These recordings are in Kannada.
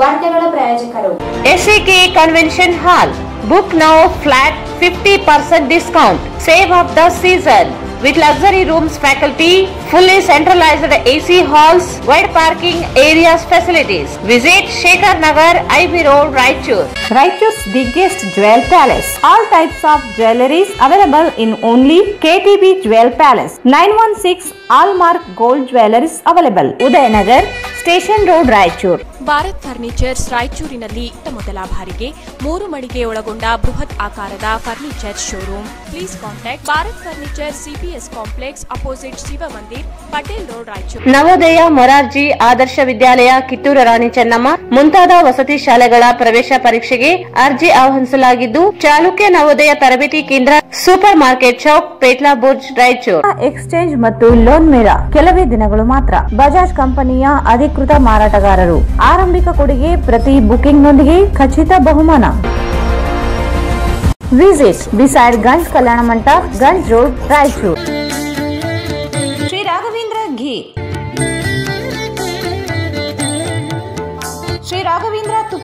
ವಾರ್ತೆಗಳ ಪ್ರಾಯೋಜಕರು SAK Convention Hall. Book now flat 50% discount. Save of the season. With luxury rooms, faculty, fully centralized AC halls, wide parking areas facilities. Visit Shekhar Nagar, IB Road, Raichur. Raichur's biggest jewel palace. All types of jewelries available in only KTB Jewel Palace. 916 Allmark Gold Jewelries available. Udayanagar, Station Road, Raichur. Bharat furnitures ರಾಯಚೂರಿನಲ್ಲಿ ಇತ್ತ ಮೊದಲ ಬಾರಿಗೆ ಮೂರು ಮಳಿಗೆ ಒಳಗೊಂಡ ಬೃಹತ್ ಆಕಾರದ furniture showroom please contact Bharat furniture CPS complex opposite Shiva Mandir Patel road Raichur Navodaya Morarji ಆದರ್ಶ ವಿದ್ಯಾಲಯ ಕಿತ್ತೂರು ರಾಣಿ ಚೆನ್ನಮ್ಮ ಮುಂತಾದ ವಸತಿ ಶಾಲೆಗಳ ಪ್ರವೇಶ ಪರೀಕ್ಷೆಗೆ ಅರ್ಜಿ ಆಹ್ವಾನಿಸಲಾಗಿದ್ದು ಚಾಲುಕ್ಯ ನವೋದಯ ತರಬೇತಿ ಕೇಂದ್ರ super market Chowk Petla Burj Raichur exchange ಮತ್ತು ಲೋನ್ ಮೇಳ ಕೆಲವೇ ದಿನಗಳು ಮಾತ್ರ ಬಜಾಜ್ ಕಂಪನಿಯ ಅಧಿಕೃತ ಮಾರಾಟಗಾರರು ಆರಂಭಿಕ ಕೊಡುಗೆ ಪ್ರತಿ ಬುಕಿಂಗ್ನೊಂದಿಗೆ ಖಚಿತ ಬಹುಮಾನ visit beside Ganj Kalyana Mantapa Ganj road Raichur Shri Raghavendra ghee Shri Raghavendra ತುಪ್ಪ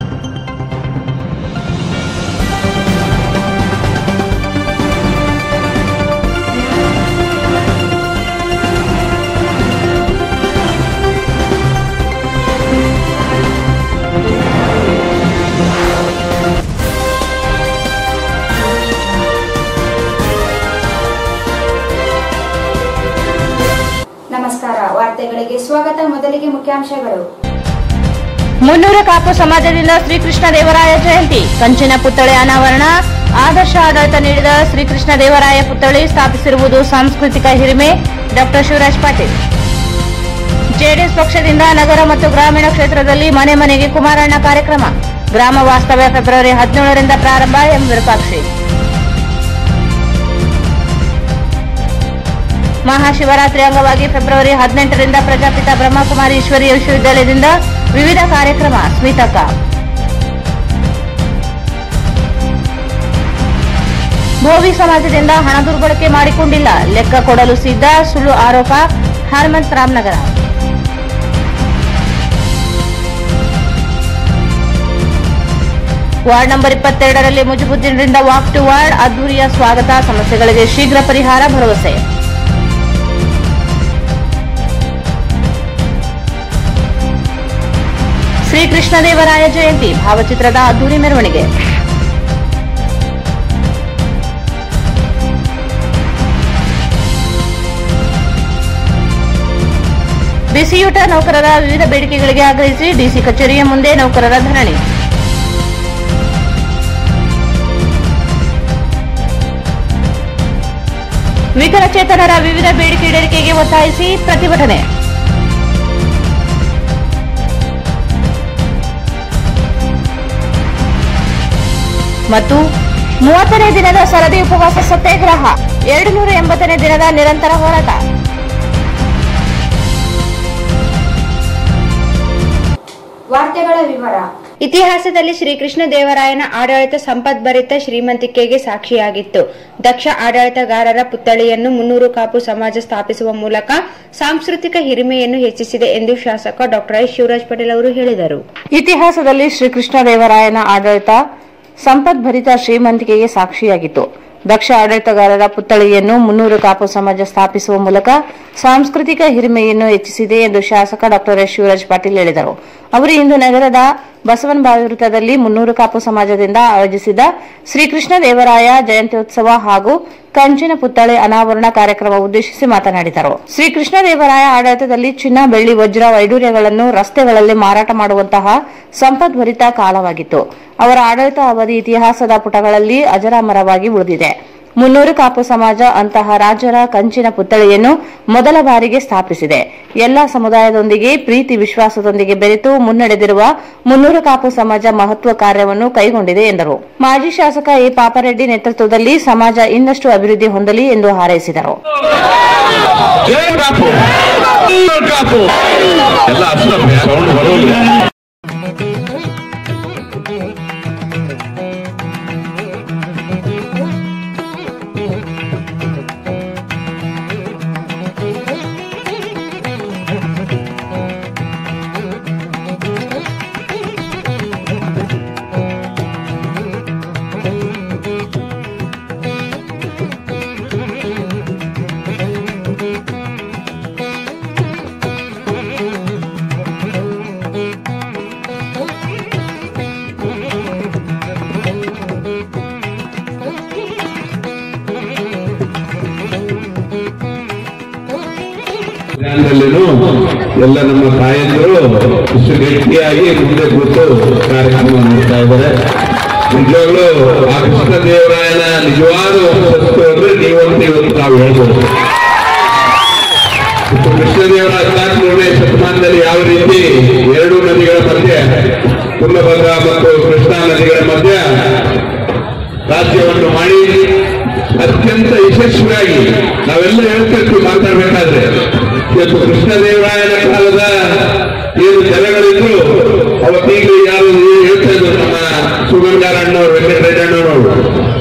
ನಮಸ್ಕಾರ ವಾರ್ತೆಗಳಿಗೆ ಸ್ವಾಗತ ಮೊದಲಿಗೆ ಮುಖ್ಯಾಂಶಗಳು ಮುನ್ನೂರ ಕಾಪು ಸಮಾಜದಿಂದ ಶ್ರೀಕೃಷ್ಣ ದೇವರಾಯ ಜಯಂತಿ ಕಂಚಿನ ಪುತ್ಥಳಿ ಅನಾವರಣ ಆದರ್ಶ ಆಡಳಿತ ನೀಡಿದ ಶ್ರೀಕೃಷ್ಣ ದೇವರಾಯ ಪುತ್ಥಳಿ ಸ್ಥಾಪಿಸಿರುವುದು ಸಾಂಸ್ಕೃತಿಕ ಹಿರಿಮೆ ಡಾಕ್ಟರ್ ಶಿವರಾಜ್ ಪಾಟೀಲ್ ಜೆಡಿಎಸ್ ಪಕ್ಷದಿಂದ ನಗರ ಮತ್ತು ಗ್ರಾಮೀಣ ಕ್ಷೇತ್ರದಲ್ಲಿ ಮನೆ ಮನೆಗೆ ಕುಮಾರಣ್ಣ ಕಾರ್ಯಕ್ರಮ ಗ್ರಾಮ ವಾಸ್ತವ್ಯ ಫೆಬ್ರವರಿ ಹದಿನೇಳರಿಂದ ಪ್ರಾರಂಭ ಎಂ ವಿರೂಪಾಕ್ಷಿ ಮಹಾಶಿವರಾತ್ರಿ ಅಂಗವಾಗಿ ಫೆಬ್ರವರಿ ಹದಿನೆಂಟರಿಂದ ಪ್ರಜಾಪಿತ ಬ್ರಹ್ಮಕುಮಾರಿ ಈಶ್ವರಿ ವಿಶ್ವವಿದ್ಯಾಲಯದಿಂದ ವಿವಿಧ ಕಾರ್ಯಕ್ರಮ ಸ್ಮಿತಕ ಭೋವಿ ಸಮಾಜದಿಂದ ಹಣ ದುರ್ಬಳಕೆ ಮಾಡಿಕೊಂಡಿಲ್ಲ ಲೆಕ್ಕ ಕೊಡಲು ಸಿದ್ಧ ಸುಳ್ಳು ಆರೋಪ ಹನುಮಂತ್ ರಾಮನಗರ ವಾರ್ಡ್ ನಂಬರ್ ಇಪ್ಪತ್ತೆರಡರಲ್ಲಿ ಮುಜುಬುದ್ದೀನರಿಂದ ವಾಕ್ ಟು ವಾರ್ಡ್ ಅದ್ದೂರಿಯ ಸ್ವಾಗತ ಸಮಸ್ಯೆಗಳಿಗೆ ಶೀಘ್ರ ಪರಿಹಾರ ಭರವಸೆ ಶ್ರೀಕೃಷ್ಣದೇವರಾಯ ಜಯಂತಿ ಭಾವಚಿತ್ರದ ಅದ್ದೂರಿ ಮೆರವಣಿಗೆ ಬಿಸಿಯೂಟ ನೌಕರರ ವಿವಿಧ ಬೇಡಿಕೆಗಳಿಗೆ ಆಗ್ರಹಿಸಿ ಡಿಸಿ ಕಚೇರಿಯ ಮುಂದೆ ನೌಕರರ ಧರಣಿ ವಿಕಲಚೇತನರ ವಿವಿಧ ಬೇಡಿಕೆ ಈಡೇರಿಕೆಗೆ ಒತ್ತಾಯಿಸಿ ಪ್ರತಿಭಟನೆ ಮತ್ತು ಮೂವತ್ತನೇ ದಿನದ ಸರದಿ ಉಪವಾಸ ಸತ್ಯಾಗ್ರಹ ಎರಡು ನೂರ ಎಂಬತ್ತನೇ ದಿನದ ನಿರಂತರ ಹೋರಾಟ ವಾರ್ತೆಗಳ ವಿವರ ಇತಿಹಾಸದಲ್ಲಿ ಶ್ರೀಕೃಷ್ಣ ದೇವರಾಯನ ಆಡಳಿತ ಸಂಪದ್ಭರಿತ ಶ್ರೀಮಂತಿಕೆಗೆ ಸಾಕ್ಷಿಯಾಗಿತ್ತು ದಕ್ಷ ಆಡಳಿತಗಾರರ ಪುತ್ಥಳಿಯನ್ನು ಮುನ್ನೂರು ಕಾಪು ಸಮಾಜ ಸ್ಥಾಪಿಸುವ ಮೂಲಕ ಸಾಂಸ್ಕೃತಿಕ ಹಿರಿಮೆಯನ್ನು ಹೆಚ್ಚಿಸಿದೆ ಎಂದು ಶಾಸಕ ಡಾಕ್ಟರ್ ಎಸ್ ಶಿವರಾಜ್ ಪಟೇಲ್ ಅವರು ಹೇಳಿದರು ಇತಿಹಾಸದಲ್ಲಿ ಶ್ರೀಕೃಷ್ಣ ದೇವರಾಯನ ಆಡಳಿತ ಸಂಪದ್ಭರಿತ ಶ್ರೀಮಂತಿಕೆಗೆ ಸಾಕ್ಷಿಯಾಗಿತ್ತು ದಕ್ಷ ಆಡಳಿತಗಾರರ ಪುತ್ಥಳಿಯನ್ನು ಮುನ್ನೂರು ಕಾಪು ಸಮಾಜ ಸ್ಥಾಪಿಸುವ ಮೂಲಕ ಸಾಂಸ್ಕೃತಿಕ ಹಿರಿಮೆಯನ್ನು ಹೆಚ್ಚಿಸಿದೆ ಎಂದು ಶಾಸಕ ಡಾಕ್ಟರ್ ಎಸ್ ಶಿವರಾಜ್ ಪಾಟೀಲ್ ಹೇಳಿದರು ಅವರು ಇಂದು ನಗರದ ಬಸವನಬಾವಿ ವೃತ್ತದಲ್ಲಿ ಮುನ್ನೂರು ಕಾಪು ಸಮಾಜದಿಂದ ಆಯೋಜಿಸಿದ ಶ್ರೀಕೃಷ್ಣ ದೇವರಾಯ ಜಯಂತ್ಯೋತ್ಸವ ಹಾಗೂ ಕಂಚಿನ ಪುತ್ಥಳಿ ಅನಾವರಣ ಕಾರ್ಯಕ್ರಮ ಉದ್ದೇಶಿಸಿ ಮಾತನಾಡಿದರು ಶ್ರೀಕೃಷ್ಣ ದೇವರಾಯ ಆಡಳಿತದಲ್ಲಿ ಚಿನ್ನ ಬೆಳ್ಳಿ ವಜ್ರ ವೈಡೂರ್ಯಗಳನ್ನು ರಸ್ತೆಗಳಲ್ಲಿ ಮಾರಾಟ ಮಾಡುವಂತಹ ಸಂಪದ್ಭರಿತ ಕಾಲವಾಗಿತ್ತು ಅವರ ಆಡಳಿತ ಅವಧಿ ಇತಿಹಾಸದ ಪುಟಗಳಲ್ಲಿ ಅಜರಾಮರವಾಗಿ ಉಳಿದಿದೆ ಮುನ್ನೂರು ಕಾಪು ಸಮಾಜ ಅಂತಹ ರಾಜರ ಕಂಚಿನ ಪುತ್ಥಳಿಯನ್ನು ಮೊದಲ ಬಾರಿಗೆ ಸ್ಥಾಪಿಸಿದೆ ಎಲ್ಲ ಸಮುದಾಯದೊಂದಿಗೆ ಪ್ರೀತಿ ವಿಶ್ವಾಸದೊಂದಿಗೆ ಬೆರೆತು ಮುನ್ನಡೆದಿರುವ ಮುನ್ನೂರು ಕಾಪು ಸಮಾಜ ಮಹತ್ವ ಕಾರ್ಯವನ್ನು ಕೈಗೊಂಡಿದೆ ಎಂದರು ಮಾಜಿ ಶಾಸಕ ಎ ಪಾಪರೆಡ್ಡಿ ನೇತೃತ್ವದಲ್ಲಿ ಸಮಾಜ ಇನ್ನಷ್ಟು ಅಭಿವೃದ್ಧಿ ಹೊಂದಲಿ ಎಂದು ಹಾರೈಸಿದರು ಜೈ ಕಾಪು ಕಾಪು ಎಲ್ಲ ಹಚ್ಚಪ್ಪ ಸೌಂಡ್ ಬರೋಲ್ಲ ಧ್ಯಾನದಲ್ಲಿನೂ ಎಲ್ಲ ನಮ್ಮ ತಾಯಂದಿರು ಇಷ್ಟು ಗಟ್ಟಿಯಾಗಿ ಮುಂದೆ ಕೂತು ಕಾರ್ಯಕ್ರಮ ಮಾಡ್ತಾ ಇದ್ದಾರೆ ನಿಜವಾಗ್ಲೂ ಆ ಕೃಷ್ಣ ದೇವರಾಯನ ನಿಜವಾದ ವಂಶಸ್ತು ಅಂದ್ರೆ ನೀವಂತ ಇವತ್ತು ನಾವು ಹೇಳ್ಬೋದು ಮತ್ತು ಕೃಷ್ಣದೇವರ ಹದಿನಾಲ್ಕನೇ ಶತಮಾನದಲ್ಲಿ ಯಾವ ರೀತಿ ಎರಡು ನದಿಗಳ ಮಧ್ಯೆ ತುಂಗಭದ್ರಾ ಮತ್ತು ಕೃಷ್ಣಾ ನದಿಗಳ ಮಧ್ಯ ರಾಜ್ಯವನ್ನು ಮಾಡಿ ಅತ್ಯಂತ ಯಶಸ್ವಿಯಾಗಿ ನಾವೆಲ್ಲ ಹೇಳ್ತಿರ್ತೀವಿ ಮಾತಾಡ್ಬೇಕಾದ್ರೆ ಇವತ್ತು ಕೃಷ್ಣದೇವರಾಯನ ಕಾಲದ ಏನು ಜನಗಳಿದ್ರು ಅವತ್ತೀಗಲೂ ಯಾರು ಹೇಳ್ತಾ ಇದ್ರು ನಮ್ಮ ಸುಗಂಗಾರಣ್ಣವ್ರು ವೆಂಕಟರೆಡ್ಡಣ್ಣವ್ರು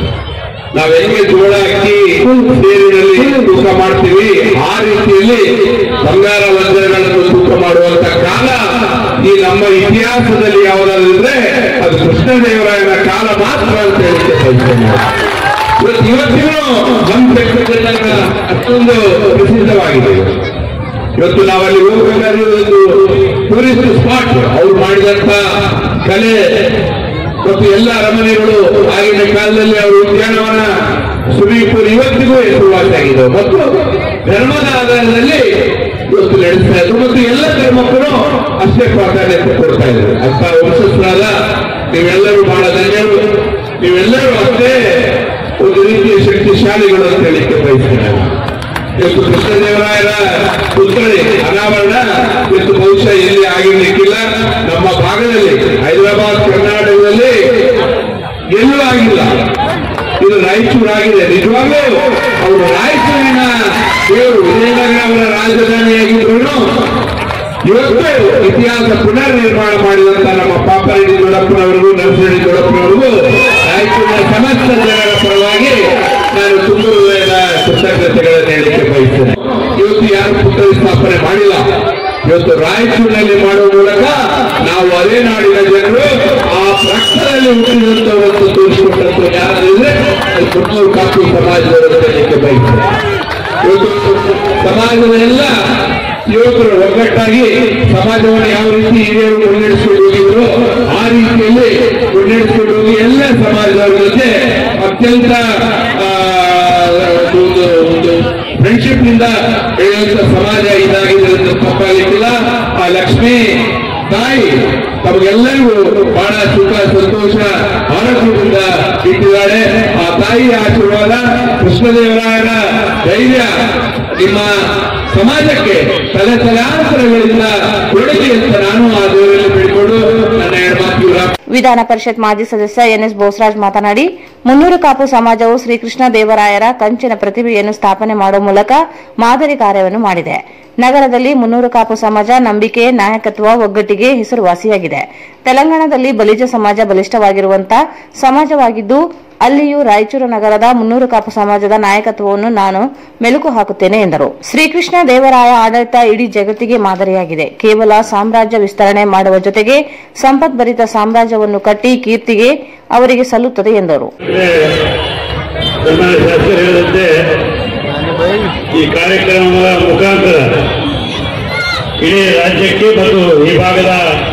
ನಾವ್ ಹೆಂಗೆ ಜೋಳ ಅಕ್ಕಿ ನೀರಿನಲ್ಲಿ ತೂಕ ಮಾಡ್ತೀವಿ ಆ ರೀತಿಯಲ್ಲಿ ಬಂಗಾರ ವಜ್ರಗಳನ್ನು ತೂಕ ಮಾಡುವಂತ ಕಾಲ ಈ ನಮ್ಮ ಇತಿಹಾಸದಲ್ಲಿ ಯಾವುದಾದ್ರೆ ಅದು ಕೃಷ್ಣದೇವರಾಯನ ಕಾಲ ಮಾತ್ರ ಅಂತ ಹೇಳಿಕ್ಕೆ ಬಯಸ್ತೇನೆ ಇವತ್ತು ಇವತ್ತಿಗೂ ನಮ್ಮ ಬೆಟ್ಟದಲ್ಲೆಲ್ಲ ಅಷ್ಟೊಂದು ಪ್ರಸಿದ್ಧವಾಗಿದೆ ಇವತ್ತು ನಾವಲ್ಲಿ ಹೋಗಬೇಕಾದ್ರೆ ಒಂದು ಟೂರಿಸ್ಟ್ ಸ್ಪಾಟ್ ಅವ್ರು ಮಾಡಿದಂತ ಕಲೆ ಮತ್ತು ಎಲ್ಲ ಅರಮನೆಗಳು ಆಗಿನ ಕಾಲದಲ್ಲಿ ಅವರು ಉದ್ಯಾನವನ ಸ್ವಿಮ್ಮಿಂಗ್ ಪೂಲ್ ಇವತ್ತಿಗೂ ಹೆಸರುವಾಸಿಯಾಗಿದೆ ಮತ್ತು ಧರ್ಮದ ಆಧಾರದಲ್ಲಿ ಇವತ್ತು ನಡೆಸ್ತಾ ಇದ್ರು ಮತ್ತು ಎಲ್ಲ ಧರ್ಮಕ್ಕೂ ಅಷ್ಟೇ ಪ್ರಾಧಾನ್ಯತೆ ಕೊಡ್ತಾ ಇದ್ರು ಅಂತ ವಂಶಸ್ಥರಾದ ನೀವೆಲ್ಲರೂ ಬಹಳ ಧನ್ಯರು ನೀವೆಲ್ಲರೂ ಅಷ್ಟೇ ಒಂದು ರೀತಿಯ ಶಕ್ತಿಶಾಲಿಗಳು ಅಂತ ಹೇಳಿಕ್ಕೆ ಬಯಸ್ತೇನೆ ಇವತ್ತು ಕೃಷ್ಣದೇವರಾಯರ ಪುತ್ಥಳಿ ಅನಾವರಣ ಇವತ್ತು ಬಹುಶಃ ಎಲ್ಲಿ ಆಗಿರ್ಲಿಕ್ಕಿಲ್ಲ ನಮ್ಮ ಭಾಗದಲ್ಲಿ ಹೈದರಾಬಾದ್ ಕರ್ನಾಟಕದಲ್ಲಿ ಎಲ್ಲೂ ಆಗಿಲ್ಲ ಇದು ರಾಯಚೂರು ಆಗಿದೆ ನಿಜವಾಗ್ಲೂ ಅವರು ರಾಯಚೂರಿನ ದೇವರು ವಿಜಯನಗರ ಅವರ ರಾಜಧಾನಿಯಾಗಿದ್ರು ಇವತ್ತು ಇತಿಹಾಸ ಪುನರ್ ನಿರ್ಮಾಣ ಮಾಡಿದಂತ ನಮ್ಮ ಪಾಪರೆಡ್ಡಿ ದೊಡ್ಡಪ್ಪನವರಿಗೂ ನರಸರೆಡ್ಡಿ ದೊಡ್ಡಪ್ಪನವರಿಗೂ ರಾಯಚೂರಿನ ಸಮಸ್ತ ಜನರ ಪರವಾಗಿ ನಾನು ತುಂಬ ಹೃದಯದ ಕೃತಜ್ಞತೆಗಳನ್ನು ಹೇಳಲಿಕ್ಕೆ ಬಯಸ್ತೇನೆ ಇವತ್ತು ಯಾರು ಪುತ್ಥಳಿ ಸ್ಥಾಪನೆ ಮಾಡಿಲ್ಲ ಇವತ್ತು ರಾಯಚೂರಿನಲ್ಲಿ ಮಾಡುವ ಮೂಲಕ ನಾವು ಅದೇ ನಾಡಿನ ಜನರು ಆ ರಕ್ತದಲ್ಲಿ ಹುಟ್ಟಿದಂತವರನ್ನು ತೋರಿಸಿಕೊಟ್ಟಂತ ಯಾರಿದ್ರೆ ಅದು ಕುನ್ನೂರು ಕಾಪು ಸಮಾಜದವರು ಅಂತ ಹೇಳಲಿಕ್ಕೆ ಬಯಸ್ತೇನೆ ಇವತ್ತು ಸಮಾಜದ ಎಲ್ಲ ಯುವಕರು ಒಗ್ಗಟ್ಟಾಗಿ ಸಮಾಜವನ್ನು ಯಾವ ರೀತಿ ಹಿರಿಯರು ಮುನ್ನಡೆಸಿಕೊಂಡು ಹೋಗಿದ್ರು ಆ ರೀತಿಯಲ್ಲಿ ಮುನ್ನಡೆಸಿಕೊಂಡು ಹೋಗಿ ಎಲ್ಲ ಸಮಾಜದವರ ಜೊತೆ ಅತ್ಯಂತ ಆ, ಒಂದು ಒಂದು ಫ್ರೆಂಡ್ಶಿಪ್ ನಿಂದ ಬೆಳೆಯುವಂತ ಸಮಾಜ ಇದಾಗಿದೆ ಅಂತ ತಪ್ಪಾಗಲಿಕ್ಕಿಲ್ಲ ಆ ಲಕ್ಷ್ಮೀ ತಾಯಿ ತಮಗೆಲ್ಲರಿಗೂ ಬಹಳ ಸುಖ ಸಂತೋಷ ಆರೋಗ್ಯದಿಂದ ಇಟ್ಟಿದ್ದಾಳೆ ಆ ತಾಯಿಯ ಆಶೀರ್ವಾದ ಕೃಷ್ಣದೇವರಾಯರ ಧೈರ್ಯ ನಿಮ್ಮ ಸಮಾಜಕ್ಕೆ ತಲೆ ತಲಾಂತರಗಳಿಂದ ಕೊಡುಗೆ ಅಂತ ನಾನು ಆ ದೇವರಲ್ಲಿ ಬೇಡಿಕೊಂಡು ನನ್ನ ಎರಡು ಮಾತು ವಿರಾಮ ವಿಧಾನ ಪರಿಷತ್ ಮಾಜಿ ಸದಸ್ಯ ಎನ್ಎಸ್ ಬೋಸರಾಜ್ ಮಾತನಾಡಿ ಮುನ್ನೂರು ಕಾಪು ಸಮಾಜವು ಶ್ರೀಕೃಷ್ಣ ದೇವರಾಯರ ಕಂಚಿನ ಪ್ರತಿಭೆಯನ್ನು ಸ್ಥಾಪನೆ ಮಾಡುವ ಮೂಲಕ ಮಾದರಿ ಕಾರ್ಯವನ್ನು ಮಾಡಿದೆ ನಗರದಲ್ಲಿ ಮುನ್ನೂರು ಕಾಪು ಸಮಾಜ ನಂಬಿಕೆ ನಾಯಕತ್ವ ಒಗ್ಗಟ್ಟಿಗೆ ಹೆಸರುವಾಸಿಯಾಗಿದೆ ತೆಲಂಗಾಣದಲ್ಲಿ ಬಲಿಜ ಸಮಾಜ ಬಲಿಷ್ಠವಾಗಿರುವಂತಹ ಸಮಾಜವಾಗಿದ್ದು ಅಲ್ಲಿಯೂ ರಾಯಚೂರು ನಗರದ ಮುನ್ನೂರು ಕಾಪು ಸಮಾಜದ ನಾಯಕತ್ವವನ್ನು ನಾನು ಮೆಲುಕು ಹಾಕುತ್ತೇನೆ ಎಂದರು ಶ್ರೀಕೃಷ್ಣ ದೇವರಾಯ ಆಡಳಿತ ಇಡೀ ಜಗತ್ತಿಗೆ ಮಾದರಿಯಾಗಿದೆ ಕೇವಲ ಸಾಮ್ರಾಜ್ಯ ವಿಸ್ತರಣೆ ಮಾಡುವ ಜೊತೆಗೆ ಸಂಪದ್ಭರಿತ ಸಾಮ್ರಾಜ್ಯವನ್ನು ಕಟ್ಟಿ ಕೀರ್ತಿಗೆ ಅವರಿಗೆ ಸಲ್ಲುತ್ತದೆ ಎಂದರು ಸನ್ಮಾನ್ಯ ಶಾಸಕರು ಹೇಳಿದಂತೆ ಈ ಕಾರ್ಯಕ್ರಮದ ಮುಖಾಂತರ ಇಡೀ ರಾಜ್ಯಕ್ಕೆ ಮತ್ತು ಈ ಭಾಗದ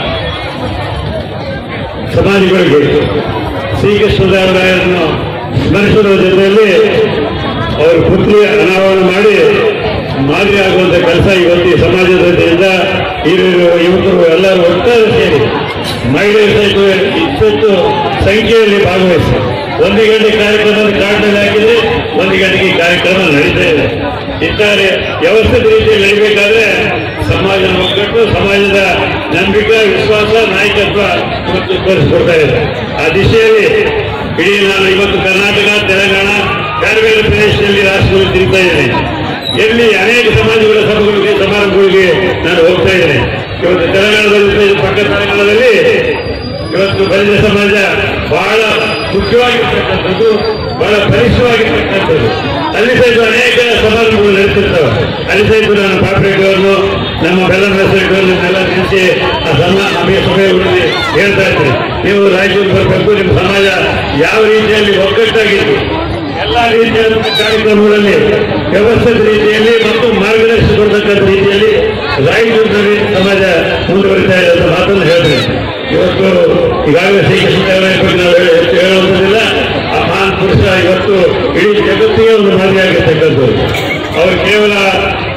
ಸಮಾಜಗಳಿಗೆ ಶ್ರೀಕೃಷ್ಣದೇವರಾಯರನ್ನು ಸ್ಮರಿಸುವ ಜೊತೆಯಲ್ಲಿ ಅವರ ಪುತ್ರಿ ಅನಾವರಣ ಮಾಡಿ ಮಾದರಿ ಆಗುವಂತ ಕೆಲಸ ಇವತ್ತು ಈ ಸಮಾಜದ ವತಿಯಿಂದ ಹಿರಿಯರು ಯುವಕರು ಎಲ್ಲರೂ ಒಟ್ಟಾರೆ ಸೇರಿ ಮಹಿಳೆಯರು ಸಹಿತ ಇಷ್ಟೊತ್ತು ಸಂಖ್ಯೆಯಲ್ಲಿ ಭಾಗವಹಿಸಿ ಒಂದು ಗಂಟೆ ಕಾರ್ಯಕ್ರಮದ ಕಾರ್ಡ್ನಲ್ಲಿ ಹಾಕಿದ್ರೆ ಒಂದು ಗಂಟೆಗೆ ಈ ಕಾರ್ಯಕ್ರಮ ನಡೀತಾ ಇದೆ ಇಂತಾರೆ ವ್ಯವಸ್ಥಿತ ರೀತಿಯಲ್ಲಿ ನಡಿಬೇಕಾದ್ರೆ ಸಮಾಜದ ಒಗ್ಗಟ್ಟು ಸಮಾಜದ ನಂಬಿಕೆ ವಿಶ್ವಾಸ ನಾಯಕತ್ವ ಇವತ್ತು ತೋರಿಸ್ಕೊಡ್ತಾ ಇದೆ ಆ ದಿಶೆಯಲ್ಲಿ ಇಡೀ ನಾನು ಇವತ್ತು ಕರ್ನಾಟಕ ತೆಲಂಗಾಣ ಬೇರೆ ಬೇರೆ ಪ್ರದೇಶದಲ್ಲಿ ರಾಷ್ಟ್ರದಲ್ಲಿ ತಿರುಗ್ತಾ ಇದ್ದೇನೆ ಎಲ್ಲಿ ಅನೇಕ ಸಮಾಜಗಳ ಸಭೆಗಳಿಗೆ ಸಮಾರಂಭಗಳಿಗೆ ನಾನು ಹೋಗ್ತಾ ಇದ್ದೇನೆ ಇವತ್ತು ತೆಲಂಗಾಣದಲ್ಲಿ ಪಕ್ಕ ತೆಲಂಗಾಣದಲ್ಲಿ ಇವತ್ತು ಬಲಿತ ಸಮಾಜ ಬಹಳ ಮುಖ್ಯವಾಗಿರ್ತಕ್ಕಂಥದ್ದು ಬಹಳ ಬಲಿಷ್ಠವಾಗಿರ್ತಕ್ಕಂಥದ್ದು ಅಲ್ಲಿ ಸಹಿತ ಅನೇಕ ಸಮಾರಂಭಗಳು ನಡೆಸಿರ್ತವೆ ಅಲ್ಲಿ ಸಹಿತ ನಾನು ಪಾಪರೇಟವನ್ನು ನಮ್ಮ ಬೆಲ್ಲನ ರೆಸ್ಟೋರೆಂಟ್ಗಳನ್ನು ಎಲ್ಲ ನಿಲ್ಲಿಸಿ ಆ ಸಮ ಅಭಿಯ ಸಭೆಗಳಲ್ಲಿ ಹೇಳ್ತಾ ಇದ್ದೀನಿ ನೀವು ರಾಯಚೂರು ಬರಬೇಕು ನಿಮ್ಮ ಸಮಾಜ ಯಾವ ರೀತಿಯಲ್ಲಿ ಒಗ್ಗಟ್ಟಾಗಿತ್ತು ಎಲ್ಲ ರೀತಿಯಾದಂತಹ ಕಾರ್ಯಕ್ರಮಗಳಲ್ಲಿ ವ್ಯವಸ್ಥಿತ ರೀತಿಯಲ್ಲಿ ಮತ್ತು ಮಾರ್ಗದರ್ಶನ ಕೊಡ್ತಕ್ಕಂಥ ರೀತಿಯಲ್ಲಿ ರಾಯಚೂರಿನಲ್ಲಿ ಸಮಾಜ ಮುಂದುವರಿತಾ ಇದೆ ಅಂತ ಮಾತನ್ನು ಹೇಳ್ತೀನಿ ಇವತ್ತು ಈಗಾಗಲೇ ಶ್ರೀಕೃಷ್ಣ ದೇವರಾಯ ಬಗ್ಗೆ ನಾವು ಹೇಳಿ- ಹೆಚ್ಚು ಹೇಳುವಂಥದ್ದಿಲ್ಲ ಆ ಮಹಾನ್ ಪುರುಷ ಇವತ್ತು ಇಡೀ ಜಗತ್ತಿಗೆ ಒಂದು ಮಾದರಿಯಾಗಿರ್ತಕ್ಕಂಥದ್ದು ಅವರು ಕೇವಲ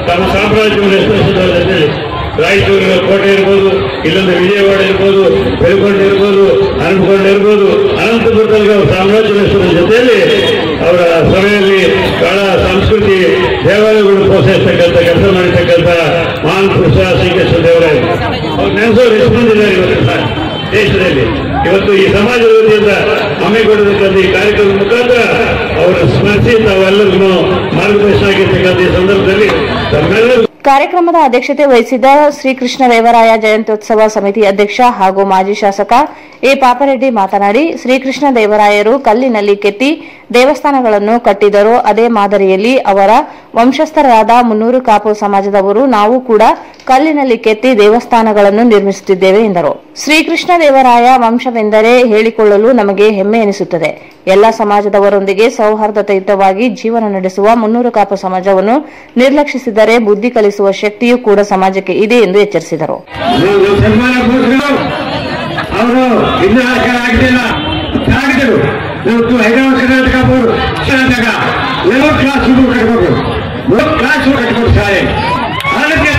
ತಮ್ಮ ಸಾಮ್ರಾಜ್ಯವನ್ನು ವಿಸ್ತರಿಸಿದ್ದಾರೆ ಅಂತೇಳಿ ರಾಯಚೂರು ಕೋಟೆ ಇರ್ಬೋದು ಇಲ್ಲೊಂದು ವಿಜಯವಾಡ ಇರ್ಬೋದು ಬೆಳಗೊಂಡು ಇರ್ಬೋದು ಹರಪಗೊಂಡು ಇರ್ಬೋದು ಅನಂತಪುರದಲ್ಲಿ ಅವ್ರ ಸಾಮ್ರಾಜ್ಯ ವಿಸ್ತರಣೆ ಜೊತೆಯಲ್ಲಿ ಅವರ ಸಭೆಯಲ್ಲಿ ಬಹಳ ಸಂಸ್ಕೃತಿ ದೇವಾಲಯಗಳು ಪ್ರೋತ್ಸಾಹಿಸ್ತಕ್ಕಂಥ ಕೆಲಸ ಮಾಡಿರ್ತಕ್ಕಂಥ ಮಹಾನ್ ಪುರುಷ ಶ್ರೀಕೃಷ್ಣ ದೇವರಾಯ ಅವ್ರು ನೆನೆಸೋರು ಎಷ್ಟು ಮಂದಿ ಇದ್ದಾರೆ ಇವತ್ತು ಸಹ ದೇಶದಲ್ಲಿ ಇವತ್ತು ಈ ಸಮಾಜದ ವತಿಯಿಂದ ಹಮ್ಮಿಕೊಂಡಿರ್ತಕ್ಕಂಥ ಈ ಕಾರ್ಯಕ್ರಮದ ಮುಖಾಂತರ ಅವರ ಸ್ಮರಿಸಿ ತಾವೆಲ್ಲರಿಗೂ ಮಾರ್ಗದರ್ಶನ ಆಗಿರ್ತಕ್ಕಂಥ ಈ ಸಂದರ್ಭದಲ್ಲಿ ತಮ್ಮೆಲ್ಲರಿಗೂ ಕಾರ್ಯಕ್ರಮದ ಅಧ್ಯಕ್ಷತೆ ವಹಿಸಿದ್ದ ಶ್ರೀಕೃಷ್ಣ ದೇವರಾಯ ಜಯಂತ್ಯೋತ್ಸವ ಸಮಿತಿ ಅಧ್ಯಕ್ಷ ಹಾಗೂ ಮಾಜಿ ಶಾಸಕ ಎ ಪಾಪರೆಡ್ಡಿ ಮಾತನಾಡಿ ಶ್ರೀಕೃಷ್ಣ ದೇವರಾಯರು ಕಲ್ಲಿನಲ್ಲಿ ಕೆತ್ತಿ ದೇವಸ್ಥಾನಗಳನ್ನು ಕಟ್ಟಿದರು ಅದೇ ಮಾದರಿಯಲ್ಲಿ ಅವರ ವಂಶಸ್ಥರಾದ ಮುನ್ನೂರು ಕಾಪು ಸಮಾಜದವರು ನಾವು ಕೂಡ ಕಲ್ಲಿನಲ್ಲಿ ಕೆತ್ತಿ ದೇವಸ್ಥಾನಗಳನ್ನು ನಿರ್ಮಿಸುತ್ತಿದ್ದೇವೆ ಎಂದರು ಶ್ರೀಕೃಷ್ಣ ದೇವರಾಯ ವಂಶವೆಂದರೆ ಹೇಳಿಕೊಳ್ಳಲು ನಮಗೆ ಹೆಮ್ಮೆ ಎನಿಸುತ್ತದೆ ಎಲ್ಲ ಸಮಾಜದವರೊಂದಿಗೆ ಸೌಹಾರ್ದಯುತವಾಗಿ ಜೀವನ ನಡೆಸುವ ಮುನ್ನೂರು ಕಾಪು ಸಮಾಜವನ್ನು ನಿರ್ಲಕ್ಷಿಸಿದರೆ ಬುದ್ಧಿ ಕಲಿಸುವ ಶಕ್ತಿಯೂ ಕೂಡ ಸಮಾಜಕ್ಕೆ ಇದೆ ಎಂದು ಎಚ್ಚರಿಸಿದರು ನೀವು ಸನ್ಮಾನ ಕೊಟ್ಟರು ಅವರು ಇನ್ನೂ ಆಗಿಲ್ಲ ಆಗಿದ್ದರು ಇವತ್ತು ಹೈದರಾಬಾದ್ ಕರ್ನಾಟಕ ಬೋರ್ಡ್ ಕರ್ನಾಟಕ ಎಲ್ಲೋ ಕ್ಲಾಸ್ ರೂಮ್ ಕಟ್ಬೇಕು ಮೂರು ಕ್ಲಾಸ್ ರೂಮ್ ಕಟ್ಬೇಕು ಶಾಲೆ ಅದಕ್ಕೆ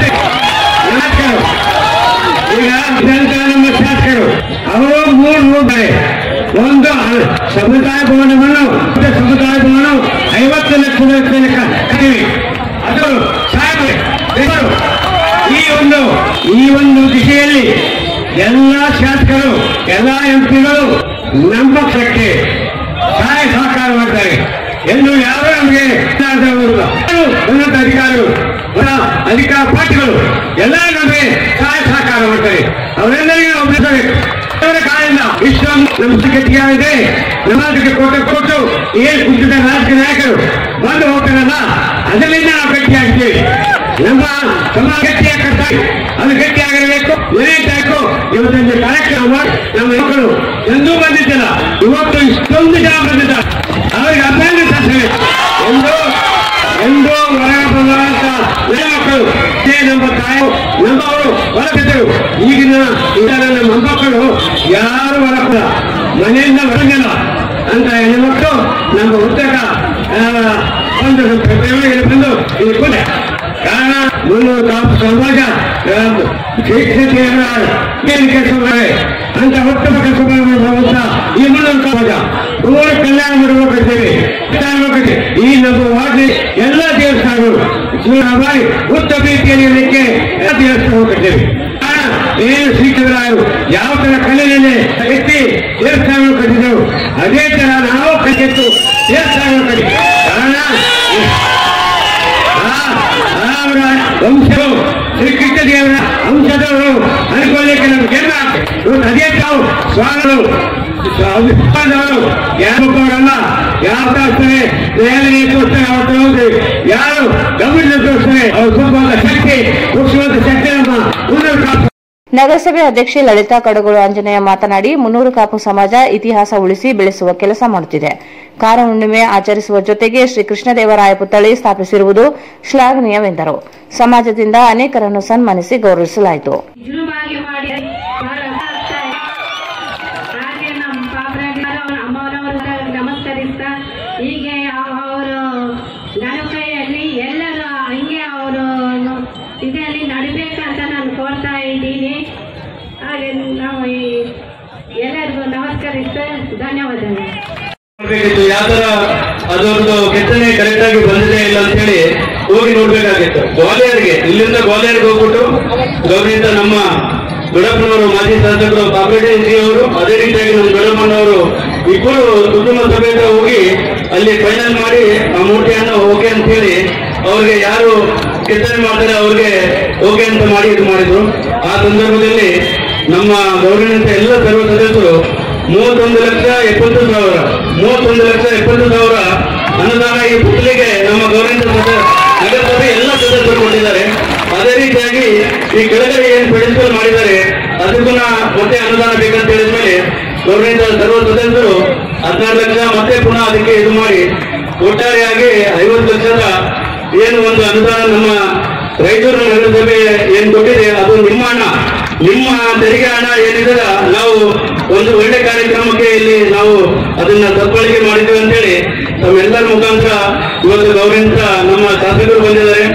ಶಾಸಕರು ಈಗ ಇದಂತ ನಮ್ಮ ಶಾಸಕರು ಅವರು ಮೂರು ರೂಪಾಯಿ ಒಂದು ಸಮುದಾಯ ಭವನವನ್ನು ಮತ್ತೆ ಸಮುದಾಯ ಭವನ ಐವತ್ತು ಲಕ್ಷ ರೂಪಾಯಿ ಕಟ್ಟಿವಿ ಅದು ಸಾಹೇಬ್ರೆ, ದೇವರು ಈ ಒಂದು ಈ ಒಂದು ದಿಶೆಯಲ್ಲಿ ಎಲ್ಲ ಶಾಸಕರು ಎಲ್ಲ ಎಂಪಿಗಳು ನಮ್ಮ ಪಕ್ಷಕ್ಕೆ ಸಹಾಯ ಸಹಕಾರ ಮಾಡ್ತಾರೆ ಎಂದು ಯಾರು ನಮಗೆ ಇಲ್ಲದವರು, ಯಾರು ಉನ್ನತ ಅಧಿಕಾರಿಗಳು ಹೊರ ಅಧಿಕಾರ ಪಾರ್ಟಿಗಳು ಎಲ್ಲ ನಮಗೆ ಸಹಾಯ ಸಹಕಾರ ಮಾಡ್ತಾರೆ ಅವರೆಲ್ಲರಿಗೂ ನಾವು ಬೆಳೆಸಬೇಕು ಅವರ ಕಾಲದಿಂದ ಇಷ್ಟೊಂದು ನಮ್ಮ ಗಟ್ಟಿಯಾಗಿದೆ ಸಮಾಜಕ್ಕೆ ಕೊಟ್ಟು ಕೊಟ್ಟು ಏನ್ ಕುಂಠಿತ ರಾಜಕೀಯ ನಾಯಕರು ಬಂದು ಹೋಗ್ತಾರಲ್ಲ ಅದರಿಂದ ನಾವು ಗಟ್ಟಿಯಾಗ್ತೀವಿ ನಮ್ಮ ಸಮಾಜ ಗಟ್ಟಿಯಾಗ ಅದು ಗಟ್ಟಿಯಾಗಿರಬೇಕು ಏನೇಟಾಕು ಇವತ್ತೊಂದು ಕಾರ್ಯಕ್ರಮ ಮಾಡಿ ನಮ್ಮ ಮಕ್ಕಳು ಎಂದೂ ಬಂದಿದ್ದಿಲ್ಲ ಇವತ್ತು ಇಷ್ಟೊಂದು ಜನ ಬಂದಿದ್ದಾರೆ ಅವರಿಗೆ ಅಭಿನಂದನೆ ಸಲ್ಲಿಸಬೇಕು ಎಂದು ಎಂದೋ ಹೊರ ಬರುವಂತ ನನ್ನ ಮಕ್ಕಳು ಇದೇ ನಮ್ಮ ತಾಯಿ ನಮ್ಮವರು ಹೊರಬಿದ್ದರು ಈಗಿನ ಇದರ ನಮ್ಮ ಮೊಮ್ಮಕ್ಕಳು ಯಾರು ಹೊರಕಲ್ಲ ಮನೆಯಿಂದ ಹೊರಗಿಲ್ಲ ಅಂತ ಹೆಣ್ಣುಮಕ್ಕಳು ನಮ್ಮ ಉತ್ತಕ ಒಂದು ಬೆಳವಣಿಗೆ ಬಂದು ಇಲ್ಲಿ ಕೂತೆ ಕಾರಣ ಮುನ್ನೂರು ಕಾಪು ಸಮಾಜ ಕೆಲಸ ಮಾಡಿ ಅಂತ ಉತ್ತಮ ಕೆಲಸ ಮಾಡುವಂತ ಈ ಮುನ್ನೂರು ಸಮಾಜ ಮೂರು ಕಲ್ಯಾಣ ಮಾಡಬೇಕಿದ್ದೇವೆ ಈ ನಮ್ಮ ವಾರ್ಡ್ ಎಲ್ಲ ದೇವಸ್ಥಾನಗಳು ಜೀವನ ಮಾಡಿ ಉತ್ತಮ ರೀತಿಯಲ್ಲಿ ಇರಲಿಕ್ಕೆ ಎಲ್ಲ ದೇವಸ್ಥಾನ ಹೋಗಿದ್ದೇವೆ ಕಾರಣ ಏನು ಶ್ರೀಕಂದ್ರಾಯರು ಯಾವ ತರ ಕಲ್ಲಿನಲ್ಲಿ ಎತ್ತಿ ದೇವಸ್ಥಾನಗಳು ಕಟ್ಟಿದೆವು ಅದೇ ತರ ನಾವು ಕಟ್ಟಿತ್ತು ದೇವಸ್ಥಾನಗಳು ಕಟ್ಟಿ ಕಾರಣ ಅವರ ವಂಶವು ಶ್ರೀಕೃಷ್ಣ ದೇವರ ಅಂಶದವರು ಅನ್ಕೊಳ್ಳಿಕ್ಕೆ ನಮ್ಗೆ ಜನ್ಮ ಇವತ್ತು ಅದೇ ತಾವು ಸ್ವಾಮಿಗಳು ಸ್ವಾಮಿದವರು ಯಾರೊಬ್ಬವರಲ್ಲ ಯಾವ ತೋರಿಸ್ತಾರೆ ನ್ಯಾಯಾಲಯ ತೋರಿಸ್ತಾರೆ ಅವತ್ತು ಹೌದು ಯಾರು ಗಮನ ತೋರಿಸ್ತಾರೆ ಅವ್ರು ತುಂಬಾ ಶಕ್ತಿ ಮುಗಿಸುವಂತ ಶಕ್ತಿ ನಮ್ಮ ಉನ್ನತ ಕಾಪು ನಗರಸಭೆ ಅಧ್ಯಕ್ಷೆ ಲಲಿತಾ ಕಡಗೋಳು ಆಂಜನೇಯ ಮಾತನಾಡಿ ಮುನ್ನೂರು ಕಾಪು ಸಮಾಜ ಇತಿಹಾಸ ಉಳಿಸಿ ಬೆಳೆಸುವ ಕೆಲಸ ಮಾಡುತ್ತಿದೆ ಕಾರ ಹುಣ್ಣಿಮೆ ಆಚರಿಸುವ ಜೊತೆಗೆ ಶ್ರೀ ಕೃಷ್ಣದೇವರಾಯ ಪುತ್ಥಳಿ ಸ್ಥಾಪಿಸಿರುವುದು ಶ್ಲಾಘನೀಯವೆಂದರು ಸಮಾಜದಿಂದ ಅನೇಕರನ್ನು ಸನ್ಮಾನಿಸಿ ಗೌರವಿಸಲಾಯಿತು ವಿಜೃಂಭಣೆ ಮಾಡಿ ಬಹಳ ಆಗ್ತಾ ಇದೆ. ಹಾಗೆ ನಮ್ಮ ಪಾಪರಾಗಿ ಅವ್ರ ಅಮ್ಮನವರು ನಮಸ್ಕರಿಸ್ತಾ ಹೀಗೆ ಅವರು ನಡುಕೈಯಲ್ಲಿ ಎಲ್ಲರೂ ಹಂಗೆ ಅವರು ಇದರಲ್ಲಿ ನಡಿಬೇಕಂತ ನಾನು ಕೋರ್ತಾ ಇದ್ದೀನಿ ಹಾಗೆ ನಾವು ಈ ಎಲ್ಲರಿಗೂ ನಮಸ್ಕರಿಸ್ತಾ ಧನ್ಯವಾದಗಳು ನೋಡ್ಬೇಕಿತ್ತು ಯಾವ ತರ ಅದೊಂದು ಕೆತ್ತನೆ ಕರೆಕ್ಟ್ ಆಗಿ ಬಂದಿದೆ ಇಲ್ಲ ಅಂತ ಹೇಳಿ ಹೋಗಿ ನೋಡ್ಬೇಕಾಗಿತ್ತು ಗ್ವಾಲಿಯರ್ಗೆ ಇಲ್ಲಿಂದ ಗ್ವಾಲಿಯರ್ಗೆ ಹೋಗ್ಬಿಟ್ಟು ಗೌರಿಯಿಂದ ನಮ್ಮ ದೊಡ್ಡಪ್ಪನವರು ಮಾಜಿ ಶಾಸಕರು ಪಾಪರೆಡ್ಡಿ ಜಿ ಅವರು ಅದೇ ರೀತಿಯಾಗಿ ನಮ್ಮ ದೊಡ್ಡಪ್ಪನವರು ಇಬ್ಬರು ಕುಟುಂಬ ಸಮೇತ ಹೋಗಿ ಅಲ್ಲಿ ಫೈನಲ್ ಮಾಡಿ ಆ ಮೂರ್ತಿಯನ್ನು ಓಕೆ ಅಂತ ಹೇಳಿ ಅವ್ರಿಗೆ ಯಾರು ಕೆತ್ತನೆ ಮಾಡ್ತಾರೆ ಅವ್ರಿಗೆ ಓಕೆ ಅಂತ ಮಾಡಿ ಇದು ಮಾಡಿದ್ರು ಆ ಸಂದರ್ಭದಲ್ಲಿ ನಮ್ಮ ಗೌರಿನಂತ ಎಲ್ಲ ಸರ್ವ ಸದಸ್ಯರು ಮೂವತ್ತೊಂದು ಲಕ್ಷ ಎಪ್ಪತ್ತು ಸಾವಿರ ಮೂವತ್ತೊಂದು ಲಕ್ಷ ಎಪ್ಪತ್ತು ಸಾವಿರ ಅನುದಾನ ಈ ಪುತ್ಲಿಗೆ ನಮ್ಮ ಗೌರ್ಮೆಂಟ್ ನಗರಸಭೆ ಎಲ್ಲ ಸದಸ್ಯರು ಕೊಟ್ಟಿದ್ದಾರೆ ಅದೇ ರೀತಿಯಾಗಿ ಈ ಕೆಳಗಡೆ ಏನ್ ಪ್ರಿನ್ಸಿಪಲ್ ಮಾಡಿದ್ದಾರೆ ಅದಕ್ಕೂ ಮತ್ತೆ ಅನುದಾನ ಬೇಕಂತ ಹೇಳಿದ್ಮೇಲೆ ಗೌರ್ಮೆಂಟ್ ಸರ್ವ ಸದಸ್ಯರು ಹದಿನಾರು ಲಕ್ಷ ಮತ್ತೆ ಪುನಃ ಅದಕ್ಕೆ ಇದು ಮಾಡಿ ಒಟ್ಟಾರೆಯಾಗಿ ಐವತ್ತು ಲಕ್ಷದ ಏನು ಒಂದು ಅನುದಾನ ನಮ್ಮ ರಾಯಚೂರು ನಗರಸಭೆ ಏನ್ ಕೊಟ್ಟಿದೆ ಅದು ನಿಮ್ಮ ಹಣ ನಿಮ್ಮ ತೆರಿಗೆ ಹಣ ಏನಿದೆ ನಾವು ಒಂದು ಒಳ್ಳೆ ಕಾರ್ಯಕ್ರಮಕ್ಕೆ ಇಲ್ಲಿ ನಾವು ಅದನ್ನ ಸದ್ಬಳಕೆ ಮಾಡಿದ್ದೇವೆ ಅಂತೇಳಿ ತಮ್ಮೆಲ್ಲರ ಮುಖಾಂತರ ಇವತ್ತು ಗೌರವಿಂದ ನಮ್ಮ ಶಾಸಕರು ಬಂದಿದ್ದಾರೆ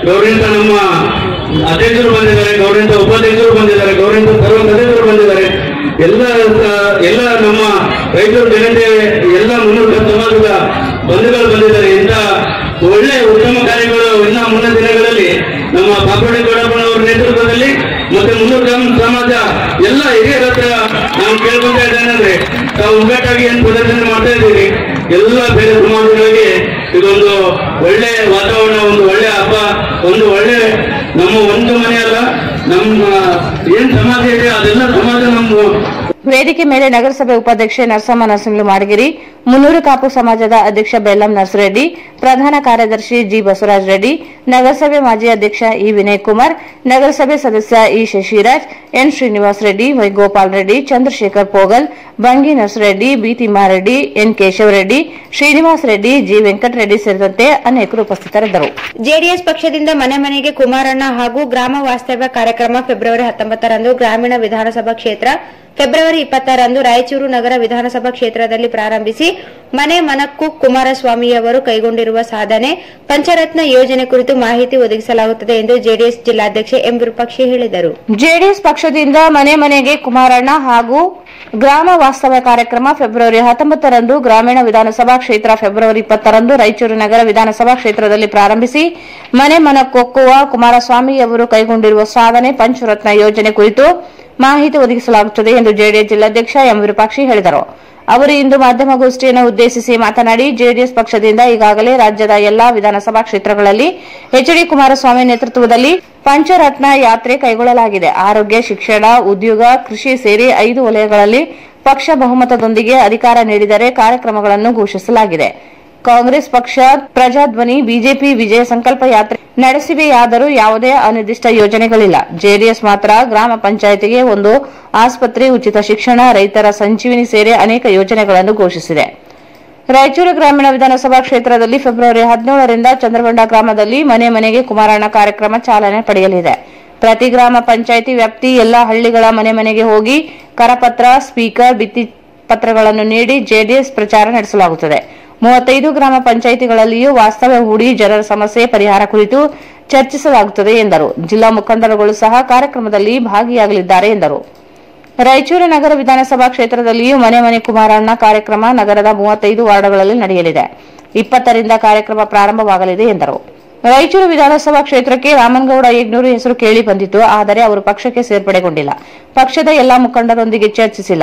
ಗೌರಿಯಿಂದ ನಮ್ಮ ಅಧ್ಯಕ್ಷರು ಬಂದಿದ್ದಾರೆ ಗೌರಿಯಿಂದ ಉಪಾಧ್ಯಕ್ಷರು ಬಂದಿದ್ದಾರೆ ಗೌರಿಯಿಂದ ಸರ್ವ ಸದಸ್ಯರು ಬಂದಿದ್ದಾರೆ ಎಲ್ಲ ಆ, ಎಲ್ಲ ನಮ್ಮ ರೈತರು ಜನತೆ ಎಲ್ಲ ಮುನ್ನೂರ ಸಮಾಜದ ಬಂಧುಗಳು ಬಂದಿದ್ದಾರೆ ಇಂಥ ಒಳ್ಳೆ ಉತ್ತಮ ಕಾರ್ಯಗಳು ಇನ್ನ ಮುಂದಿನ ದಿನಗಳಲ್ಲಿ ನಮ್ಮ ಪಾಪಡಿ ಗೌಡಪ್ಪನವರ ನೇತೃತ್ವದಲ್ಲಿ ಮತ್ತೆ ಮುನ್ನೂರು ಗ್ರಾಮ ಸಮಾಜ ಎಲ್ಲ ಹಿರಿಯರ ಹತ್ರ ನಾವು ಕೇಳ್ಕೊಂತ ಇದ್ದೇನೆಂದ್ರೆ ತಾವು ಒಗ್ಗಟ್ಟಾಗಿ ಏನು ಪ್ರದರ್ಶನ ಮಾಡ್ತಾ ಇದ್ದೀರಿ ಎಲ್ಲ ಬೇರೆ ಸಮಾಜಗಳಿಗೆ ಇದೊಂದು ಒಳ್ಳೆ ವಾತಾವರಣ ಒಂದು ಒಳ್ಳೆ ಹಬ್ಬ ಒಂದು ಒಳ್ಳೆ ನಮ್ಮ ಒಂದು ಮನೆ ಅಲ್ಲ ನಮ್ಮ ಏನ್ ಸಮಾಜ ಇದೆ ಅದೆಲ್ಲ ಸಮಾಜ ನಮ್ಮ ವೇದಿಕೆ ಮೇಲೆ ನಗರಸಭೆ ಉಪಾಧ್ಯಕ್ಷೆ ನರಸಮ್ಮ ನರಸಿಂಹಲು ಮಾಡಗಿರಿ ಮುನ್ನೂರು ಕಾಪು ಸಮಾಜದ ಅಧ್ಯಕ್ಷ ಬೆಲ್ಲಂ ನರ್ಸರೆಡ್ಡಿ ಪ್ರಧಾನ ಕಾರ್ಯದರ್ಶಿ ಜಿ ಬಸವರಾಜ ರೆಡ್ಡಿ ನಗರಸಭೆ ಮಾಜಿ ಅಧ್ಯಕ್ಷ ಇ ವಿನಯ್ ಕುಮಾರ್ ನಗರಸಭೆ ಸದಸ್ಯ E Shashiraj N Srinivas Reddy Y Gopal Reddy Chandrashekar Pogal Bangi Narsareddy B Thimmareddy N Keshavareddy Srinivas Reddy G Venkatareddy ಸೇರಿದಂತೆ ಅನೇಕರು ಉಪಸ್ಥಿತರಿದ್ದರು ಜೆಡಿಎಸ್ ಪಕ್ಷದಿಂದ ಮನೆ ಮನೆಗೆ ಕುಮಾರಣ್ಣ ಹಾಗೂ ಗ್ರಾಮ ವಾಸ್ತವ್ಯ ಕಾರ್ಯಕ್ರಮ ಫೆಬ್ರವರಿ ಹತ್ತೊಂಬತ್ತರಂದು ಗ್ರಾಮೀಣ ವಿಧಾನಸಭಾ ಕ್ಷೇತ್ರ ಫೆಬ್ರವರಿ ಇಪ್ಪತ್ತರಂದು ರಾಯಚೂರು ನಗರ ವಿಧಾನಸಭಾ ಕ್ಷೇತ್ರದಲ್ಲಿ ಪ್ರಾರಂಭಿಸಿ ಮನೆ ಮನಕ್ಕೂ ಕುಮಾರಸ್ವಾಮಿಯವರು ಕೈಗೊಂಡಿರುವ ಸಾಧನೆ ಪಂಚರತ್ನ ಯೋಜನೆ ಕುರಿತು ಮಾಹಿತಿ ಒದಗಿಸಲಾಗುತ್ತದೆ ಎಂದು ಜೆಡಿಎಸ್ ಜಿಲ್ಲಾಧ್ಯಕ್ಷ ಎಂ ವಿರೂಪಾಕ್ಷಿ ಹೇಳಿದರು ಜೆಡಿಎಸ್ ಪಕ್ಷದಿಂದ ಮನೆ ಮನೆಗೆ ಕುಮಾರಣ್ಣ ಹಾಗೂ ಗ್ರಾಮ ವಾಸ್ತವ್ಯ ಕಾರ್ಯಕ್ರಮ ಫೆಬ್ರವರಿ ಹತ್ತೊಂಬತ್ತರಂದು ಗ್ರಾಮೀಣ ವಿಧಾನಸಭಾ ಕ್ಷೇತ್ರ ಫೆಬ್ರವರಿ ಇಪ್ಪತ್ತರಂದು ರಾಯಚೂರು ನಗರ ವಿಧಾನಸಭಾ ಕ್ಷೇತ್ರದಲ್ಲಿ ಪ್ರಾರಂಭಿಸಿ ಮನೆ ಮನಕ್ಕೊಕ್ಕುವ ಕುಮಾರಸ್ವಾಮಿಯವರು ಕೈಗೊಂಡಿರುವ ಸಾಧನೆ ಪಂಚರತ್ನ ಯೋಜನೆ ಕುರಿತು ಮಾಹಿತಿ ಒದಗಿಸಲಾಗುತ್ತದೆ ಎಂದು ಜೆಡಿಎಸ್ ಜಿಲ್ಲಾಧ್ಯಕ್ಷ ಎಂ ವಿರೂಪಾಕ್ಷಿ ಹೇಳಿದರು ಅವರು ಇಂದು ಮಾಧ್ಯಮಗೋಷ್ಠಿಯನ್ನು ಉದ್ದೇಶಿಸಿ ಮಾತನಾಡಿ ಜೆಡಿಎಸ್ ಪಕ್ಷದಿಂದ ಈಗಾಗಲೇ ರಾಜ್ಯದ ಎಲ್ಲಾ ವಿಧಾನಸಭಾ ಕ್ಷೇತ್ರಗಳಲ್ಲಿ ಎಚ್ಡಿ ಕುಮಾರಸ್ವಾಮಿ ನೇತೃತ್ವದಲ್ಲಿ ಪಂಚರತ್ನ ಯಾತ್ರೆ ಕೈಗೊಳ್ಳಲಾಗಿದೆ ಆರೋಗ್ಯ ಶಿಕ್ಷಣ ಉದ್ಯೋಗ ಕೃಷಿ ಸೇರಿ ಐದು ವಲಯಗಳಲ್ಲಿ ಪಕ್ಷ ಬಹುಮತದೊಂದಿಗೆ ಅಧಿಕಾರ ನೀಡಿದರೆ ಕಾರ್ಯಕ್ರಮಗಳನ್ನು ಘೋಷಿಸಲಾಗಿದೆ ಕಾಂಗ್ರೆಸ್ ಪಕ್ಷ ಪ್ರಜಾಧ್ವನಿ ಬಿಜೆಪಿ ವಿಜಯ ಸಂಕಲ್ಪ ಯಾತ್ರೆ ನಡೆಸಿವೆಯಾದರೂ ಯಾವುದೇ ಅನಿರ್ದಿಷ್ಟ ಯೋಜನೆಗಳಿಲ್ಲ ಜೆಡಿಎಸ್ ಮಾತ್ರ ಗ್ರಾಮ ಪಂಚಾಯತಿಗೆ ಒಂದು ಆಸ್ಪತ್ರೆ ಉಚಿತ ಶಿಕ್ಷಣ ರೈತರ ಸಂಜೀವಿನಿ ಸೇರಿ ಅನೇಕ ಯೋಜನೆಗಳನ್ನು ಘೋಷಿಸಿದೆ ರಾಯಚೂರು ಗ್ರಾಮೀಣ ವಿಧಾನಸಭಾ ಕ್ಷೇತ್ರದಲ್ಲಿ ಫೆಬ್ರವರಿ ಹದಿನೇಳರಿಂದ ಚಂದ್ರಗೊಂಡ ಗ್ರಾಮದಲ್ಲಿ ಮನೆ ಮನೆಗೆ ಕುಮಾರಣ್ಣ ಕಾರ್ಯಕ್ರಮ ಚಾಲನೆ ಪಡೆಯಲಿದೆ ಪ್ರತಿ ಗ್ರಾಮ ಪಂಚಾಯಿತಿ ವ್ಯಾಪ್ತಿ ಎಲ್ಲಾ ಹಳ್ಳಿಗಳ ಮನೆ ಮನೆಗೆ ಹೋಗಿ ಕರಪತ್ರ ಸ್ಪೀಕರ್ ಭಿತ್ತಿ ಪತ್ರಗಳನ್ನು ನೀಡಿ ಜೆಡಿಎಸ್ ಪ್ರಚಾರ ನಡೆಸಲಾಗುತ್ತದೆ ಮೂವತ್ತೈದು ಗ್ರಾಮ ಪಂಚಾಯಿತಿಗಳಲ್ಲಿಯೂ ವಾಸ್ತವ್ಯ ಹೂಡಿ ಜನರ ಸಮಸ್ಯೆ ಪರಿಹಾರ ಕುರಿತು ಚರ್ಚಿಸಲಾಗುತ್ತದೆ ಎಂದರು ಜಿಲ್ಲಾ ಮುಖಂಡರುಗಳು ಸಹ ಕಾರ್ಯಕ್ರಮದಲ್ಲಿ ಭಾಗಿಯಾಗಲಿದ್ದಾರೆ ಎಂದರು ರಾಯಚೂರು ನಗರ ವಿಧಾನಸಭಾ ಕ್ಷೇತ್ರದಲ್ಲಿಯೂ ಮನೆ ಮನೆ ಕುಮಾರಣ್ಣ ಕಾರ್ಯಕ್ರಮ ನಗರದ ಮೂವತ್ತೈದು ವಾರ್ಡ್ಗಳಲ್ಲಿ ನಡೆಯಲಿದೆ ಇಪ್ಪತ್ತರಿಂದ ಕಾರ್ಯಕ್ರಮ ಪ್ರಾರಂಭವಾಗಲಿದೆ ಎಂದರು ರಾಯಚೂರು ವಿಧಾನಸಭಾ ಕ್ಷೇತ್ರಕ್ಕೆ ರಾಮನಗೌಡ ಯಗ್ನೂರು ಹೆಸರು ಕೇಳಿ ಬಂದಿತ್ತು ಆದರೆ ಅವರು ಪಕ್ಷಕ್ಕೆ ಸೇರ್ಪಡೆಗೊಂಡಿಲ್ಲ ಪಕ್ಷದ ಎಲ್ಲಾ ಮುಖಂಡರೊಂದಿಗೆ ಚರ್ಚಿಸಿಲ್ಲ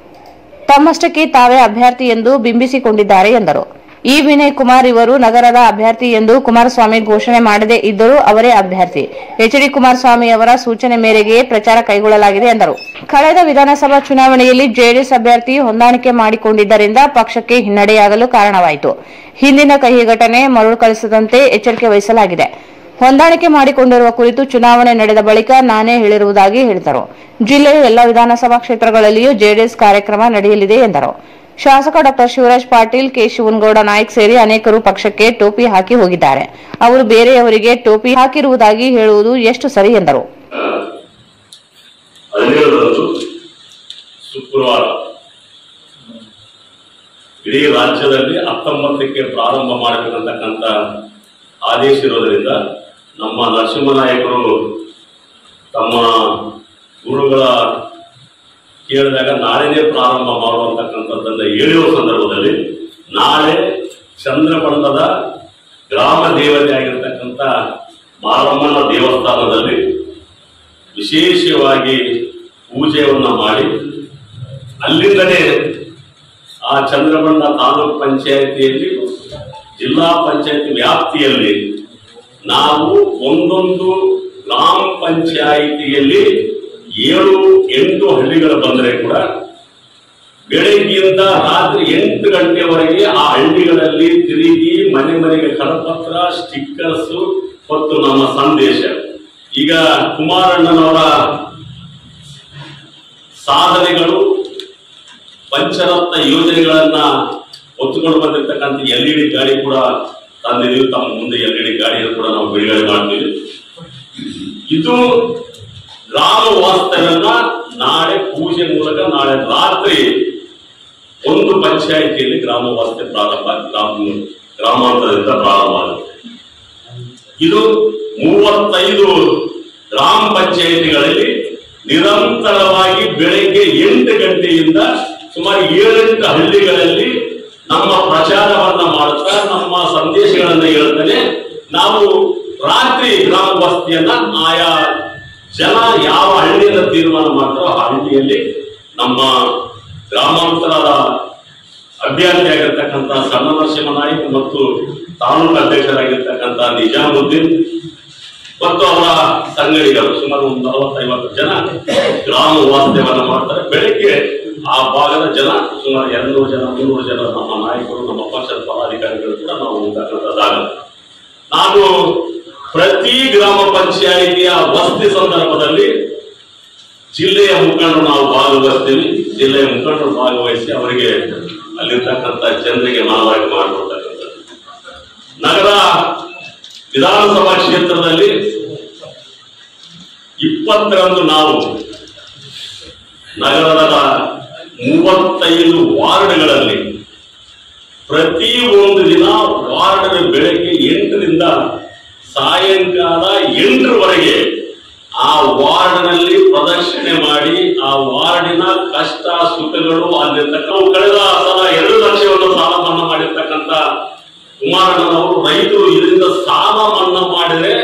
ತಮ್ಮಷ್ಟಕ್ಕೆ ತಾವೇ ಅಭ್ಯರ್ಥಿ ಎಂದು ಬಿಂಬಿಸಿಕೊಂಡಿದ್ದಾರೆ ಎಂದರು ಇ ವಿನಯ್ ಕುಮಾರ್ ಇವರು ನಗರದ ಅಭ್ಯರ್ಥಿ ಎಂದು ಕುಮಾರಸ್ವಾಮಿ ಘೋಷಣೆ ಮಾಡದೇ ಇದ್ದರೂ ಅವರೇ ಅಭ್ಯರ್ಥಿ ಎಚ್ ಡಿ ಕುಮಾರಸ್ವಾಮಿ ಅವರ ಸೂಚನೆ ಮೇರೆಗೆ ಪ್ರಚಾರ ಕೈಗೊಳ್ಳಲಾಗಿದೆ ಎಂದರು ಕಳೆದ ವಿಧಾನಸಭಾ ಚುನಾವಣೆಯಲ್ಲಿ ಜೆಡಿಎಸ್ ಅಭ್ಯರ್ಥಿ ಹೊಂದಾಣಿಕೆ ಮಾಡಿಕೊಂಡಿದ್ದರಿಂದ ಪಕ್ಷಕ್ಕೆ ಹಿನ್ನಡೆಯಾಗಲು ಕಾರಣವಾಯಿತು ಹಿಂದಿನ ಕಹಿ ಘಟನೆ ಮರುಕಳಿಸದಂತೆ ಎಚ್ಚರಿಕೆ ವಹಿಸಲಾಗಿದೆ ಹೊಂದಾಣಿಕೆ ಮಾಡಿಕೊಂಡಿರುವ ಕುರಿತು ಚುನಾವಣೆ ನಡೆದ ಬಳಿಕ ನಾನೇ ಹೇಳಿರುವುದಾಗಿ ಹೇಳಿದರು ಜಿಲ್ಲೆಯ ಎಲ್ಲ ವಿಧಾನಸಭಾ ಕ್ಷೇತ್ರಗಳಲ್ಲಿಯೂ ಜೆಡಿಎಸ್ ಕಾರ್ಯಕ್ರಮ ನಡೆಯಲಿದೆ ಎಂದರು ಶಾಸಕ ಡಾ ಶಿವರಾಜ್ ಪಾಟೀಲ್ ಕೆ ಶಿವನಗೌಡ ನಾಯ್ಕ್ ಸೇರಿ ಅನೇಕರು ಪಕ್ಷಕ್ಕೆ ಟೋಪಿ ಹಾಕಿ ಹೋಗಿದ್ದಾರೆ ಅವರು ಬೇರೆಯವರಿಗೆ ಟೋಪಿ ಹಾಕಿರುವುದಾಗಿ ಹೇಳುವುದು ಎಷ್ಟು ಸರಿ ಎಂದರು ಹದಿನೇಳರಂದು ಶುಕ್ರವಾರ ಇಡೀ ರಾಜ್ಯದಲ್ಲಿ ಹತ್ತೊಂಬತ್ತಕ್ಕೆ ಪ್ರಾರಂಭ ಮಾಡಬೇಕಂತಕ್ಕಂಥ ಆದೇಶ ಇರೋದರಿಂದ ನಮ್ಮ ನರಸಿಂಹನಾಯಕರು ತಮ್ಮ ಗುರುಗಳ ಕೇಳಿದಾಗ ನಾಳೆನೇ ಪ್ರಾರಂಭ ಮಾಡುವಂತಕ್ಕಂಥದ್ದನ್ನ ಹೇಳಿರುವ ಸಂದರ್ಭದಲ್ಲಿ ನಾಳೆ ಚಂದ್ರಬಂಧದ ಗ್ರಾಮ ದೇವತೆ ಆಗಿರ್ತಕ್ಕಂಥ ಮಾರಮ್ಮನ ದೇವಸ್ಥಾನದಲ್ಲಿ ವಿಶೇಷವಾಗಿ ಪೂಜೆಯನ್ನ ಮಾಡಿ ಅಲ್ಲಿಂದಲೇ ಆ ಚಂದ್ರಬಂಡ ತಾಲೂಕ್ ಪಂಚಾಯತಿಯಲ್ಲಿ ಜಿಲ್ಲಾ ಪಂಚಾಯತಿ ವ್ಯಾಪ್ತಿಯಲ್ಲಿ ನಾವು ಒಂದೊಂದು ಗ್ರಾಮ ಪಂಚಾಯಿತಿಯಲ್ಲಿ ಏಳು ಎಂಟು ಹಳ್ಳಿಗಳು ಬಂದರೆ ಕೂಡ ಬೆಳಗ್ಗೆಯಿಂದ ರಾತ್ರಿ ಎಂಟು ಗಂಟೆವರೆಗೆ ಆ ಹಳ್ಳಿಗಳಲ್ಲಿ ತಿರುಗಿ ಮನೆ ಮನೆಗೆ ಕರಪತ್ರ ಸ್ಟಿಕ್ಕರ್ಸ್ ಮತ್ತು ನಮ್ಮ ಸಂದೇಶ ಈಗ ಕುಮಾರಣ್ಣನವರ ಸಾಧನೆಗಳು ಪಂಚರತ್ನ ಯೋಜನೆಗಳನ್ನ ಒತ್ತುಕೊಂಡು ಬಂದಿರತಕ್ಕಂಥ ಎಲ್ ಇ ಡಿ ಗಾಡಿ ಕೂಡ ತಂದಿದ್ದೀವಿ ತಮ್ಮ ಮುಂದೆ ಎಲ್ ಇ ಡಿ ಗಾಡಿಯನ್ನು ಕೂಡ ನಾವು ಬಿಡುಗಡೆ ಮಾಡ್ತೀವಿ ಇದು ಗ್ರಾಮ ವಾಸ್ತವ್ಯನ ನಾಳೆ ಪೂಜೆ ಮೂಲಕ ನಾಳೆ ರಾತ್ರಿ ಒಂದು ಪಂಚಾಯಿತಿಯಲ್ಲಿ ಗ್ರಾಮ ವಾಸ್ತವ್ಯ ಪ್ರಾರಂಭ ಗ್ರಾಮ ಗ್ರಾಮಾಂತರದಿಂದ ಪ್ರಾರಂಭ ಆಗುತ್ತೆ ಇದು ಮೂವತ್ತೈದು ಗ್ರಾಮ ಪಂಚಾಯಿತಿಗಳಲ್ಲಿ ನಿರಂತರವಾಗಿ ಬೆಳಗ್ಗೆ ಎಂಟು ಗಂಟೆಯಿಂದ ಸುಮಾರು ಏಳೆಂಟು ಹಳ್ಳಿಗಳಲ್ಲಿ ನಮ್ಮ ಪ್ರಚಾರವನ್ನ ಮಾಡುತ್ತಾ ನಮ್ಮ ಸಂದೇಶಗಳನ್ನ ಹೇಳ್ತಾನೆ ನಾವು ರಾತ್ರಿ ಗ್ರಾಮ ವಸ್ತಿಯನ್ನ ಆಯಾ ಜನ ಯಾವ ಹಳ್ಳಿಯಿಂದ ತೀರ್ಮಾನ ಮಾಡ್ತಾರೋ ಆ ಹಳ್ಳಿಯಲ್ಲಿ ನಮ್ಮ ಗ್ರಾಮಾಂತರದ ಅಭ್ಯರ್ಥಿ ಆಗಿರ್ತಕ್ಕಂಥ ಸಣ್ಣ ನರಸಿಂಹ ನಾಯ್ಕ ಮತ್ತು ತಾಲೂಕು ಅಧ್ಯಕ್ಷರಾಗಿರ್ತಕ್ಕಂಥ ನಿಜಾಮುದ್ದೀನ್ ಮತ್ತು ಅವರ ಸಂಗಡಿಗರು ಸುಮಾರು ಒಂದು ನಲವತ್ತೈವತ್ತು ಜನ ಗ್ರಾಮ ವಾಸ್ತವ್ಯವನ್ನ ಮಾಡ್ತಾರೆ ಬೆಳಿಗ್ಗೆ ಆ ಭಾಗದ ಜನ ಸುಮಾರು ಎರಡ್ನೂರು ಜನ ಮುನ್ನೂರು ಜನ ನಮ್ಮ ನಾಯಕರು ನಮ್ಮ ಪಕ್ಷದ ಪದಾಧಿಕಾರಿಗಳು ಕೂಡ ನಾವು ಹೋಗ್ತಕ್ಕಂಥದ್ದಾಗತ್ತೆ ನಾನು ಪ್ರತಿ ಗ್ರಾಮ ಪಂಚಾಯಿತಿಯ ವಸ್ತಿ ಸಂದರ್ಭದಲ್ಲಿ ಜಿಲ್ಲೆಯ ಮುಖಂಡರು ನಾವು ಭಾಗವಹಿಸ್ತೀವಿ ಜಿಲ್ಲೆಯ ಮುಖಂಡರು ಭಾಗವಹಿಸಿ ಅವರಿಗೆ ಅಲ್ಲಿರ್ತಕ್ಕಂಥ ಜನರಿಗೆ ಮನವರಿಕೆ ಮಾಡಿಕೊಡ್ತಕ್ಕಂಥದ್ದು ನಗರ ವಿಧಾನಸಭಾ ಕ್ಷೇತ್ರದಲ್ಲಿ ಇಪ್ಪತ್ತರಂದು ನಾವು ನಗರದ ಮೂವತ್ತೈದು ವಾರ್ಡ್ಗಳಲ್ಲಿ ಪ್ರತಿ ಒಂದು ದಿನ ವಾರ್ಡ್ ಬೆಳಗ್ಗೆ ಎಂಟರಿಂದ ಸಾಯಂಕಾಲ ಎಂಟರವರೆಗೆ ಆ ವಾರ್ಡ್ನಲ್ಲಿ ಪ್ರದರ್ಶನೆ ಮಾಡಿ ಆ ವಾರ್ಡಿನ ಕಷ್ಟ ಸುಖಗಳು ಅಲ್ಲಿರ್ತಕ್ಕ ನಾವು ಕಳೆದ ಸಲ ಎರಡು ಲಕ್ಷವನ್ನು ಸಾಲ ಮನ್ನಾ ಮಾಡಿರ್ತಕ್ಕಂಥ ಕುಮಾರಣ್ಣನವರು ರೈತರು ಇದರಿಂದ ಸಾಲ ಮನ್ನಾ ಮಾಡಿದ್ರೆ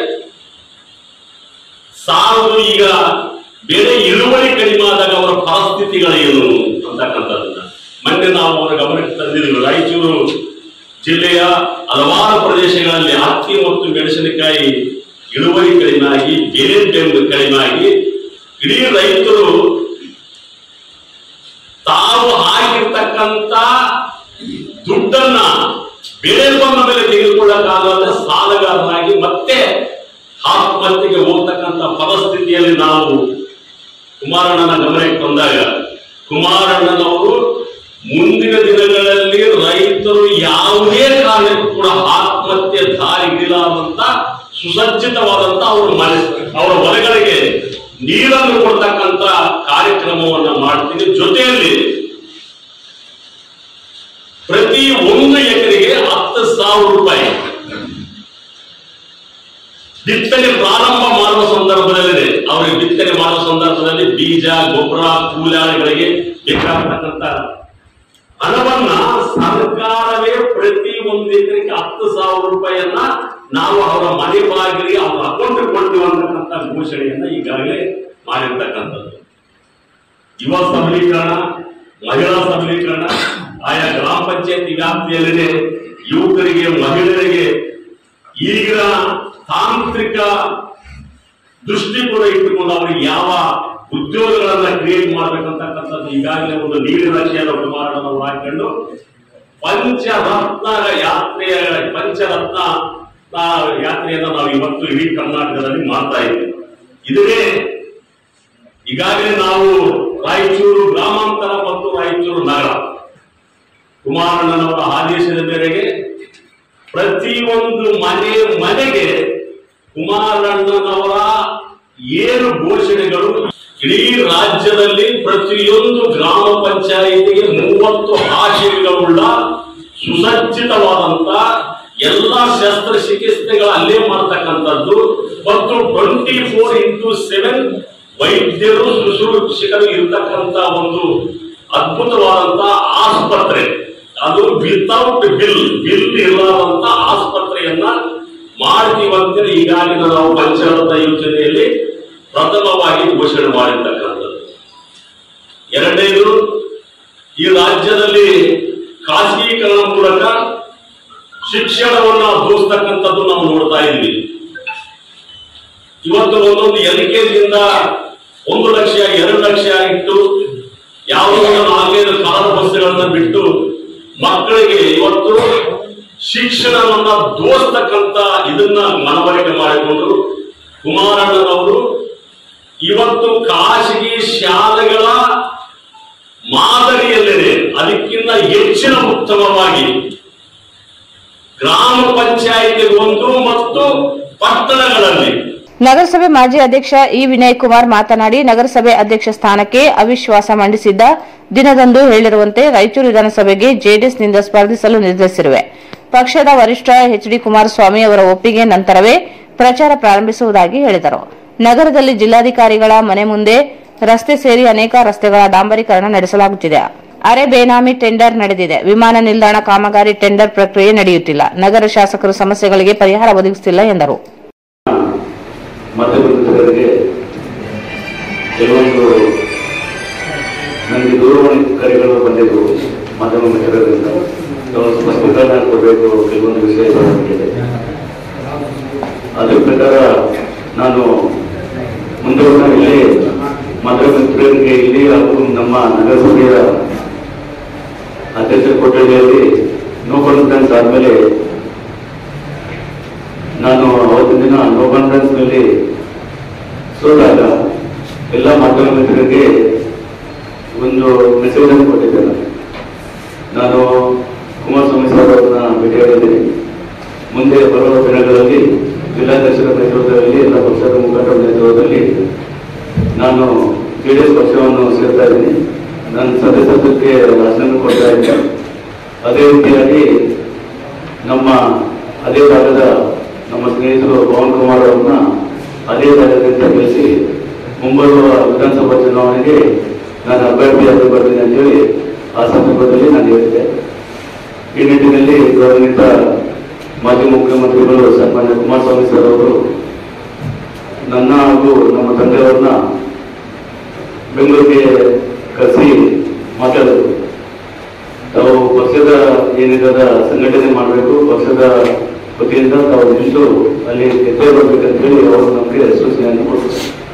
ಸಾಲದು ಈಗ ಬೆಳೆ ಇಳುವರಿ ಕಡಿಮೆ ಆದಾಗ ಅವರ ಪರಿಸ್ಥಿತಿಗಳೇನು ಅಂತಕ್ಕಂಥದ್ದನ್ನ ಮೊನ್ನೆ ನಾವು ಅವರ ಗಮನಕ್ಕೆ ತಂದಿದ್ದೀವಿ ರಾಯಚೂರು ಜಿಲ್ಲೆಯ ಹಲವಾರು ಪ್ರದೇಶಗಳಲ್ಲಿ ಹತ್ತಿ ಮತ್ತು ಮೆಣಸಿನಕಾಯಿ ಇಳುವರಿ ಕಡಿಮೆ ಆಗಿ ಬೆಲೆ ಬೆಂಬಲ ಕಡಿಮೆ ಆಗಿ ಇಡೀ ರೈತರು ತಾವು ಹಾಕಿರ್ತಕ್ಕಂತ ದುಡ್ಡನ್ನ ಬೆಳೆ ಬಂದ ಮೇಲೆ ತೆಗೆದುಕೊಳ್ಳಕ್ಕಾಗದ ಸಾಲಗಾರರಾಗಿ ಮತ್ತೆ ಆತ್ಮಹತ್ಯೆಗೆ ಹೋಗ್ತಕ್ಕಂತ ಪರಿಸ್ಥಿತಿಯಲ್ಲಿ ನಾವು ಕುಮಾರಣ್ಣನ ಗಮನಕ್ಕೆ ಬಂದಾಗ ಕುಮಾರಣ್ಣನವರು ಮುಂದಿನ ದಿನಗಳಲ್ಲಿ ರೈತರು ಯಾವುದೇ ಕಾರಣಕ್ಕೂ ಕೂಡ ಆತ್ಮಹತ್ಯೆ ದಾರಿಗಿಲಾದಂತ ಸುಸಜ್ಜಿತವಾದಂತ ಅವರ ಮನೆ ಅವರ ಹೊಲಗಳಿಗೆ ನೀರನ್ನು ಕೊಡ್ತಕ್ಕಂತ ಕಾರ್ಯಕ್ರಮವನ್ನ ಮಾಡ್ತೀನಿ ಜೊತೆಯಲ್ಲಿ ಪ್ರತಿ ಒಂದು ಎಕರೆಗೆ ಹತ್ತು ಸಾವಿರ ರೂಪಾಯಿ ಬಿತ್ತನೆ ಪ್ರಾರಂಭ ಮಾಡುವ ಸಂದರ್ಭದಲ್ಲಿ ಅವರಿಗೆ ಬಿತ್ತನೆ ಮಾಡುವ ಸಂದರ್ಭದಲ್ಲಿ ಬೀಜ ಗೊಬ್ಬರ ಕೂಲಾಳಿಗಳಿಗೆ ಬೇಕಾಗತಕ್ಕಂತ ಹಣವನ್ನ ಸರ್ಕಾರವೇ ಪ್ರತಿ ಒಂದು ಎಕರೆಗೆ ಹತ್ತು ಸಾವಿರ ರೂಪಾಯಿಯನ್ನ ನಾವು ಅವರ ಮನೆ ಬಾಗಿಲಿಗೆ ಅವರ ಅಕೌಂಟ್ ಕೊಡ್ತೀವಿ ಅಂತಕ್ಕಂಥ ಘೋಷಣೆಯನ್ನ ಈಗಾಗಲೇ ಮಾಡಿರ್ತಕ್ಕಂಥದ್ದು ಯುವ ಸಬಲೀಕರಣ ಮಹಿಳಾ ಸಬಲೀಕರಣ ಆಯಾ ಗ್ರಾಮ ಪಂಚಾಯತಿ ವ್ಯಾಪ್ತಿಯಲ್ಲಿದೆ ಯುವಕರಿಗೆ ಮಹಿಳೆಯರಿಗೆ ಈಗಿನ ತಾಂತ್ರಿಕ ದೃಷ್ಟಿಕೋನ ಇಟ್ಟುಕೊಂಡು ಅವರಿಗೆ ಯಾವ ಉದ್ಯೋಗಗಳನ್ನ ಕ್ರಿಯೇಟ್ ಮಾಡ್ಬೇಕಂತಕ್ಕಂಥದ್ದು ಈಗಾಗಲೇ ಒಂದು ನೀಲಿ ನಕ್ಷೆಯನ್ನು ಕುಮಾರಣ್ಣನವರು ಹಾಕೊಂಡು ಪಂಚರತ್ನ ಯಾತ್ರೆಯ ಪಂಚರತ್ನ ಆ, ಯಾತ್ರೆಯನ್ನ ನಾವು ಇವತ್ತು ಇಡೀ ಕರ್ನಾಟಕದಲ್ಲಿ ಮಾಡ್ತಾ ಇದ್ದೀವಿ ಇದೇ ಈಗಾಗಲೇ ನಾವು ರಾಯಚೂರು ಗ್ರಾಮಾಂತರ ಮತ್ತು ರಾಯಚೂರು ನಗರ ಕುಮಾರಣ್ಣನವರ ಆದೇಶದ ಮೇರೆಗೆ ಪ್ರತಿಯೊಂದು ಮನೆ ಮನೆಗೆ ಕುಮಾರಣ್ಣನವರ ಏನು ಘೋಷಣೆಗಳು ಇಡೀ ರಾಜ್ಯದಲ್ಲಿ ಪ್ರತಿಯೊಂದು ಗ್ರಾಮ ಪಂಚಾಯಿತಿಗೆ ಮೂವತ್ತು ಹಾಸಿಗೆಗಳುಳ್ಳ ಸುಸಜ್ಜಿತವಾದಂತ ಎಲ್ಲ ಶಸ್ತ್ರಚಿಕಿತ್ಸೆಗಳು ಅಲ್ಲೇ ಮಾಡ್ತಕ್ಕಂಥದ್ದು ಮತ್ತು ಟ್ವೆಂಟಿ ಫೋರ್ ಇಂಟು ಸೆವೆನ್ ವೈದ್ಯರು ಶುಶ್ರೂಷಕರು ಇರ್ತಕ್ಕಂತ ಒಂದು ಅದ್ಭುತವಾದಂತ ಆಸ್ಪತ್ರೆ ಅದು ವಿತೌಟ್ ಬಿಲ್ ಬಿಲ್ ಇಲ್ಲದಂತ ಆಸ್ಪತ್ರೆಯನ್ನ ಮಾಡ್ತೀವಂತೇಳಿ ಈಗಾಗಲೇ ನಾವು ಪಂಚಾಯತ್ ಯೋಜನೆಯಲ್ಲಿ ಪ್ರಥಮವಾಗಿ ಘೋಷಣೆ ಮಾಡಿರ್ತಕ್ಕಂಥದ್ದು ಎರಡನೇದು ಈ ರಾಜ್ಯದಲ್ಲಿ ಖಾಸಗೀಕರಣ ಮೂಲಕ ಶಿಕ್ಷಣವನ್ನ ದೋಸ್ತಕ್ಕಂಥದ್ದು ನಾವು ನೋಡ್ತಾ ಇದ್ವಿ ಇವತ್ತು ಒಂದೊಂದು ಎಲ್ ಕೆ ಜಿಯಿಂದ ಒಂದು ಲಕ್ಷ ಎರಡು ಲಕ್ಷ ಇಟ್ಟು ಯಾವುದೋ ಒಂದು ನಾಲ್ಕೈದು ಕಾರು ಬಸ್ಗಳನ್ನ ಬಿಟ್ಟು ಮಕ್ಕಳಿಗೆ ಇವತ್ತು ಶಿಕ್ಷಣವನ್ನ ದೋಸ್ತಕ್ಕಂತ ಇದನ್ನ ಮನವರಿಕೆ ಮಾಡಿಕೊಂಡು ಕುಮಾರಣ್ಣನವರು ಇವತ್ತು ಖಾಸಗಿ ಶಾಲೆಗಳ ಮಾದರಿಯಲ್ಲಿದೆ ಅದಕ್ಕಿಂತ ಹೆಚ್ಚಿನ ಉತ್ತಮವಾಗಿ ಗ್ರಾಮ ಪಂಚಾಯಿತಿ ಒಂದು ಮತ್ತು ಪಟ್ಟಣಗಳಲ್ಲಿ ನಗರಸಭೆ ಮಾಜಿ ಅಧ್ಯಕ್ಷ ಇ ವಿನಯ್ ಕುಮಾರ್ ಮಾತನಾಡಿ ನಗರಸಭೆ ಅಧ್ಯಕ್ಷ ಸ್ಥಾನಕ್ಕೆ ಅವಿಶ್ವಾಸ ಮಂಡಿಸಿದ್ದ ದಿನದಂದು ಹೇಳಿರುವಂತೆ ರಾಯಚೂರು ವಿಧಾನಸಭೆಗೆ ಜೆಡಿಎಸ್ನಿಂದ ಸ್ಪರ್ಧಿಸಲು ನಿರ್ಧರಿಸಿರುವೆ ಪಕ್ಷದ ವರಿಷ್ಠ ಎಚ್ ಡಿ ಕುಮಾರಸ್ವಾಮಿ ಅವರ ಒಪ್ಪಿಗೆ ನಂತರವೇ ಪ್ರಚಾರ ಪ್ರಾರಂಭಿಸುವುದಾಗಿ ಹೇಳಿದರು ನಗರದಲ್ಲಿ ಜಿಲ್ಲಾಧಿಕಾರಿಗಳ ಮನೆ ಮುಂದೆ ರಸ್ತೆ ಸೇರಿ ಅನೇಕ ರಸ್ತೆಗಳ ಡಾಂಬರೀಕರಣ ನಡೆಸಲಾಗುತ್ತಿದೆ ಅರೆ ಬೇನಾಮಿ ಟೆಂಡರ್ ನಡೆದಿದೆ ವಿಮಾನ ನಿಲ್ದಾಣ ಕಾಮಗಾರಿ ಟೆಂಡರ್ ಪ್ರಕ್ರಿಯೆ ನಡೆಯುತ್ತಿಲ್ಲ ನಗರ ಶಾಸಕರು ಸಮಸ್ಯೆಗಳಿಗೆ ಪರಿಹಾರ ಒದಗಿಸುತ್ತಿಲ್ಲ ಎಂದರು ಮಧ್ಯಪ್ರದೇಶದವರಿಗೆ ಕೆಲವೊಂದು ನನಗೆ ದೂರವಾಣಿ ಕರೆಗಳು ಬಂದಿದ್ದವು ಮಾಧ್ಯಮ ಮಿತ್ರರಿಂದ ಕೆಲವು ಸ್ಪಷ್ಟೀಕರಣ ಕೊಡಬೇಕು ಕೆಲವೊಂದು ವಿಷಯಗಳ ಬಗ್ಗೆ ಅದ್ರ ಪ್ರಕಾರ ನಾನು ಮುಂದೆ ಇಲ್ಲಿ ಮಾಧ್ಯಮ ಮಿತ್ರರಿಗೆ ಇಲ್ಲಿ ಹಾಗೂ ನಮ್ಮ ನಗರಸಭೆಯ ಅಧ್ಯಕ್ಷರ ಕೊಠಡಿಯಲ್ಲಿ ನೋ ಕಾನ್ಫಿಡೆನ್ಸ್ ಆದಮೇಲೆ ನಾನು ಅವತ್ತಿನ ದಿನ ನೋ ಕಾನ್ಫಿಡೆನ್ಸ್ ನಲ್ಲಿ ಸೋತಾಗ ಎಲ್ಲ ಮಾಧ್ಯಮ ಮಿತ್ರರಿಗೆ ಒಂದು ಮೆಸೇಜ್ ಅನ್ನು ಕೊಟ್ಟಿದ್ದೇನೆ ನಾನು ಕುಮಾರಸ್ವಾಮಿ ಸರ್ ಅವರನ್ನ ಭೇಟಿಯಾಗಿದ್ದೀನಿ ಮುಂದೆ ಬರುವ ದಿನಗಳಲ್ಲಿ ಜಿಲ್ಲಾಧ್ಯಕ್ಷರ ನೇತೃತ್ವದಲ್ಲಿ ಎಲ್ಲ ಪಕ್ಷದ ಮುಖಂಡರ ನೇತೃತ್ವದಲ್ಲಿ ನಾನು ಜೆಡಿಎಸ್ ಪಕ್ಷವನ್ನು ಸೇರ್ತಾ ಇದ್ದೀನಿ ನನ್ನ ಸದಸ್ಯತ್ವಕ್ಕೆ ರಾಜೀನಾಮೆ ಕೊಡ್ತಾ ಇದ್ದೀನಿ ಅದೇ ರೀತಿಯಾಗಿ ನಮ್ಮ ಅದೇ ಭಾಗದ ನಮ್ಮ ಸ್ನೇಹಿತರು ಪವನ್ ಕುಮಾರ್ ಅವರನ್ನ ಅದೇ ಜಾಗದಿಂದ ಗೆಲ್ಲಿಸಿ ಮುಂಬರುವ ವಿಧಾನಸಭಾ ಚುನಾವಣೆಗೆ ನಾನು ಅಭ್ಯರ್ಥಿಯಾಗಿ ಬರ್ತೀನಿ ಅಂತೇಳಿ ಆ ಸಂದರ್ಭದಲ್ಲಿ ನಾನು ಹೇಳಿದ್ದೆ ಈ ನಿಟ್ಟಿನಲ್ಲಿ ಗೌರವಿತ ಮಾಜಿ ಮುಖ್ಯಮಂತ್ರಿಗಳು ಸನ್ಮಾನ್ಯ ಕುಮಾರಸ್ವಾಮಿ ಸರ್ ಅವರು ನನ್ನ ಹಾಗೂ ನಮ್ಮ ತಂದೆಯವರನ್ನ ಬೆಂಗಳೂರಿಗೆ ಕರೆಸಿ ಮಾತಾಡಿದ್ರು ತಾವು ಪಕ್ಷದ ಏನಿರದ ಸಂಘಟನೆ ಮಾಡಬೇಕು ಪಕ್ಷದ ವತಿಯಿಂದ ತಾವು ನಿಂತು ಅಲ್ಲಿ ಗೆದ್ದೇ ಬರ್ಬೇಕಂತ ಹೇಳಿ ಅವರು ನಮಗೆ ಸೂಚನೆಯನ್ನು ಕೊಟ್ಟರು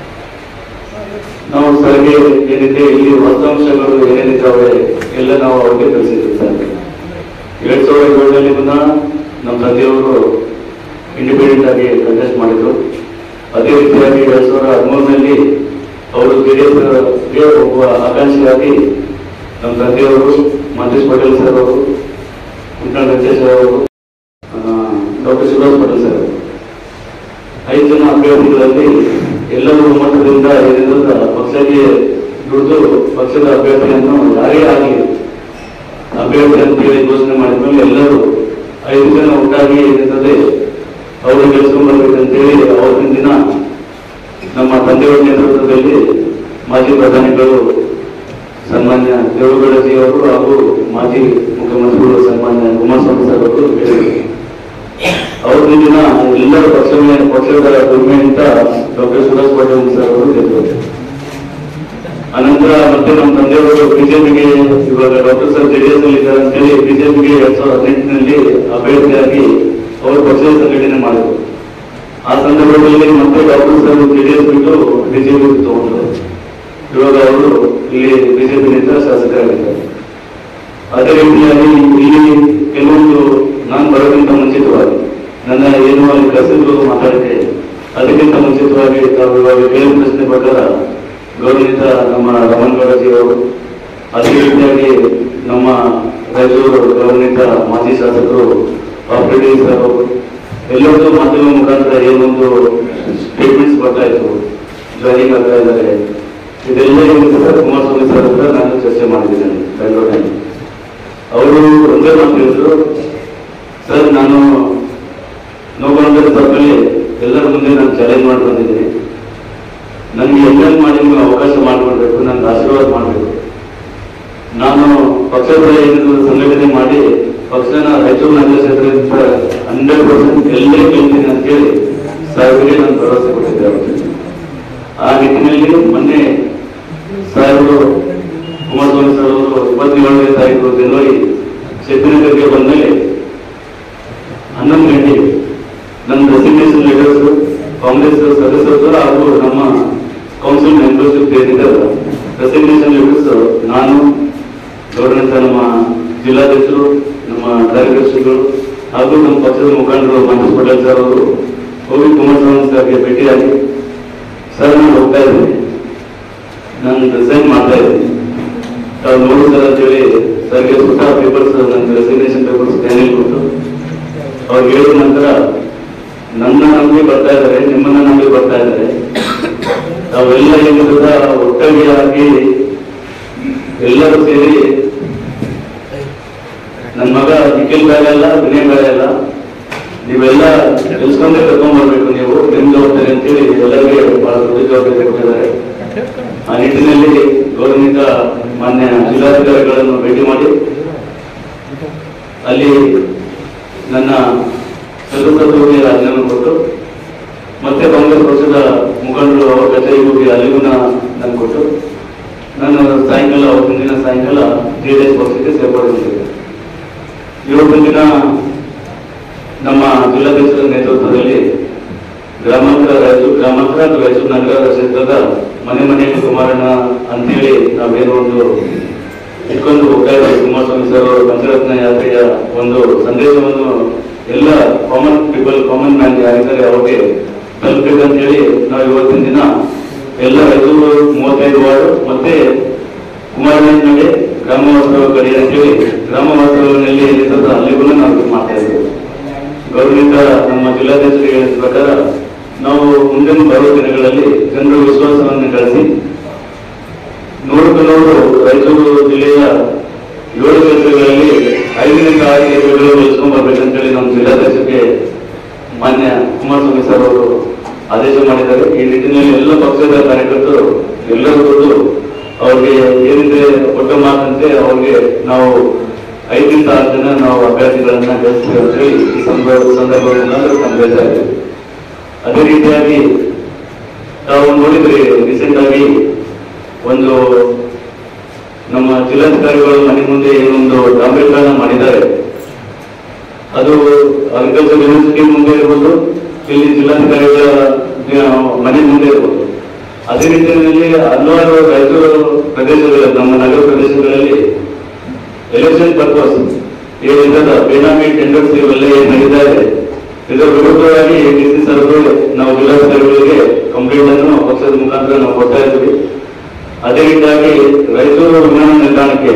ನಾವು ಸರ್ಗೆ ಏನಿದೆ ಇಲ್ಲಿ ವಾಸ್ತವಾಂಶಗಳು ಏನೇನಿದ್ದಾವೆ ಎಲ್ಲ ನಾವು ಅವ್ರಿಗೆ ತಿಳಿಸಿದ್ವಿ ಸರ್ ಎರಡ್ ಸಾವಿರದ ಏಳರಲ್ಲಿ ಪುನಃ ನಮ್ಮ ತಂದೆಯವರು ಇಂಡಿಪೆಂಡೆಂಟ್ ಆಗಿ ಕಂಟೆಸ್ಟ್ ಮಾಡಿದ್ರು ಅದೇ ರೀತಿಯಾಗಿ ಎರಡ್ ಸಾವಿರದ ಹದಿಮೂರರಲ್ಲಿ ಅವರು ಜೆಡಿಎಸ್ಗೆ ಒಬ್ಬ ಆಕಾಂಕ್ಷಿಯಾಗಿ ನಮ್ಮ ತಂದೆಯವರು ಮಂತೇಶ್ ಪಟೇಲ್ ಸರ್ ಅವರು ಕುಂಟಲ್ ವೆಂಕಟೇಶ್ ಅವರು ಡಾಕ್ಟರ್ ಶಿವರಾಜ್ ಪಟೇಲ್ ಸರ್ ಅವರು ಐದು ಜನ ಅಭ್ಯರ್ಥಿಗಳಲ್ಲಿ ಎಲ್ಲರೂ ಮಟ್ಟದಿಂದ ಏನಿಲ್ಲ ಪಕ್ಷಕ್ಕೆ ದುಡಿದು ಪಕ್ಷದ ಅಭ್ಯರ್ಥಿಯನ್ನು ಯಾರೇ ಆಗಲಿ ಅಭ್ಯರ್ಥಿ ಅಂತ ಹೇಳಿ ಘೋಷಣೆ ಮಾಡಿದ್ಮೇಲೆ ಎಲ್ಲರೂ ಐದು ಜನ ಒಟ್ಟಾಗಿ ಏನಿರ್ತದೆ ಅವರು ಗೆಲ್ಸ್ಕೊಂಡ್ ಬರ್ಬೇಕಂತೇಳಿ ಅವತ್ತಿನ ದಿನ ನಮ್ಮ ತಂದೆಯವರ ನೇತೃತ್ವದಲ್ಲಿ ಮಾಜಿ ಪ್ರಧಾನಿಗಳು ಸನ್ಮಾನ್ಯ ದೇವೇಗೌಡಜಿ ಅವರು ಹಾಗೂ ಮಾಜಿ ಮುಖ್ಯಮಂತ್ರಿಗಳು ಸನ್ಮಾನ್ಯ ಕುಮಾರಸ್ವಾಮಿ ಸರ್ ಅವರು ಹೇಳಿದರು ಅವತ್ತಿನ ದಿನ ಎಲ್ಲರ ಪಕ್ಷದ ಪಕ್ಷದ ದುರ್ಮೆಯಿಂದ ಡಾಕ್ಟರ್ ಸುರೇಶ್ ಪಾಟೀಲ್ ಸರ್ ಅವರು ಗೆದ್ದರು ಅನಂತರ ಮತ್ತೆ ನಮ್ಮ ತಂದೆಯವರು ಬಿಜೆಪಿಗೆ ಇವಾಗ ಡಾಕ್ಟರ್ ಸರ್ ಜೆಡಿಎಸ್ ಅಲ್ಲಿ ಇದ್ದಾರೆ ಅಂತೇಳಿ ಬಿಜೆಪಿಗೆ ಎರಡ್ ಸಾವಿರದ ಹದಿನೆಂಟಿನಲ್ಲಿ ಅಭ್ಯರ್ಥಿಯಾಗಿ ಅವರು ಪಕ್ಷದ ಸಂಘಟನೆ ಮಾಡಿದರು ಆ ಸಂದರ್ಭದಲ್ಲಿ ಮತ್ತೆ ಡಾಕ್ಟರ್ ಸರ್ ಜೆಡಿಎಸ್ ಬಿಟ್ಟು ಬಿಜೆಪಿ ತಗೊಂಡ್ರು ಇವಾಗ ಅವರು ಇಲ್ಲಿ ಬಿಜೆಪಿನಿಂದ ಶಾಸಕರಾಗಿದ್ದಾರೆ ಅದೇ ರೀತಿಯಾಗಿ ಇಲ್ಲಿ ಕೆಲವೊಂದು ನಾನು ಬರೋಕ್ಕಿಂತ ಮುಂಚಿತವಾಗಿ ನನ್ನ ಏನು ಅಲ್ಲಿ ಕಸಿದ್ರು ಮಾತಾಡಿದೆ ಅದಕ್ಕಿಂತ ಮುಂಚಿತವಾಗಿ ತಾವು ಇವಾಗ ಕೇಳಿದ ಪ್ರಶ್ನೆ ಪ್ರಕಾರ ಗೌರವಿತ ನಮ್ಮ ರಮಣ್ ಗೌಡಜಿ ಅವರು ಅದೇ ರೀತಿಯಾಗಿ ನಮ್ಮ ರಾಯಚೂರು ಗೌರವಿತ ಮಾಜಿ ಶಾಸಕರು ಆಪರೇಟಿವ್ ಸರ್ ಅವರು ಎಲ್ಲರದ್ದು ಮಾಧ್ಯಮ ಮುಖಾಂತರ ಏನೊಂದು ಸ್ಟೇಟ್ಮೆಂಟ್ಸ್ ಬರ್ತಾ ಇತ್ತು ಜಾಯಿನಿಂಗ್ ಆಗ್ತಾ ಇದ್ದಾರೆ ಇದೆಲ್ಲ ಏನಿದೆ ಸರ್ ಕುಮಾರಸ್ವಾಮಿ ಸರ್ ಹತ್ರ ನಾನು ಚರ್ಚೆ ಮಾಡಿದ್ದೇನೆ ಬೆಂಗಳೂರಿನಲ್ಲಿ ಅವರು ಒಂದೇ ಮಾತು ಹೇಳಿದ್ರು ಸರ್ ನಾನು ನೋಗೊಂಡ್ರೆ ತಪ್ಪಲ್ಲಿ ಎಲ್ಲರ ಮುಂದೆ ನಾನು ಚಾಲೆಂಜ್ ಮಾಡಿ ಬಂದಿದ್ದೀನಿ ನನಗೆ ಎಲ್ಲೆಲ್ಲಿ ಮಾಡಿ ನೀವು ಅವಕಾಶ ಮಾಡಿಕೊಡ್ಬೇಕು ನನಗೆ ಆಶೀರ್ವಾದ ಮಾಡಬೇಕು ನಾನು ಪಕ್ಷದ ಏನಿದ್ರು ಸಂಘಟನೆ ಮಾಡಿ ಪಕ್ಷನ ರಾಯಚೂರು ನಗರ ಕ್ಷೇತ್ರದಿಂದ ಹಂಡ್ರೆಡ್ ಪರ್ಸೆಂಟ್ ಎಲ್ಲೇ ಗೆಲ್ತೀನಿ ಅಂತ ಹೇಳಿ ಸಾಹೇಬರಿಗೆ ನಾನು ಭರವಸೆ ಕೊಟ್ಟಿದ್ದೆ ಅವರಿಗೆ ಆ ನಿಟ್ಟಿನಲ್ಲಿ ಮೊನ್ನೆ ಸಾಹೇಬರು ಕುಮಾರಸ್ವಾಮಿ ಸರ್ ಅವರು ಇಪ್ಪತ್ತೇಳನೇ ತಾರೀಕು ಜನವರಿ ಶಕ್ತಿನಗರ್ಗೆ ಬಂದ್ಮೇಲೆ ಹನ್ನೊಂದು ಗಂಟೆಗೆ ನನ್ನ ರೆಸಿಗ್ನೇಷನ್ ಲೆಟರ್ಸ್ ಕಾಂಗ್ರೆಸ್ ಸದಸ್ಯರು ಹಾಗೂ ನಮ್ಮ ಕೌನ್ಸಿಲ್ ಮೆಂಬರ್ಶಿಪ್ ಏನಿದ್ದಾರೆ ರೆಸಿಗ್ನೇಷನ್ ಲೆಟರ್ಸ್ ನಾನು ಗೌರವಂತ ನಮ್ಮ ಜಿಲ್ಲಾಧ್ಯಕ್ಷರು ನಮ್ಮ ಕಾರ್ಯದರ್ಶಿಗಳು ಹಾಗೂ ನಮ್ಮ ಪಕ್ಷದ ಮುಖಂಡರು ಮಂಜು ಪಟೇಲ್ ಸರ್ ಅವರು ಹೋಗಿ ಕುಮಾರಸ್ವಾಮಿ ಸರ್ಗೆ ಭೇಟಿಯಾಗಿ ಸರ್ ನಾನು ಹೋಗ್ತಾ ಇದ್ದೀನಿ ನಾನು ರಿಸೈನ್ ಮಾಡ್ತಾ ಇದ್ದೀನಿ ತಾವು ನೋಡಿ ಸರ್ ಅಂತೇಳಿ ಸರ್ಗೆ ಸುತ್ತ ಪೇಪರ್ಸ್ ನನ್ನ ರೆಸಿಗ್ನೇಷನ್ ಪೇಪರ್ಸ್ ಸ್ಕ್ಯಾನಿಂಗ್ ಕೊಟ್ಟು ಅವ್ರು ಹೇಳಿದ ನಂತರ ನನ್ನ ನಂಬಿ ಬರ್ತಾ ಇದ್ದಾರೆ ನಿಮ್ಮನ್ನ ನಂಬಿ ಬರ್ತಾ ಇದ್ದಾರೆ ತಾವೆಲ್ಲ ಏನಿಲ್ಲ ಒಟ್ಟಾಗಿ ಆಗಿ ಎಲ್ಲರೂ ಸೇರಿ ನನ್ನ ಮಗ ನಿಖಿಲ್ ಬೇರೆ ಅಲ್ಲ ವಿನಯ್ ಬೇರೆ ಅಲ್ಲ ನೀವೆಲ್ಲ ನಿಲ್ಸ್ಕೊಂಡೇ ಕರ್ಕೊಂಡ್ ಬರ್ಬೇಕು ನೀವು ನಿಮ್ ಜವಾಬ್ದಾರಿ ಅಂತೇಳಿ ಎಲ್ಲರಿಗೆ ಬಹಳ ದೊಡ್ಡ ಜವಾಬ್ದಾರಿ ಕೊಟ್ಟಿದ್ದಾರೆ ಆ ನಿಟ್ಟಿನಲ್ಲಿ ಗೌರವಿತ ಮಾನ್ಯ ಜಿಲ್ಲಾಧಿಕಾರಿಗಳನ್ನು ಭೇಟಿ ಮಾಡಿ ಅಲ್ಲಿ ನನ್ನ ಸದಸ್ಯರಿಗೆ ರಾಜೀನಾಮೆ ಕೊಟ್ಟು ಮತ್ತೆ ಕಾಂಗ್ರೆಸ್ ಪಕ್ಷದ ಮುಖಂಡರು ಅವರ ಕಚೇರಿಗೆ ಹೋಗಿ ಅಲ್ಲಿಗೂ ನಾನು ಕೊಟ್ಟು ನಾನು ಸಾಯಂಕಾಲ ಅವತ್ತಿನ ದಿನ ಸಾಯಂಕಾಲ ಜೆ ಡಿ ಎಸ್ ಪಕ್ಷಕ್ಕೆ ಸೇರ್ಪಡೆಗೊಂಡಿದ್ದೆ ಇವತ್ತಿನ ದಿನ ನಮ್ಮ ಜಿಲ್ಲಾಧ್ಯಕ್ಷರ ನೇತೃತ್ವದಲ್ಲಿ ಗ್ರಾಮಾಂತರ ರಾಯಚೂರು ಗ್ರಾಮಾಂತರ ಹಾಗೂ ರಾಯಚೂರು ನಗರ ಕ್ಷೇತ್ರದ ಮನೆ ಮನೆಯಲ್ಲಿ ಕುಮಾರಣ್ಣ ಅಂತೇಳಿ ನಾವೇನೋ ಒಂದು ಇಟ್ಕೊಂಡು ಹೋಗ್ತಾ ಇದ್ದೀವಿ ಕುಮಾರಸ್ವಾಮಿ ಸರ್ ಅವರ ಪಂಚರತ್ನ ಯಾತ್ರೆಯ ಒಂದು ಸಂದೇಶವನ್ನು ಎಲ್ಲ ಕಾಮನ್ ಪೀಪಲ್ ಕಾಮನ್ ಮ್ಯಾನ್ ಯಾರಿದ್ದಾರೆ ಅವ್ರಿಗೆ ತಲುಪಬೇಕು ಅಂತೇಳಿ ನಾವು ಇವತ್ತಿನ ದಿನ ಎಲ್ಲ ರಾಯಚೂರು ಮೂವತ್ತೈದು ವಾರ್ಡ್ ಮತ್ತೆ ಕುಮಾರಣ್ಣನಲ್ಲಿ ಗ್ರಾಮ ವಾಸ್ತವ ಕಡೆ ಅಂತೇಳಿ ಗ್ರಾಮ ವಾಸ್ತವನಲ್ಲಿ ಏನಿರ್ತದ ಅಲ್ಲಿಗೂ ನಾವು ಇದು ಮಾಡ್ತಾ ಇದ್ದೀವಿ ಗೌರವಿತ ನಮ್ಮ ಜಿಲ್ಲಾಧ್ಯಕ್ಷರಿಗೆ ಹೇಳಿದ ಪ್ರಕಾರ ನಾವು ಮುಂದಿನ ಬರುವ ದಿನಗಳಲ್ಲಿ ಜನರ ವಿಶ್ವಾಸವನ್ನು ಗಳಿಸಿ ನೂರಕ್ಕೆ ನೂರು ರಾಯಚೂರು ಜಿಲ್ಲೆಯ ಏಳು ಕ್ಷೇತ್ರಗಳಲ್ಲಿ ಐದರಿಂದ ಆರು ಕ್ಷೇತ್ರಗಳು ಗೆಲ್ಸ್ಕೊಂಡ್ ಬರ್ಬೇಕಂತೇಳಿ ನಮ್ಮ ಜಿಲ್ಲಾಧ್ಯಕ್ಷರಿಗೆ ಮಾನ್ಯ ಕುಮಾರಸ್ವಾಮಿ ಸರ್ ಅವರು ಆದೇಶ ಮಾಡಿದ್ದಾರೆ ಈ ನಿಟ್ಟಿನಲ್ಲಿ ಎಲ್ಲ ಪಕ್ಷದ ಕಾರ್ಯಕರ್ತರು ಎಲ್ಲರೂ ದುಡ್ಡು ಅವ್ರಿಗೆ ಏನಿದೆ ಕೊಟ್ಟ ಮಾತಂತೆ ಅವ್ರಿಗೆ ನಾವು ಐದರಿಂದ ಆರು ಜನ ನಾವು ಅಭ್ಯರ್ಥಿಗಳನ್ನ ಗೆಲ್ಸ್ತೀವಿ ಅಂತೇಳಿ ಈ ಸಂದರ್ಭ ಸಂದರ್ಭದಲ್ಲಿ ಸಂದೇಶ ಇದೆ ಅದೇ ರೀತಿಯಾಗಿ ತಾವು ನೋಡಿದ್ರಿ ರೀಸೆಂಟ್ ಆಗಿ ಒಂದು ನಮ್ಮ ಜಿಲ್ಲಾಧಿಕಾರಿಗಳು ಮನೆ ಮುಂದೆ ಏನೊಂದು ಡಾಂಬರೀಕರಣ ಮಾಡಿದ್ದಾರೆ ಅದು ಅಗ್ರಿಕಲ್ಚರ್ ಯೂನಿವರ್ಸಿಟಿ ಮುಂದೆ ಇರ್ಬೋದು ಇಲ್ಲಿ ಜಿಲ್ಲಾಧಿಕಾರಿಗಳ ಆ, ಮನೆ ಮುಂದೆ ಇರ್ಬೋದು ಅದೇ ರೀತಿಯಲ್ಲಿ ಹಲವಾರು ರಾಯಚೂರು ಪ್ರದೇಶಗಳು ನಮ್ಮ ನಗರ ಪ್ರದೇಶಗಳಲ್ಲಿ ಎಲೆಕ್ಷನ್ ಪರ್ಪಸ್ ಏನಿಲ್ಲದ ಬೇನಾಮಿ ಟೆಂಡರ್ಸ್ ಇವೆಲ್ಲ ಏನ್ ನಡೀತಾ ಇದೆ ಇದರ ವಿರುದ್ಧವಾಗಿ ಡಿ ಸಿ ಸರ್ಗಳು ನಾವು ಜಿಲ್ಲಾಧಿಕಾರಿಗಳಿಗೆ ಕಂಪ್ಲೇಂಟ್ ಅನ್ನು ಪಕ್ಷದ ಮುಖಾಂತರ ನಾವು ಕೊಡ್ತಾ ಇದ್ವಿ ಅದೇ ರೀತಿಯಾಗಿ ರಾಯಚೂರು ವಿಮಾನ ನಿಲ್ದಾಣಕ್ಕೆ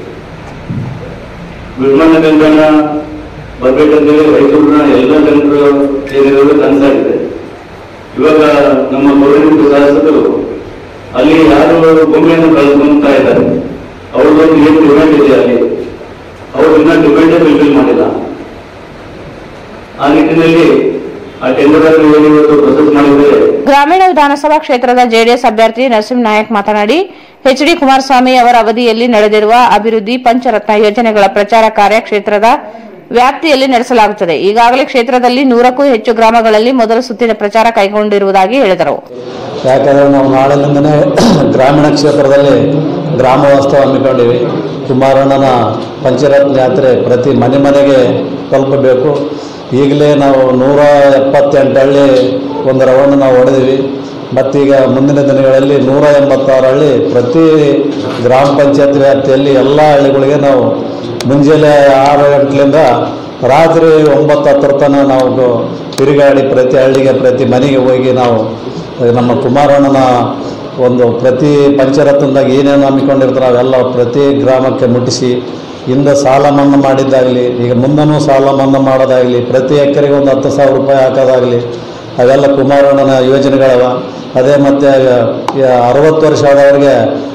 ವಿಮಾನ ನಿಲ್ದಾಣ ಬರ್ಬೇಕಂತೇಳಿ ರಾಯಚೂರಿನ ಎಲ್ಲ ಜನರು ಏನಿರೋದು ಕನಸಾಗಿದೆ ಇವಾಗ ನಮ್ಮ ಗೌರವಿತ ಶಾಸಕರು ಅಲ್ಲಿ ಯಾರು ಭೂಮಿಯನ್ನು ಕಳ್ಕೊಂತಾ ಇದ್ದಾರೆ ಅವ್ರದ್ದೊಂದು ಏನು ಡಿಮ್ಯಾಂಡ್ ಇದೆ ಅಲ್ಲಿ ಅವರು ಇನ್ನ ಡಿಮ್ಯಾಂಡೇ ಫುಲ್ಫಿಲ್ ಮಾಡಿಲ್ಲ ಆ ನಿಟ್ಟಿನಲ್ಲಿ ಆ ಟೆಂಡರ್ ಅನ್ನು ಏನು ಇವತ್ತು ಪ್ರೊಸೆಸ್ ಮಾಡಿದರೆ ಗ್ರಾಮೀಣ ವಿಧಾನಸಭಾ ಕ್ಷೇತ್ರದ ಜೆಡಿಎಸ್ ಅಭ್ಯರ್ಥಿ ನರಸಿಂಹ ನಾಯಕ್ ಮಾತನಾಡಿ ಎಚ್ ಡಿ ಕುಮಾರಸ್ವಾಮಿ ಅವರ ಅವಧಿಯಲ್ಲಿ ನಡೆದಿರುವ ಅಭಿವೃದ್ಧಿ ಪಂಚರತ್ನ ಯೋಜನೆಗಳ ಪ್ರಚಾರ ಕಾರ್ಯ ಕ್ಷೇತ್ರದ ವ್ಯಾಪ್ತಿಯಲ್ಲಿ ನಡೆಸಲಾಗುತ್ತದೆ ಈಗಾಗಲೇ ಕ್ಷೇತ್ರದಲ್ಲಿ ನೂರಕ್ಕೂ ಹೆಚ್ಚು ಗ್ರಾಮಗಳಲ್ಲಿ ಮೊದಲ ಸುತ್ತಿನ ಪ್ರಚಾರ ಕೈಗೊಂಡಿರುವುದಾಗಿ ಹೇಳಿದರು ಯಾಕಂದರೆ ನಾವು ನಾಳೆಯಿಂದನೇ ಗ್ರಾಮೀಣ ಕ್ಷೇತ್ರದಲ್ಲಿ ಗ್ರಾಮ ವಾಸ್ತವ ಹಮ್ಮಿಕೊಂಡಿವಿ ಕುಮಾರಣ್ಣನ ಪಂಚರತ್ನ ಯಾತ್ರೆ ಪ್ರತಿ ಮನೆ ಮನೆಗೆ ತಲುಪಬೇಕು ಈಗಲೇ ನಾವು ನೂರ ಎಪ್ಪತ್ತೆಂಟು ಹಳ್ಳಿ ಒಂದು ರೌಂಡ್ ನಾವು ಹೊಡೆದಿವಿ ಮತ್ತೀಗ ಮುಂದಿನ ದಿನಗಳಲ್ಲಿ ನೂರ ಎಂಬತ್ತಾರು ಹಳ್ಳಿ ಪ್ರತಿ ಗ್ರಾಮ ಪಂಚಾಯತ್ ವ್ಯಾಪ್ತಿಯಲ್ಲಿ ಎಲ್ಲ ಹಳ್ಳಿಗಳಿಗೆ ನಾವು ಮುಂಜಾನೆ ಆರು ಗಂಟೆಲಿಂದ ರಾತ್ರಿ ಒಂಬತ್ತು ಹತ್ತರ ತನಕ ನಾವು ತಿರುಗಾಡಿ ಪ್ರತಿ ಹಳ್ಳಿಗೆ ಪ್ರತಿ ಮನೆಗೆ ಹೋಗಿ ನಾವು ನಮ್ಮ ಕುಮಾರಣ್ಣನ ಒಂದು ಪ್ರತಿ ಪಂಚರತ್ನದಾಗ ಏನೇನು ಹಮ್ಮಿಕೊಂಡಿರ್ತಾರೆ ಅವೆಲ್ಲ ಪ್ರತಿ ಗ್ರಾಮಕ್ಕೆ ಮುಟ್ಟಿಸಿ ಹಿಂದೆ ಸಾಲ ಮನ್ನಾ ಮಾಡಿದ್ದಾಗಲಿ ಈಗ ಮುಂದನೂ ಸಾಲ ಮನ್ನಾ ಮಾಡೋದಾಗಲಿ ಪ್ರತಿ ಎಕರೆಗೆ ಒಂದು ಹತ್ತು ಸಾವಿರ ರೂಪಾಯಿ ಹಾಕೋದಾಗಲಿ ಅವೆಲ್ಲ ಕುಮಾರಣ್ಣನ ಯೋಜನೆಗಳವ ಅದೇ ಮತ್ತು ಅರವತ್ತು ವರ್ಷ ಆದವ್ರಿಗೆ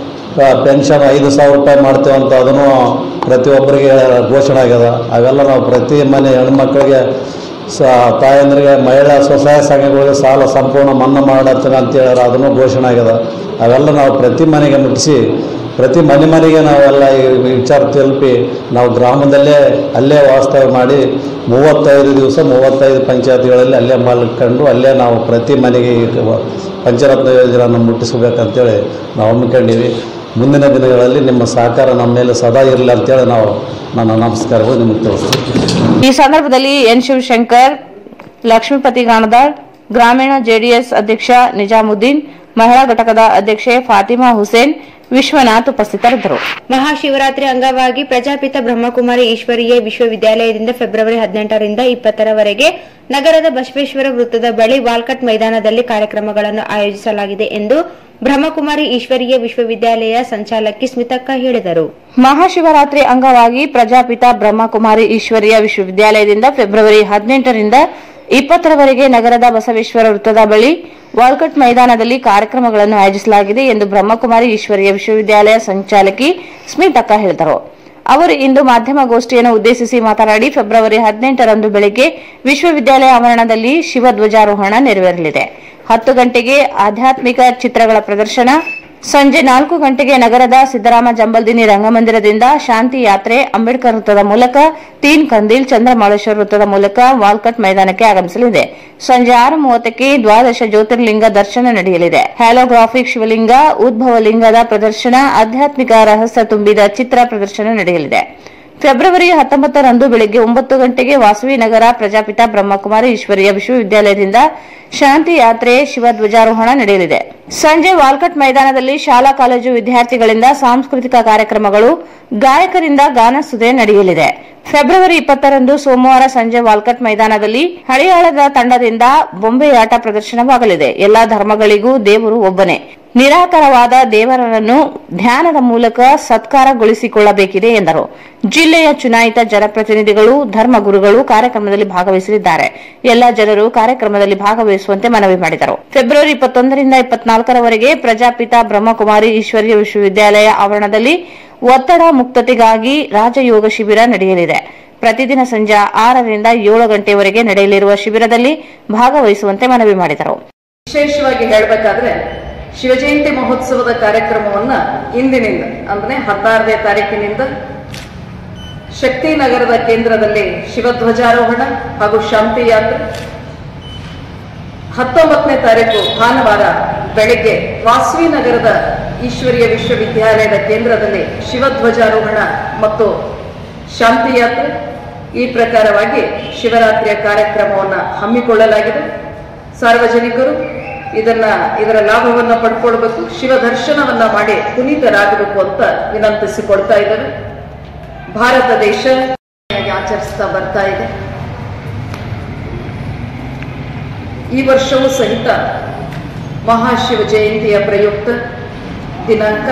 ಪೆನ್ಷನ್ ಐದು ಸಾವಿರ ರೂಪಾಯಿ ಮಾಡ್ತೇವೆ ಅಂತ ಅದನ್ನು ಪ್ರತಿಯೊಬ್ಬರಿಗೆ ಘೋಷಣೆ ಆಗ್ಯದ ಅವೆಲ್ಲ ನಾವು ಪ್ರತಿ ಮನೆ ಹೆಣ್ಮಕ್ಳಿಗೆ ಸ ತಾಯಂದ್ರಿಗೆ ಮಹಿಳಾ ಸ್ವಸಹಾಯ ಸಂಘಗಳಿಗೆ ಸಾಲ ಸಂಪೂರ್ಣ ಮನ್ನಾ ಮಾಡತ್ತೀವಿ ಅಂತ ಹೇಳಿದ್ರೆ ಅದನ್ನು ಘೋಷಣೆ ಆಗ್ಯದ ಅವೆಲ್ಲ ನಾವು ಪ್ರತಿ ಮನೆಗೆ ಮುಟ್ಟಿಸಿ ಪ್ರತಿ ಮನೆ ಮನೆಗೆ ನಾವೆಲ್ಲ ಈ ವಿಚಾರ ತಲುಪಿ ನಾವು ಗ್ರಾಮದಲ್ಲೇ ಅಲ್ಲೇ ವಾಸ್ತವ್ಯ ಮಾಡಿ ಮೂವತ್ತೈದು ದಿವಸ ಮೂವತ್ತೈದು ಪಂಚಾಯತ್ಗಳಲ್ಲಿ ಅಲ್ಲೇ ಮಲ್ಕೊಂಡು ಅಲ್ಲೇ ನಾವು ಪ್ರತಿ ಮನೆಗೆ ಈ ಪಂಚರತ್ನ ಯೋಜನೆಯನ್ನು ಮುಟ್ಟಿಸ್ಬೇಕಂತೇಳಿ ನಾವು ಹಮ್ಮಿಕೊಂಡಿವಿ ಮುಂದಿನ ದಿನಗಳಲ್ಲಿ ನಿಮ್ಮ ಸಹಕಾರ ನಮ್ಮ ಮೇಲೆ ಸದಾ ಇರಲಿ ಅಂತೇಳಿ ನಾವು ನನ್ನ ನಮಸ್ಕಾರಗಳು ನಿಮಗೆ ತಿಳಿಸ್ತೀನಿ ಈ ಸಂದರ್ಭದಲ್ಲಿ ಎನ್ ಶಿವಶಂಕರ್ ಲಕ್ಷ್ಮೀಪತಿ ಗಾಣದಾಳ್ ಗ್ರಾಮೀಣ ಜೆಡಿಎಸ್ ಅಧ್ಯಕ್ಷ ನಿಜಾಮುದ್ದೀನ್ ಮಹಿಳಾ ಘಟಕದ ಅಧ್ಯಕ್ಷೆ ಫಾತಿಮಾ ಹುಸೇನ್ ವಿಶ್ವನಾಥ್ ಉಪಸ್ಥಿತರಿದ್ದರು ಮಹಾಶಿವರಾತ್ರಿ ಅಂಗವಾಗಿ ಪ್ರಜಾಪಿತ ಬ್ರಹ್ಮಕುಮಾರಿ ಈಶ್ವರೀಯ ವಿಶ್ವವಿದ್ಯಾಲಯದಿಂದ ಫೆಬ್ರವರಿ ಹದಿನೆಂಟರಿಂದ ಇಪ್ಪತ್ತರವರೆಗೆ ನಗರದ ಬಸವೇಶ್ವರ ವೃತ್ತದ ಬಳಿ ವಾಲ್ಕಟ್ ಮೈದಾನದಲ್ಲಿ ಕಾರ್ಯಕ್ರಮಗಳನ್ನು ಆಯೋಜಿಸಲಾಗಿದೆ ಎಂದು ಬ್ರಹ್ಮಕುಮಾರಿ ಈಶ್ವರೀಯ ವಿಶ್ವವಿದ್ಯಾಲಯ ಸಂಚಾಲಕಿ ಸ್ಮಿತಕ್ಕ ಹೇಳಿದರು ಮಹಾಶಿವರಾತ್ರಿ ಅಂಗವಾಗಿ ಪ್ರಜಾಪಿತ ಬ್ರಹ್ಮಕುಮಾರಿ ಈಶ್ವರೀಯ ವಿಶ್ವವಿದ್ಯಾಲಯದಿಂದ ಫೆಬ್ರವರಿ ಹದಿನೆಂಟರಿಂದ ಇಪ್ಪತ್ತರವರೆಗೆ ನಗರದ ಬಸವೇಶ್ವರ ವೃತ್ತದ ಬಳಿ ವಾಲ್ಕಟ್ ಮೈದಾನದಲ್ಲಿ ಕಾರ್ಯಕ್ರಮಗಳನ್ನು ಆಯೋಜಿಸಲಾಗಿದೆ ಎಂದು ಬ್ರಹ್ಮಕುಮಾರಿ ಈಶ್ವರೀಯ ವಿಶ್ವವಿದ್ಯಾಲಯ ಸಂಚಾಲಕಿ ಸ್ಮಿತಕ್ಕ ಹೇಳಿದರು ಅವರು ಇಂದು ಮಾಧ್ಯಮಗೋಷ್ಠಿಯನ್ನು ಉದ್ದೇಶಿಸಿ ಮಾತನಾಡಿ ಫೆಬ್ರವರಿ ಹದಿನೆಂಟರಂದು ಬೆಳಗ್ಗೆ ವಿಶ್ವವಿದ್ಯಾಲಯ ಆವರಣದಲ್ಲಿ ಶಿವಧ್ವಜಾರೋಹಣ ನೆರವೇರಲಿದೆ ಹತ್ತು ಗಂಟೆಗೆ ಆಧ್ಯಾತ್ಮಿಕ ಚಿತ್ರಗಳ ಪ್ರದರ್ಶನ ಸಂಜೆ ನಾಲ್ಕು ಗಂಟೆಗೆ ನಗರದ ಸಿದ್ದರಾಮ ಜಂಬಲ್ದಿನಿ ರಂಗಮಂದಿರದಿಂದ ಶಾಂತಿ ಯಾತ್ರೆ ಅಂಬೇಡ್ಕರ್ ವೃತ್ತದ ಮೂಲಕ ತೀನ್ ಕಂದೀಲ್ ಚಂದ್ರಮಾಳೇಶ್ವರ ವೃತ್ತದ ಮೂಲಕ ವಾಲ್ಕಟ್ ಮೈದಾನಕ್ಕೆ ಆಗಮಿಸಲಿದೆ ಸಂಜೆ ಆರು ಮೂವತ್ತಕ್ಕೆ ದ್ವಾದಶ ಜ್ಯೋತಿರ್ಲಿಂಗ ದರ್ಶನ ನಡೆಯಲಿದೆ ಹ್ಯಾಲೋಗ್ರಾಫಿಕ್ ಶಿವಲಿಂಗ ಉದ್ಭವ ಲಿಂಗದ ಪ್ರದರ್ಶನ ಆಧ್ಯಾತ್ಮಿಕ ರಹಸ್ಯ ತುಂಬಿದ ಚಿತ್ರ ಪ್ರದರ್ಶನ ನಡೆಯಲಿದೆ ಫೆಬ್ರವರಿ ಹತ್ತೊಂಬತ್ತರಂದು ಬೆಳಗ್ಗೆ ಒಂಬತ್ತು ಗಂಟೆಗೆ ವಾಸವಿ ನಗರ ಪ್ರಜಾಪಿತ ಬ್ರಹ್ಮಕುಮಾರಿ ಈಶ್ವರೀಯ ವಿಶ್ವವಿದ್ಯಾಲಯದಿಂದ ಶಾಂತಿ ಯಾತ್ರೆ ಶಿವಧ್ವಜಾರೋಹಣ ನಡೆಯಲಿದೆ ಸಂಜೆ ವಾಲ್ಕಟ್ ಮೈದಾನದಲ್ಲಿ ಶಾಲಾ ಕಾಲೇಜು ವಿದ್ಯಾರ್ಥಿಗಳಿಂದ ಸಾಂಸ್ಕೃತಿಕ ಕಾರ್ಯಕ್ರಮಗಳು ಗಾಯಕರಿಂದ ಗಾನಸುದೆ ನಡೆಯಲಿದೆ ಫೆಬ್ರವರಿ ಇಪ್ಪತ್ತರಂದು ಸೋಮವಾರ ಸಂಜೆ ವಾಲ್ಕಟ್ ಮೈದಾನದಲ್ಲಿ ಹಳಿಯಾಳದ ತಂಡದಿಂದ ಬೊಂಬೆಯಾಟ ಪ್ರದರ್ಶನವಾಗಲಿದೆ ಎಲ್ಲಾ ಧರ್ಮಗಳಿಗೂ ದೇವರು ಒಬ್ಬನೇ ನಿರಾಕರವಾದ ದೇವರನ್ನು ಧ್ಯಾನದ ಮೂಲಕ ಸತ್ಕಾರಗೊಳಿಸಿಕೊಳ್ಳಬೇಕಿದೆ ಎಂದರು ಜಿಲ್ಲೆಯ ಚುನಾಯಿತ ಜನಪ್ರತಿನಿಧಿಗಳು ಧರ್ಮಗುರುಗಳು ಕಾರ್ಯಕ್ರಮದಲ್ಲಿ ಭಾಗವಹಿಸಲಿದ್ದಾರೆ ಎಲ್ಲಾ ಜನರು ಕಾರ್ಯಕ್ರಮದಲ್ಲಿ ಭಾಗವಹಿಸುವಂತೆ ಮನವಿ ಮಾಡಿದರು ಫೆಬ್ರವರಿ ಇಪ್ಪತ್ತೊಂದರಿಂದ ಇಪ್ಪತ್ನಾಲ್ಕರವರೆಗೆ ಪ್ರಜಾಪಿತ ಬ್ರಹ್ಮಕುಮಾರಿ ಈಶ್ವರೀಯ ವಿಶ್ವವಿದ್ಯಾಲಯ ಆವರಣದಲ್ಲಿ ಒತ್ತಡ ಮುಕ್ತತೆಗಾಗಿ ರಾಜಯೋಗ ಶಿಬಿರ ನಡೆಯಲಿದೆ ಪ್ರತಿದಿನ ಸಂಜೆ ಆರರಿಂದ ಏಳು ಗಂಟೆಯವರೆಗೆ ನಡೆಯಲಿರುವ ಶಿಬಿರದಲ್ಲಿ ಭಾಗವಹಿಸುವಂತೆ ಮನವಿ ಮಾಡಿದರು ವಿಶೇಷವಾಗಿ ಹೇಳಬೇಕಾದ್ರೆ ಶಿವಜಯಂತಿ ಮಹೋತ್ಸವದ ಕಾರ್ಯಕ್ರಮವನ್ನ ಇಂದಿನಿಂದ ಅಂದ್ರೆ ಹದಿನಾರನೇ ತಾರೀಕಿನಿಂದ ಶಕ್ತಿನಗರದ ಕೇಂದ್ರದಲ್ಲಿ ಶಿವಧ್ವಜಾರೋಹಣ ಹಾಗೂ ಶಾಂತಿ ಯಾತ್ರೆ ಹತ್ತೊಂಬತ್ತನೇ ತಾರೀಕು ಭಾನುವಾರ ಬೆಳಗ್ಗೆ ವಾಸವಿ ನಗರದ ಈಶ್ವರೀಯ ವಿಶ್ವವಿದ್ಯಾಲಯದ ಕೇಂದ್ರದಲ್ಲಿ ಶಿವಧ್ವಜಾರೋಹಣ ಮತ್ತು ಶಾಂತಿ ಯಾತ್ರೆ ಈ ಪ್ರಕಾರವಾಗಿ ಶಿವರಾತ್ರಿಯ ಕಾರ್ಯಕ್ರಮವನ್ನು ಹಮ್ಮಿಕೊಳ್ಳಲಾಗಿದೆ ಸಾರ್ವಜನಿಕರು ಇದನ್ನ ಇದರ ಲಾಭವನ್ನ ಪಡ್ಕೊಳ್ಬೇಕು ಶಿವ ದರ್ಶನವನ್ನ ಮಾಡಿ ಪುನೀತರಾಗಬೇಕು ಅಂತ ವಿನಂತಿಸಿಕೊಳ್ತಾ ಇದ್ದಾರೆ ಭಾರತ ದೇಶ ಆಚರಿಸ್ತಾ ಬರ್ತಾ ಇದೆ ಈ ವರ್ಷವೂ ಸಹಿತ ಮಹಾಶಿವ ಜಯಂತಿಯ ಪ್ರಯುಕ್ತ ದಿನಾಂಕ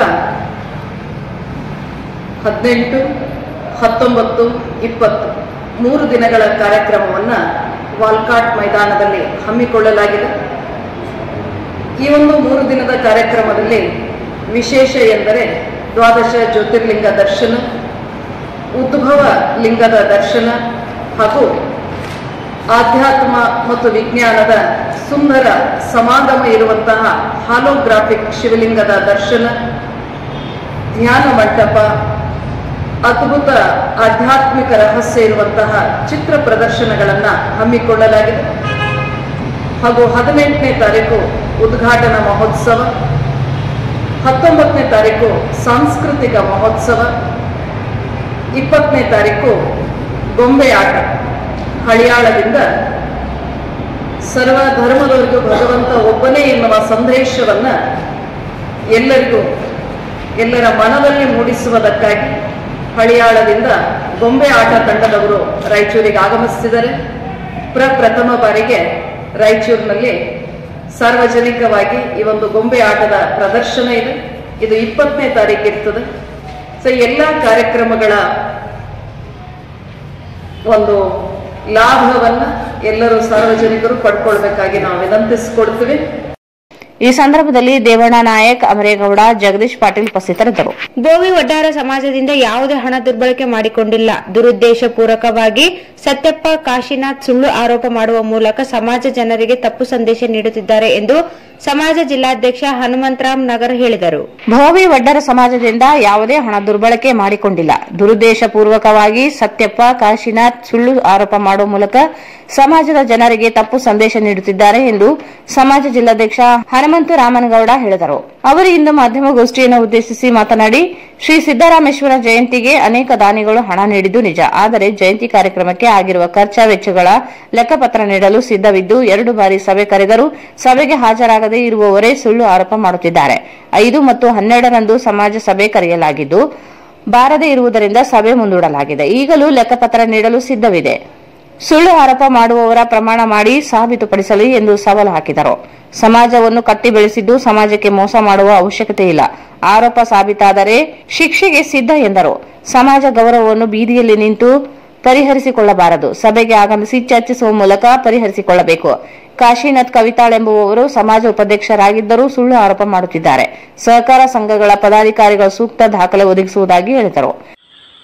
ಹದಿನೆಂಟು ಹತ್ತೊಂಬತ್ತು ಇಪ್ಪತ್ತು ಮೂರು ದಿನಗಳ ಕಾರ್ಯಕ್ರಮವನ್ನು ವಾಲ್ಕಾಟ್ ಮೈದಾನದಲ್ಲಿ ಹಮ್ಮಿಕೊಳ್ಳಲಾಗಿದೆ ಈ ಒಂದು ಮೂರು ದಿನದ ಕಾರ್ಯಕ್ರಮದಲ್ಲಿ ವಿಶೇಷ ಎಂದರೆ ದ್ವಾದಶ ಜ್ಯೋತಿರ್ಲಿಂಗ ದರ್ಶನ ಉದ್ಭವ ಲಿಂಗದ ದರ್ಶನ ಹಾಗೂ ಆಧ್ಯಾತ್ಮ ಮತ್ತು ವಿಜ್ಞಾನದ ಸುಂದರ ಸಮಾಗಮ ಇರುವಂತಹ ಹಾಲೋಗ್ರಾಫಿಕ್ ಶಿವಲಿಂಗದ ದರ್ಶನ ಧ್ಯಾನ ಮಂಟಪ ಅದ್ಭುತ ಆಧ್ಯಾತ್ಮಿಕ ರಹಸ್ಯ ಇರುವಂತಹ ಚಿತ್ರ ಪ್ರದರ್ಶನಗಳನ್ನು ಹಮ್ಮಿಕೊಳ್ಳಲಾಗಿದೆ ಹಾಗೂ ಹದಿನೆಂಟನೇ ತಾರೀಕು ಉದ್ಘಾಟನಾ ಮಹೋತ್ಸವ ಹತ್ತೊಂಬತ್ತನೇ ತಾರೀಕು ಸಾಂಸ್ಕೃತಿಕ ಮಹೋತ್ಸವ ಇಪ್ಪತ್ತನೇ ತಾರೀಕು ಗೊಂಬೆ ಆಟ ಹಳಿಯಾಳದಿಂದ ಸರ್ವ ಧರ್ಮದವರಿಗೂ ಭಗವಂತ ಒಬ್ಬನೇ ಎನ್ನುವ ಸಂದೇಶವನ್ನ ಎಲ್ಲರಿಗೂ ಎಲ್ಲರ ಮನದಲ್ಲಿ ಮೂಡಿಸುವುದಕ್ಕಾಗಿ ಹಳಿಯಾಳದಿಂದ ಗೊಂಬೆ ಆಟ ತಂಡದವರು ರಾಯಚೂರಿಗೆ ಆಗಮಿಸಿದ್ದಾರೆ ಪ್ರಪ್ರಥಮ ಬಾರಿಗೆ ರಾಯಚೂರಿನಲ್ಲಿ ಸಾರ್ವಜನಿಕವಾಗಿ ಈ ಒಂದು ಗೊಂಬೆ ಆಟದ ಪ್ರದರ್ಶನ ಇದೆ ಇದು ಇಪ್ಪತ್ತನೇ ತಾರೀಕು ಇರ್ತದೆ ಸೊ ಎಲ್ಲ ಕಾರ್ಯಕ್ರಮಗಳ ಒಂದು ಲಾಭವನ್ನ ಎಲ್ಲರೂ ಸಾರ್ವಜನಿಕರು ಪಡ್ಕೊಳ್ಬೇಕಾಗಿ ನಾವು ವಿನಂತಿಸಿಕೊಡ್ತೀವಿ ಈ ಸಂದರ್ಭದಲ್ಲಿ ದೇವಣ್ಣ ನಾಯಕ್ ಅಮರೇಗೌಡ ಜಗದೀಶ್ ಪಾಟೀಲ್ ಉಪಸ್ಥಿತರಿದ್ದರು ಬೋವಿ ಒಡ್ಡಾರ ಸಮಾಜದಿಂದ ಯಾವುದೇ ಹಣ ದುರ್ಬಳಕೆ ಮಾಡಿಕೊಂಡಿಲ್ಲ ದುರುದ್ದೇಶ ಪೂರ್ವಕವಾಗಿ ಸತ್ಯಪ್ಪ ಕಾಶಿನಾಥ್ ಸುಳ್ಳು ಆರೋಪ ಮಾಡುವ ಮೂಲಕ ಸಮಾಜ ಜನರಿಗೆ ತಪ್ಪು ಸಂದೇಶ ನೀಡುತ್ತಿದ್ದಾರೆ ಎಂದು ಸಮಾಜ ಜಿಲ್ಲಾಧ್ಯಕ್ಷ ಹನುಮಂತರಾಮ್ ನಗರ್ ಹೇಳಿದರು ಭೋವಿ ಒಡ್ಡರ ಸಮಾಜದಿಂದ ಯಾವುದೇ ಹಣ ದುರ್ಬಳಕೆ ಮಾಡಿಕೊಂಡಿಲ್ಲ ದುರುದ್ದೇಶ ಪೂರ್ವಕವಾಗಿ ಸತ್ಯಪ್ಪ ಕಾಶಿನಾಥ್ ಸುಳ್ಳು ಆರೋಪ ಮಾಡುವ ಮೂಲಕ ಸಮಾಜದ ಜನರಿಗೆ ತಪ್ಪು ಸಂದೇಶ ನೀಡುತ್ತಿದ್ದಾರೆ ಎಂದು ಸಮಾಜ ಜಿಲ್ಲಾಧ್ಯಕ್ಷ ಹನುಮಂತ ರಾಮನಗೌಡ ಹೇಳಿದರು ಅವರು ಇಂದು ಮಾಧ್ಯಮಗೋಷ್ಠಿಯನ್ನು ಉದ್ದೇಶಿಸಿ ಮಾತನಾಡಿ ಶ್ರೀ ಸಿದ್ದರಾಮೇಶ್ವರ ಜಯಂತಿಗೆ ಅನೇಕ ದಾನಿಗಳು ಹಣ ನೀಡಿದ್ದು ನಿಜ ಆದರೆ ಜಯಂತಿ ಕಾರ್ಯಕ್ರಮಕ್ಕೆ ಆಗಿರುವ ಖರ್ಚ ವೆಚ್ಚಗಳ ಲೆಕ್ಕಪತ್ರ ನೀಡಲು ಸಿದ್ದವಿದ್ದು ಎರಡು ಬಾರಿ ಸಭೆ ಕರೆದರೂ ಸಭೆಗೆ ಹಾಜರಾಗದೇ ಇರುವವರೇ ಸುಳ್ಳು ಆರೋಪ ಮಾಡುತ್ತಿದ್ದಾರೆ ಐದು ಮತ್ತು ಹನ್ನೆರಡರಂದು ಸಮಾಜ ಸಭೆ ಕರೆಯಲಾಗಿದ್ದು ಬಾರದೇ ಇರುವುದರಿಂದ ಸಭೆ ಮುಂದೂಡಲಾಗಿದೆ ಈಗಲೂ ಲೆಕ್ಕಪತ್ರ ನೀಡಲು ಸಿದ್ಧವಿದೆ ಸುಳ್ಳು ಆರೋಪ ಮಾಡುವವರ ಪ್ರಮಾಣ ಮಾಡಿ ಸಾಬೀತುಪಡಿಸಲಿ ಎಂದು ಸವಾಲು ಹಾಕಿದರು ಸಮಾಜವನ್ನು ಕಟ್ಟಿ ಬೆಳೆಸಿದ್ದು ಸಮಾಜಕ್ಕೆ ಮೋಸ ಮಾಡುವ ಅವಶ್ಯಕತೆ ಇಲ್ಲ ಆರೋಪ ಸಾಬೀತಾದರೆ ಶಿಕ್ಷೆಗೆ ಸಿದ್ಧ ಎಂದರು ಸಮಾಜ ಗೌರವವನ್ನು ಬೀದಿಯಲ್ಲಿ ನಿಂತು ಪರಿಹರಿಸಿಕೊಳ್ಳಬಾರದು ಸಭೆಗೆ ಆಗಮಿಸಿ ಚರ್ಚಿಸುವ ಮೂಲಕ ಪರಿಹರಿಸಿಕೊಳ್ಳಬೇಕು ಕಾಶಿನಾಥ್ ಕವಿತಾಳ್ ಎಂಬುವವರು ಸಮಾಜ ಉಪಾಧ್ಯಕ್ಷರಾಗಿದ್ದರೂ ಸುಳ್ಳು ಆರೋಪ ಮಾಡುತ್ತಿದ್ದಾರೆ ಸಹಕಾರ ಸಂಘಗಳ ಪದಾಧಿಕಾರಿಗಳು ಸೂಕ್ತ ದಾಖಲೆ ಒದಗಿಸುವುದಾಗಿ ಹೇಳಿದರು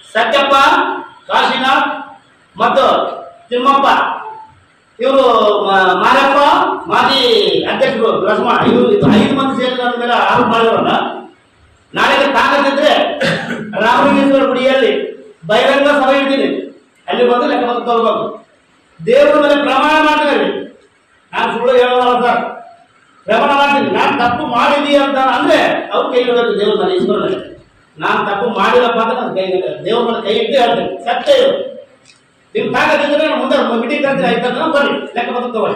ಸತ್ಯಪ್ಪ ಕಾಶಿನಾಥ್ ಮತ್ತು ತಿಮ್ಮಪ್ಪ ಇವರು ಮಾರಪ್ಪ ಮಾಜಿ ಅಧ್ಯಕ್ಷರು ಲಕ್ಷ್ಮಣ ಇವರು ಐದು ಮಂದಿ ಸೇರಿ ನನ್ನ ಮೇಲೆ ಆರೋಪ ಮಾಡಿದ್ರಲ್ಲ ನಾಳೆಗೆ ತಾಕತ್ತಿದ್ರೆ ರಾಮಲಿಂಗೇಶ್ವರ ಗುಡಿಯಲ್ಲಿ ಬಹಿರಂಗ ಸಭೆ ಇಡ್ತೀನಿ ಅಲ್ಲಿ ಬಂದು ಲೆಕ್ಕ ಪತ್ರ ತಗೋಬೇಕು ದೇವರ ಮೇಲೆ ಪ್ರಮಾಣ ಮಾಡ್ತೀವಿ ನಾನು ಸುಳ್ಳು ಹೇಳೋಲ್ಲ ಸರ್ ಪ್ರಮಾಣ ಮಾಡ್ತೀನಿ ನಾನು ತಪ್ಪು ಮಾಡಿದೀನಿ ಅಂತ ಅಂದ್ರೆ ಅವ್ರು ಕೈ ಇಡಬೇಕು ದೇವ್ರ ಮೇಲೆ ಈಶ್ವರನಲ್ಲಿ ನಾನು ತಪ್ಪು ಮಾಡಿಲ್ಲಪ್ಪ ಅಂತ ನನ್ನ ಕೈ ದೇವ್ರ ಮೇಲೆ ಕೈ ಇಟ್ಟು ಹೇಳ್ತೀನಿ ಸತ್ಯ ಇದು ನಿಮ್ ತಾಕತ್ತಿದ್ರೆ ನಾನು ಮುಂದೆ ಮೀಟಿಂಗ್ ಕರ್ತೀನಿ ಆಯ್ತಂದ್ರೆ ಬರ್ರಿ ಲೆಕ್ಕ ಪತ್ರ ತಗೊಳ್ಳಿ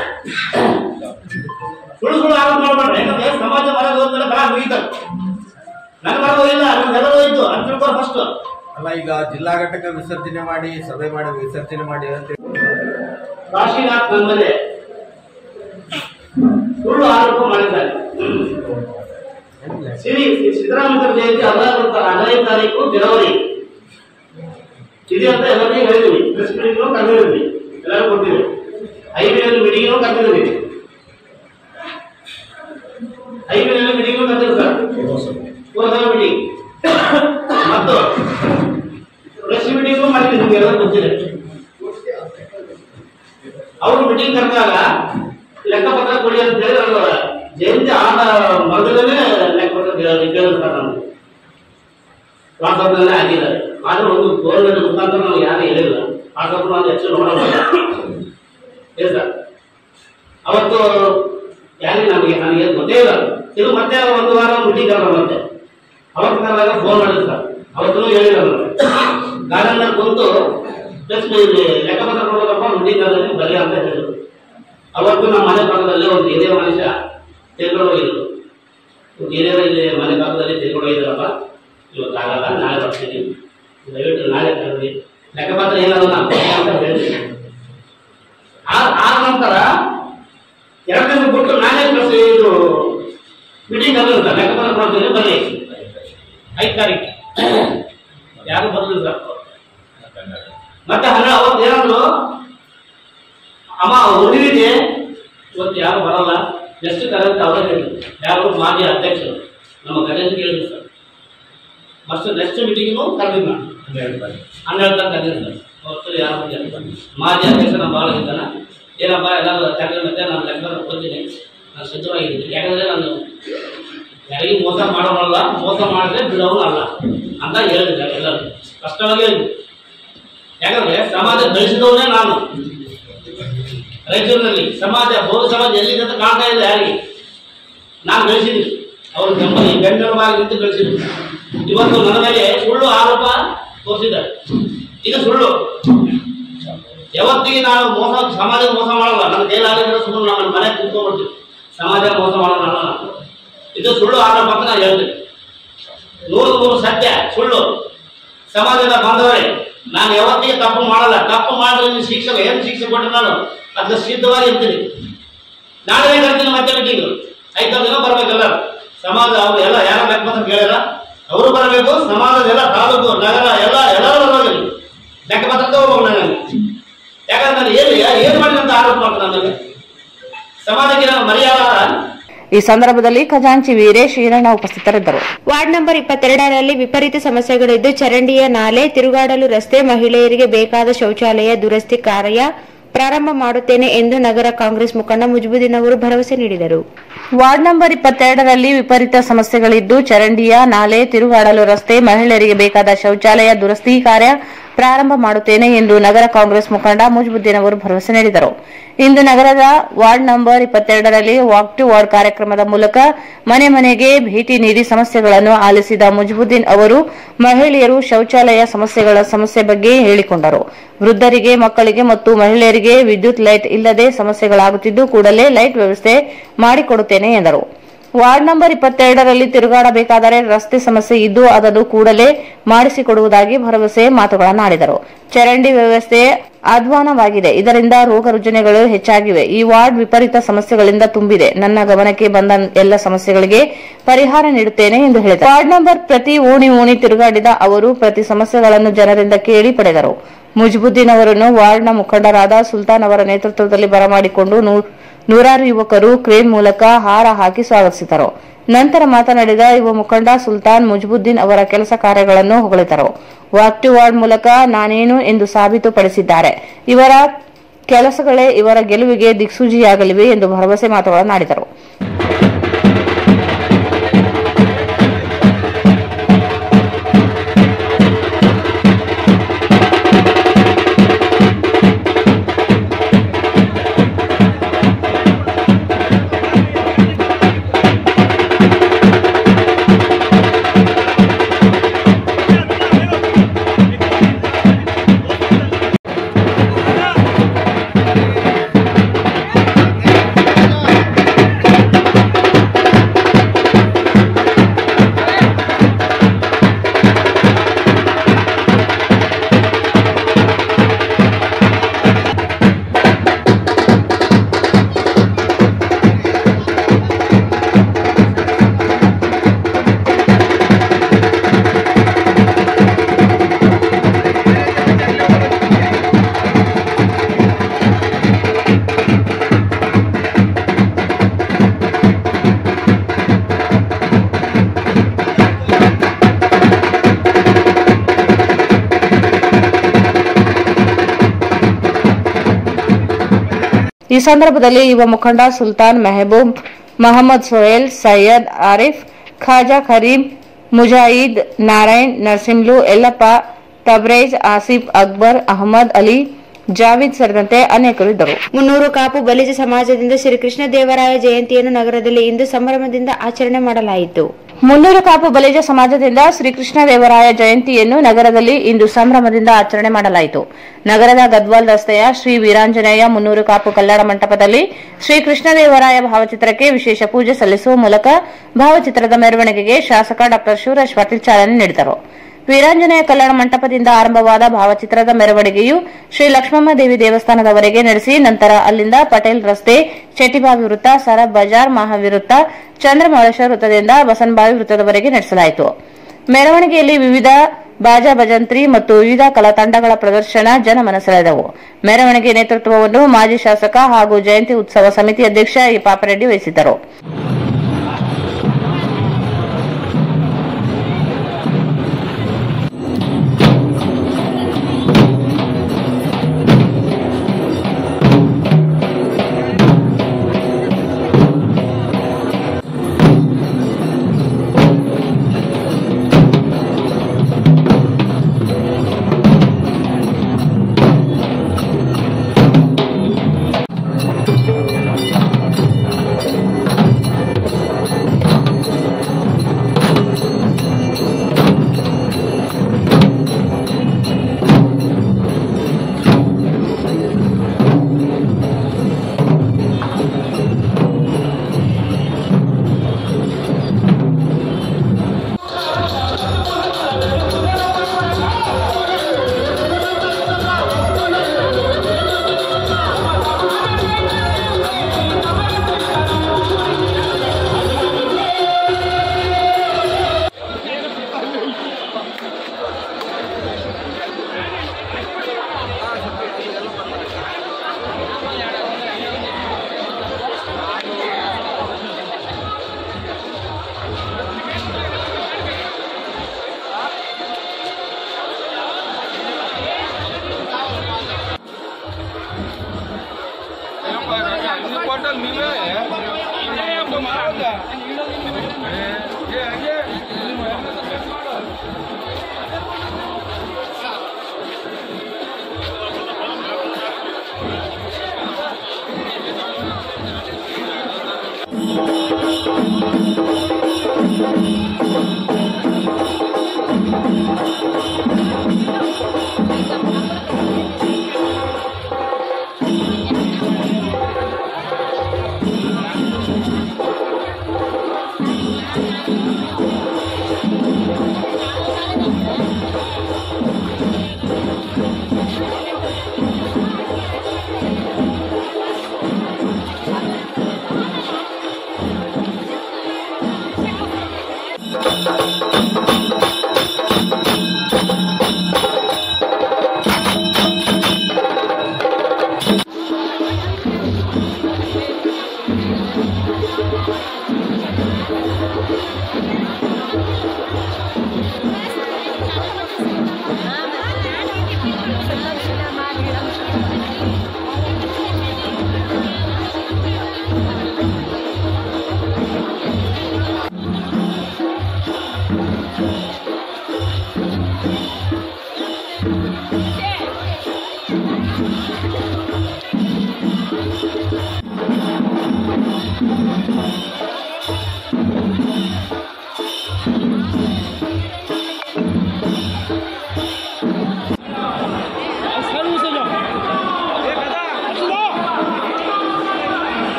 ಸುಳ್ಳು ಸುಳ್ಳು ಆರೋಪ ಮಾಡ್ಬೇಡ್ರಿ ಯಾಕಂದ್ರೆ ಸಮಾಜ ಬರೋದು ಹೋದ್ಮೇಲೆ ಬರ ಮುಗಿತಾರೆ ನನ್ನ ಬರೋದು ಇಲ್ಲ ನಮ್ಗೆಲ್ಲ ಹೋಯ್ತು ಅದು ತಿಳ್ಕೊ ಫಸ್ಟ್ ಅಲ್ಲ ಈಗ ಜಿಲ್ಲಾ ಘಟಕ ವಿಸರ್ಜನೆ ಮಾಡಿ ಸಭೆ ಮಾಡಿ ವಿಸರ್ಜನೆ ಮಾಡಿ ಅಂತ ಕಾಶಿನಾಥ್ ನನ್ನ ಮೇಲೆ ಸುಳ್ಳು ಆರೋಪ ಮಾಡಿದ್ದಾರೆ ಶ್ರೀ ಸಿದ್ದರಾಮಯ್ಯ ಜಯಂತಿ ಹದಿನಾರು ಹದಿನೈದು ತಾರೀಕು ಜನವರಿ ಇದೆ ಅಂತ ಎಲ್ಲರಿಗೂ ಹೇಳಿದ್ವಿ ಪ್ರೆಸ್ ಮೀಟಿಂಗ್ ಕರೆದಿದ್ವಿ ಎಲ್ಲರೂ ಕೊಟ್ಟಿದ್ವಿ ಐಬಿನಲ್ಲಿ ಮೀಟಿಂಗ್ ಕರೆದಿದ್ವಿ ಐಬಿನಲ್ಲಿ ಮೀಟಿಂಗ್ ಕರೆದಿದ್ವಿ ಸರ್ ಪೂರ್ವ ಮೀಟಿಂಗ್ ಮತ್ತು ಪ್ರೆಸ್ ಮೀಟಿಂಗ್ ಮಾಡಿದ್ವಿ ನಿಮ್ಗೆ ಎಲ್ಲ ಗೊತ್ತಿದೆ ಅವರು ಮೀಟಿಂಗ್ ಕರೆದಾಗ ಲೆಕ್ಕಪತ್ರ ಕೊಡಿ ಅಂತ ಹೇಳಿ ನಾನು ಜಯಂತಿ ಆದ ಮರದಲ್ಲೇ ಲೆಕ್ಕಪತ್ರ ಕೇಳಿರ್ತಾರೆ ನಮ್ಗೆ ವಾಟ್ಸಪ್ನಲ್ಲೇ ಹಾಕಿದ್ದಾರೆ ಆದ್ರೆ ಒಂದು ಗೌರ್ಮೆಂಟ್ ಮುಖಾಂತರ ನಾವು ಯಾರು ಹೇಳಿಲ್ಲ ವಾಟ್ಸಪ್ ನಾನು ಹೆಚ್ಚು ನೋಡಲ್ಲ ಹೇಳಿ ಸರ್ ಅವತ್ತು ಯಾರಿಗೆ ನಮಗೆ ನನಗೆ ಗೊತ್ತೇ ಇಲ್ಲ ಇದು ಮತ್ತೆ ಒಂದು ವಾರ ಮೀಟಿಂಗ್ ಕರೆದ ಮತ್ತೆ ಅವತ್ತು ಕರೆದಾಗ ಫೋನ್ ಮಾಡಿದ್ರು ಸರ್ ಅವತ್ತೂ ಹೇಳಿಲ್ಲ ನನಗೆ ಗಾರ್ಡನ್ ಕುಂತು ಜಸ್ಟ್ ಲೆಕ್ಕಪತ್ರ ಕೊಡೋದಪ್ಪ ಮೀಟಿಂಗ್ ಕರೆದಲ್ಲಿ ಬರಲಿ ಅಂತ ಹೇಳಿದ್ರು ಅವತ್ತು ನಮ್ಮ ಮನೆ ಭಾಗದಲ್ಲೇ ಒಂದು ಹಿರಿಯ ಮನುಷ್ಯ ತಿಳ್ಕೊಂಡು ಹೋಗಿದ್ರು ಹಿರಿಯರ ಇಲ್ಲಿ ಮನೆ ಭಾಗದಲ್ಲಿ ತಿಳ್ಕೊಂಡು ಹೋಗಿದ್ರಪ್ಪ ಇವತ್ತು ಆಗಲ್ಲ ನಾಳೆ ಬರ್ತೀನಿ ದಯವಿಟ್ಟು ನಾಳೆ ಕರೆದಿ ಲೆಕ್ಕಪತ್ರ ಏನಾದ್ರು ನಾನು ಕೊಡ್ತೀನಿ ಅಂತ ಹೇಳ್ತೀನಿ ಆ- ಆದ ನಂತರ ಎರಡು ದಿನ ಬಿಟ್ಟು ನಾನೇ ಕಳಿಸಿ ಇದು ಮೀಟಿಂಗ್ ಅಲ್ಲ ಸರ್ ಲೆಕ್ಕಪತ್ರ ಕೊಡ್ತೀನಿ ಬನ್ನಿ ಐದು ತಾರೀಕು ಯಾರು ಬರಲಿಲ್ಲ ಸರ್ ಮತ್ತೆ ಹಣ ಅವತ್ತು ಏನಾದ್ರು ಅಮ್ಮ ಹುಡುಗಿಗೆ ಇವತ್ತು ಯಾರು ಬರಲ್ಲ ಎಷ್ಟು ಕರೆಕ್ಟ್ ಅವರೇ ಹೇಳಿದ್ರು ಯಾರು ಮಾಜಿ ಅಧ್ಯಕ್ಷರು ನಮ್ಮ ಗಣೇಶ್ ಹೇಳಿದ್ರು ಸರ್ ಫಸ್ಟ್ ನೆಕ್ಸ್ಟ್ ಮೀಟಿಂಗು ಕರೆದಿದ್ದು ನಾನು ಹನ್ನೆರಡು ತನಕ ಕರೆದಿದ್ದು ಸರ್ ಅವತ್ತು ಯಾರು ಬಂದಿಲ್ಲ. ಮಾಜಿ ಅಧ್ಯಕ್ಷ ನಮ್ಮ ಭಾಳ ಇದ್ದಾನ ಏನಪ್ಪ ಎಲ್ಲ ಕರೆದ ಮತ್ತೆ ನಾನು ಲೆಕ್ಕ ಕೊಡ್ತೀನಿ ನಾನು ಸಿದ್ಧವಾಗಿದ್ದೀನಿ ಯಾಕಂದ್ರೆ ನಾನು ಯಾರಿಗೂ ಮೋಸ ಮಾಡೋನಲ್ಲ ಮೋಸ ಮಾಡಿದ್ರೆ ಬಿಡೋನು ಅಲ್ಲ ಅಂತ ಹೇಳಿದ್ದಾರೆ ಎಲ್ಲರೂ ಸ್ಪಷ್ಟವಾಗಿ ಹೇಳಿದ್ರು ಯಾಕಂದ್ರೆ ಸಮಾಜ ಬೆಳೆಸಿದವನೇ ನಾನು ರಾಯಚೂರಿನಲ್ಲಿ ಸಮಾಜ ಬಹು ಸಮಾಜ ಎಲ್ಲಿದೆ ಅಂತ ಕಾಣ್ತಾ ಇಲ್ಲ ಯಾರಿಗೆ ನಾನು ಬೆಳೆಸಿದ್ದೀನಿ ಅವರು ಬೆಂಬಲ ಬೆಂಬಲವಾಗಿ ನಿಂತು ಬೆಳೆಸಿದ್ರು ಇವತ್ತು ನನ್ನ ಮೇಲೆ ಸುಳ್ಳು ಆರೋಪ ತೋರಿಸಿದ್ದಾರೆ ಇದು ಸುಳ್ಳು ಯಾವತ್ತಿಗೆ ನಾನು ಮೋಸ ಸಮಾಜಕ್ಕೆ ಮೋಸ ಮಾಡಲ್ಲ ನನ್ನ ಕೈಲಾಗಿದ್ರೆ ಸುಮ್ಮನೆ ನಮ್ಮ ಮನೆ ಕೂತ್ಕೊಂಡ್ಬಿಡ್ತೀವಿ ಸಮಾಜ ಮೋಸ ಮಾಡೋಣ ನಾನು. ಇದು ಸುಳ್ಳು ಆರೋಪ ಅಂತ ನಾನು ಹೇಳ್ತೀನಿ ನೂರು ನೂರು ಸತ್ಯ ಸುಳ್ಳು ಸಮಾಜದ ಬಂದವರೇ ನಾನು ಯಾವತ್ತಿಗೆ ತಪ್ಪು ಮಾಡಲ್ಲ ತಪ್ಪು ಮಾಡಿದ್ರೆ ನೀವು ಶಿಕ್ಷಕ ಏನು ಶಿಕ್ಷೆ ಕೊಟ್ಟರೆ ನಾನು ಅದನ್ನ ಸಿದ್ಧವಾಗಿ ಇರ್ತೀನಿ ನಾಳೆ ಕರ್ತೀನಿ ಮತ್ತೆ ಮೀಟಿಂಗ್ ಐದು ದಿನ ಬರ್ಬೇಕಲ್ಲ ಸಮಾಜ ಅವರು ಎಲ್ಲ ಯಾರ ಲೆಕ್ಕ ಕೇಳಿಲ್ಲ ಅವರು ಬರಬೇಕು ಸಮಾಜದ ಎಲ್ಲ ತಾಲೂಕು ನಗರ ಎಲ್ಲ ಎಲ್ಲರೂ ಬರಬೇಕು ಲೆಕ್ಕಪತ್ರ ತಗೋಬೇಕು ನನಗೆ ಯಾಕಂದ್ರೆ ನಾನು ಏನು ಏನು ಮಾಡಿ ಅಂತ ಆರೋಪ ಮಾಡ್ತಾರೆ ನನಗೆ ಸಮಾಜಕ್ಕೆ ನಾನು ಮರ್ಯಾದ ಈ ಸಂದರ್ಭದಲ್ಲಿ ಖಜಾಂಚಿ ವೀರೇಶ್ ಈರಣ್ಣ ಉಪಸ್ಥಿತರಿದ್ದರು ವಾರ್ಡ್ ನಂಬರ್ ಇಪ್ಪತ್ತೆರಡರಲ್ಲಿ ವಿಪರೀತ ಸಮಸ್ಯೆಗಳಿದ್ದು ಚರಂಡಿಯ ನಾಲೆ ತಿರುಗಾಡಲು ರಸ್ತೆ ಮಹಿಳೆಯರಿಗೆ ಬೇಕಾದ ಶೌಚಾಲಯ ದುರಸ್ತಿ ಕಾರ್ಯ ಪ್ರಾರಂಭ ಮಾಡುತ್ತೇನೆ ಎಂದು ನಗರ ಕಾಂಗ್ರೆಸ್ ಮುಖಂಡ ಮುಜುಬುದ್ದೀನ್ ಅವರು ಭರವಸೆ ನೀಡಿದರು ವಾರ್ಡ್ ನಂಬರ್ ಇಪ್ಪತ್ತೆರಡರಲ್ಲಿ ವಿಪರೀತ ಸಮಸ್ಯೆಗಳಿದ್ದು ಚರಂಡಿಯ ನಾಲೆ ತಿರುಗಾಡಲು ರಸ್ತೆ ಮಹಿಳೆಯರಿಗೆ ಬೇಕಾದ ಶೌಚಾಲಯ ದುರಸ್ತಿ ಕಾರ್ಯ ಪ್ರಾರಂಭ ಮಾಡುತ್ತೇನೆ ಎಂದು ನಗರ ಕಾಂಗ್ರೆಸ್ ಮುಖಂಡ ಮುಜುಬುದ್ದೀನ್ ಅವರು ಭರವಸೆ ನೀಡಿದರು ಇಂದು ನಗರದ ವಾರ್ಡ್ ನಂಬರ್ ಇಪ್ಪತ್ತೆರಡರಲ್ಲಿ ವಾಕ್ ಟು ವಾರ್ಡ್ ಕಾರ್ಯಕ್ರಮದ ಮೂಲಕ ಮನೆ ಮನೆಗೆ ಭೇಟಿ ನೀಡಿ ಸಮಸ್ಯೆಗಳನ್ನು ಆಲಿಸಿದ ಮುಜುಬುದ್ದೀನ್ ಅವರು ಮಹಿಳೆಯರು ಶೌಚಾಲಯ ಸಮಸ್ಯೆಗಳ ಸಮಸ್ಯೆ ಬಗ್ಗೆ ಹೇಳಿಕೊಂಡರು ವೃದ್ಧರಿಗೆ ಮಕ್ಕಳಿಗೆ ಮತ್ತು ಮಹಿಳೆಯರಿಗೆ ವಿದ್ಯುತ್ ಲೈಟ್ ಇಲ್ಲದೆ ಸಮಸ್ಯೆಗಳಾಗುತ್ತಿದ್ದು ಕೂಡಲೇ ಲೈಟ್ ವ್ಯವಸ್ಥೆ ಮಾಡಿಕೊಡುತ್ತೇನೆ ಎಂದರು ವಾರ್ಡ್ ನಂಬರ್ ಇಪ್ಪತ್ತೆರಡರಲ್ಲಿ ತಿರುಗಾಡಬೇಕಾದರೆ ರಸ್ತೆ ಸಮಸ್ಯೆ ಇದ್ದು ಅದನ್ನು ಕೂಡಲೇ ಮಾಡಿಸಿಕೊಡುವುದಾಗಿ ಭರವಸೆ ಮಾತುಗಳನ್ನಾಡಿದರು ಚರಂಡಿ ವ್ಯವಸ್ಥೆ ಅಧ್ವಾನವಾಗಿದೆ ಇದರಿಂದ ರೋಗ ರುಜಿನಗಳು ಹೆಚ್ಚಾಗಿವೆ ಈ ವಾರ್ಡ್ ವಿಪರೀತ ಸಮಸ್ಯೆಗಳಿಂದ ತುಂಬಿದೆ ನನ್ನ ಗಮನಕ್ಕೆ ಬಂದ ಎಲ್ಲ ಸಮಸ್ಯೆಗಳಿಗೆ ಪರಿಹಾರ ನೀಡುತ್ತೇನೆ ಎಂದು ಹೇಳಿದರು ವಾರ್ಡ್ ನಂಬರ್ ಪ್ರತಿ ಓಣಿ ಓಣಿ ತಿರುಗಾಡಿದ ಅವರು ಪ್ರತಿ ಸಮಸ್ಯೆಗಳನ್ನು ಜನರಿಂದ ಕೇಳಿ ಪಡೆದರು ಮುಜುಬುದ್ದೀನ್ ಅವರನ್ನು ವಾರ್ಡ್ನ ಮುಖಂಡರಾದ ಸುಲ್ತಾನ್ ಅವರ ನೇತೃತ್ವದಲ್ಲಿ ಬರಮಾಡಿಕೊಂಡು ನೂ- ನೂರಾರು ಯುವಕರು ಕ್ರೇನ್ ಮೂಲಕ ಹಾರ ಹಾಕಿ ಸ್ವಾಗತಿಸಿದರು ನಂತರ ಮಾತನಾಡಿದ ಯುವ ಮುಖಂಡ ಸುಲ್ತಾನ್ ಮುಜುಬುದ್ದೀನ್ ಅವರ ಕೆಲಸ ಕಾರ್ಯಗಳನ್ನು ಹೊಗಳಿದರು ವಾಕ್ ಟು ವಾರ್ಡ್ ಮೂಲಕ ನಾನೇನು ಎಂದು ಸಾಬೀತುಪಡಿಸಿದ್ದಾರೆ ಇವರ ಕೆಲಸಗಳೇ ಇವರ ಗೆಲುವಿಗೆ ದಿಕ್ಸೂಚಿಯಾಗಲಿವೆ ಎಂದು ಭರವಸೆ ಮಾತುಗಳನ್ನಾಡಿದರು ಈ ಸಂದರ್ಭದಲ್ಲಿ ಯುವ ಮುಖಂಡ ಸುಲ್ತಾನ್ ಮೆಹಬೂಬ್ ಮಹಮ್ಮದ್ ಸೊಹೇಲ್ ಸೈಯದ್ ಆರಿಫ್ ಖಾಜಾ ಖರೀಂ ಮುಜಾಯಿದ್ ನಾರಾಯಣ್ ನರಸಿಂಹ್ಲು ಯಲ್ಲಪ್ಪ ತಬ್ರೇಜ್ ಆಸಿಫ್ ಅಕ್ಬರ್ ಅಹಮದ್ ಅಲಿ ಜಾವೀದ್ ಸೇರಿದಂತೆ ಅನೇಕರು ಇದ್ದರು ಮುನ್ನೂರು ಕಾಪು ಬಲಿಜ ಸಮಾಜದಿಂದ ಶ್ರೀಕೃಷ್ಣ ದೇವರಾಯ ಜಯಂತಿಯನ್ನು ನಗರದಲ್ಲಿ ಇಂದು ಸಂಭ್ರಮದಿಂದ ಆಚರಣೆ ಮಾಡಲಾಯಿತು ಮುನ್ನೂರು ಕಾಪು ಬಲಿಜ ಸಮಾಜದಿಂದ ಶ್ರೀಕೃಷ್ಣ ದೇವರಾಯ ಜಯಂತಿಯನ್ನು ನಗರದಲ್ಲಿ ಇಂದು ಸಂಭ್ರಮದಿಂದ ಆಚರಣೆ ಮಾಡಲಾಯಿತು ನಗರದ ಗದ್ವಾಲ್ ರಸ್ತೆಯ ಶ್ರೀ ವೀರಾಂಜನೇಯ ಮುನ್ನೂರು ಕಾಪು ಕಲ್ಯಾಣ ಮಂಟಪದಲ್ಲಿ ಶ್ರೀಕೃಷ್ಣ ದೇವರಾಯ ಭಾವಚಿತ್ರಕ್ಕೆ ವಿಶೇಷ ಪೂಜೆ ಸಲ್ಲಿಸುವ ಮೂಲಕ ಭಾವಚಿತ್ರದ ಮೆರವಣಿಗೆಗೆ ಶಾಸಕ ಡಾ ಶಿವರಾಜ್ ಪಾಟೀಲ್ ಚಾಲನೆ ನೀಡಿದರು ವೀರಾಂಜನೇಯ ಕಲ್ಯಾಣ ಮಂಟಪದಿಂದ ಆರಂಭವಾದ ಭಾವಚಿತ್ರದ ಮೆರವಣಿಗೆಯು ಶ್ರೀ ಲಕ್ಷ್ಮಮ್ಮ ದೇವಿ ದೇವಸ್ಥಾನದವರೆಗೆ ನಡೆಸಿ ನಂತರ ಅಲ್ಲಿಂದ ಪಟೇಲ್ ರಸ್ತೆ ಚೆಟ್ಟಿಬಾವಿ ವೃತ್ತ ಸರಬ್ ಬಜಾರ್ ಮಹಾವೀರ್ ವೃತ್ತ ಚಂದ್ರಮೌಳೇಶ್ವರ ವೃತ್ತದಿಂದ ಬಸನ್ಬಾವಿ ವೃತ್ತದವರೆಗೆ ನಡೆಸಲಾಯಿತು ಮೆರವಣಿಗೆಯಲ್ಲಿ ವಿವಿಧ ಬಾಜಾ ಭಜಂತ್ರಿ ಮತ್ತು ವಿವಿಧ ಕಲಾ ತಂಡಗಳ ಪ್ರದರ್ಶನ ಜನಮನ ಸೆಳೆದವು ಮೆರವಣಿಗೆ ನೇತೃತ್ವವನ್ನು ಮಾಜಿ ಶಾಸಕ ಹಾಗೂ ಜಯಂತಿ ಉತ್ಸವ ಸಮಿತಿ ಅಧ್ಯಕ್ಷ ಎ ಪಾಪರೆಡ್ಡಿ ವಹಿಸಿದ್ದರು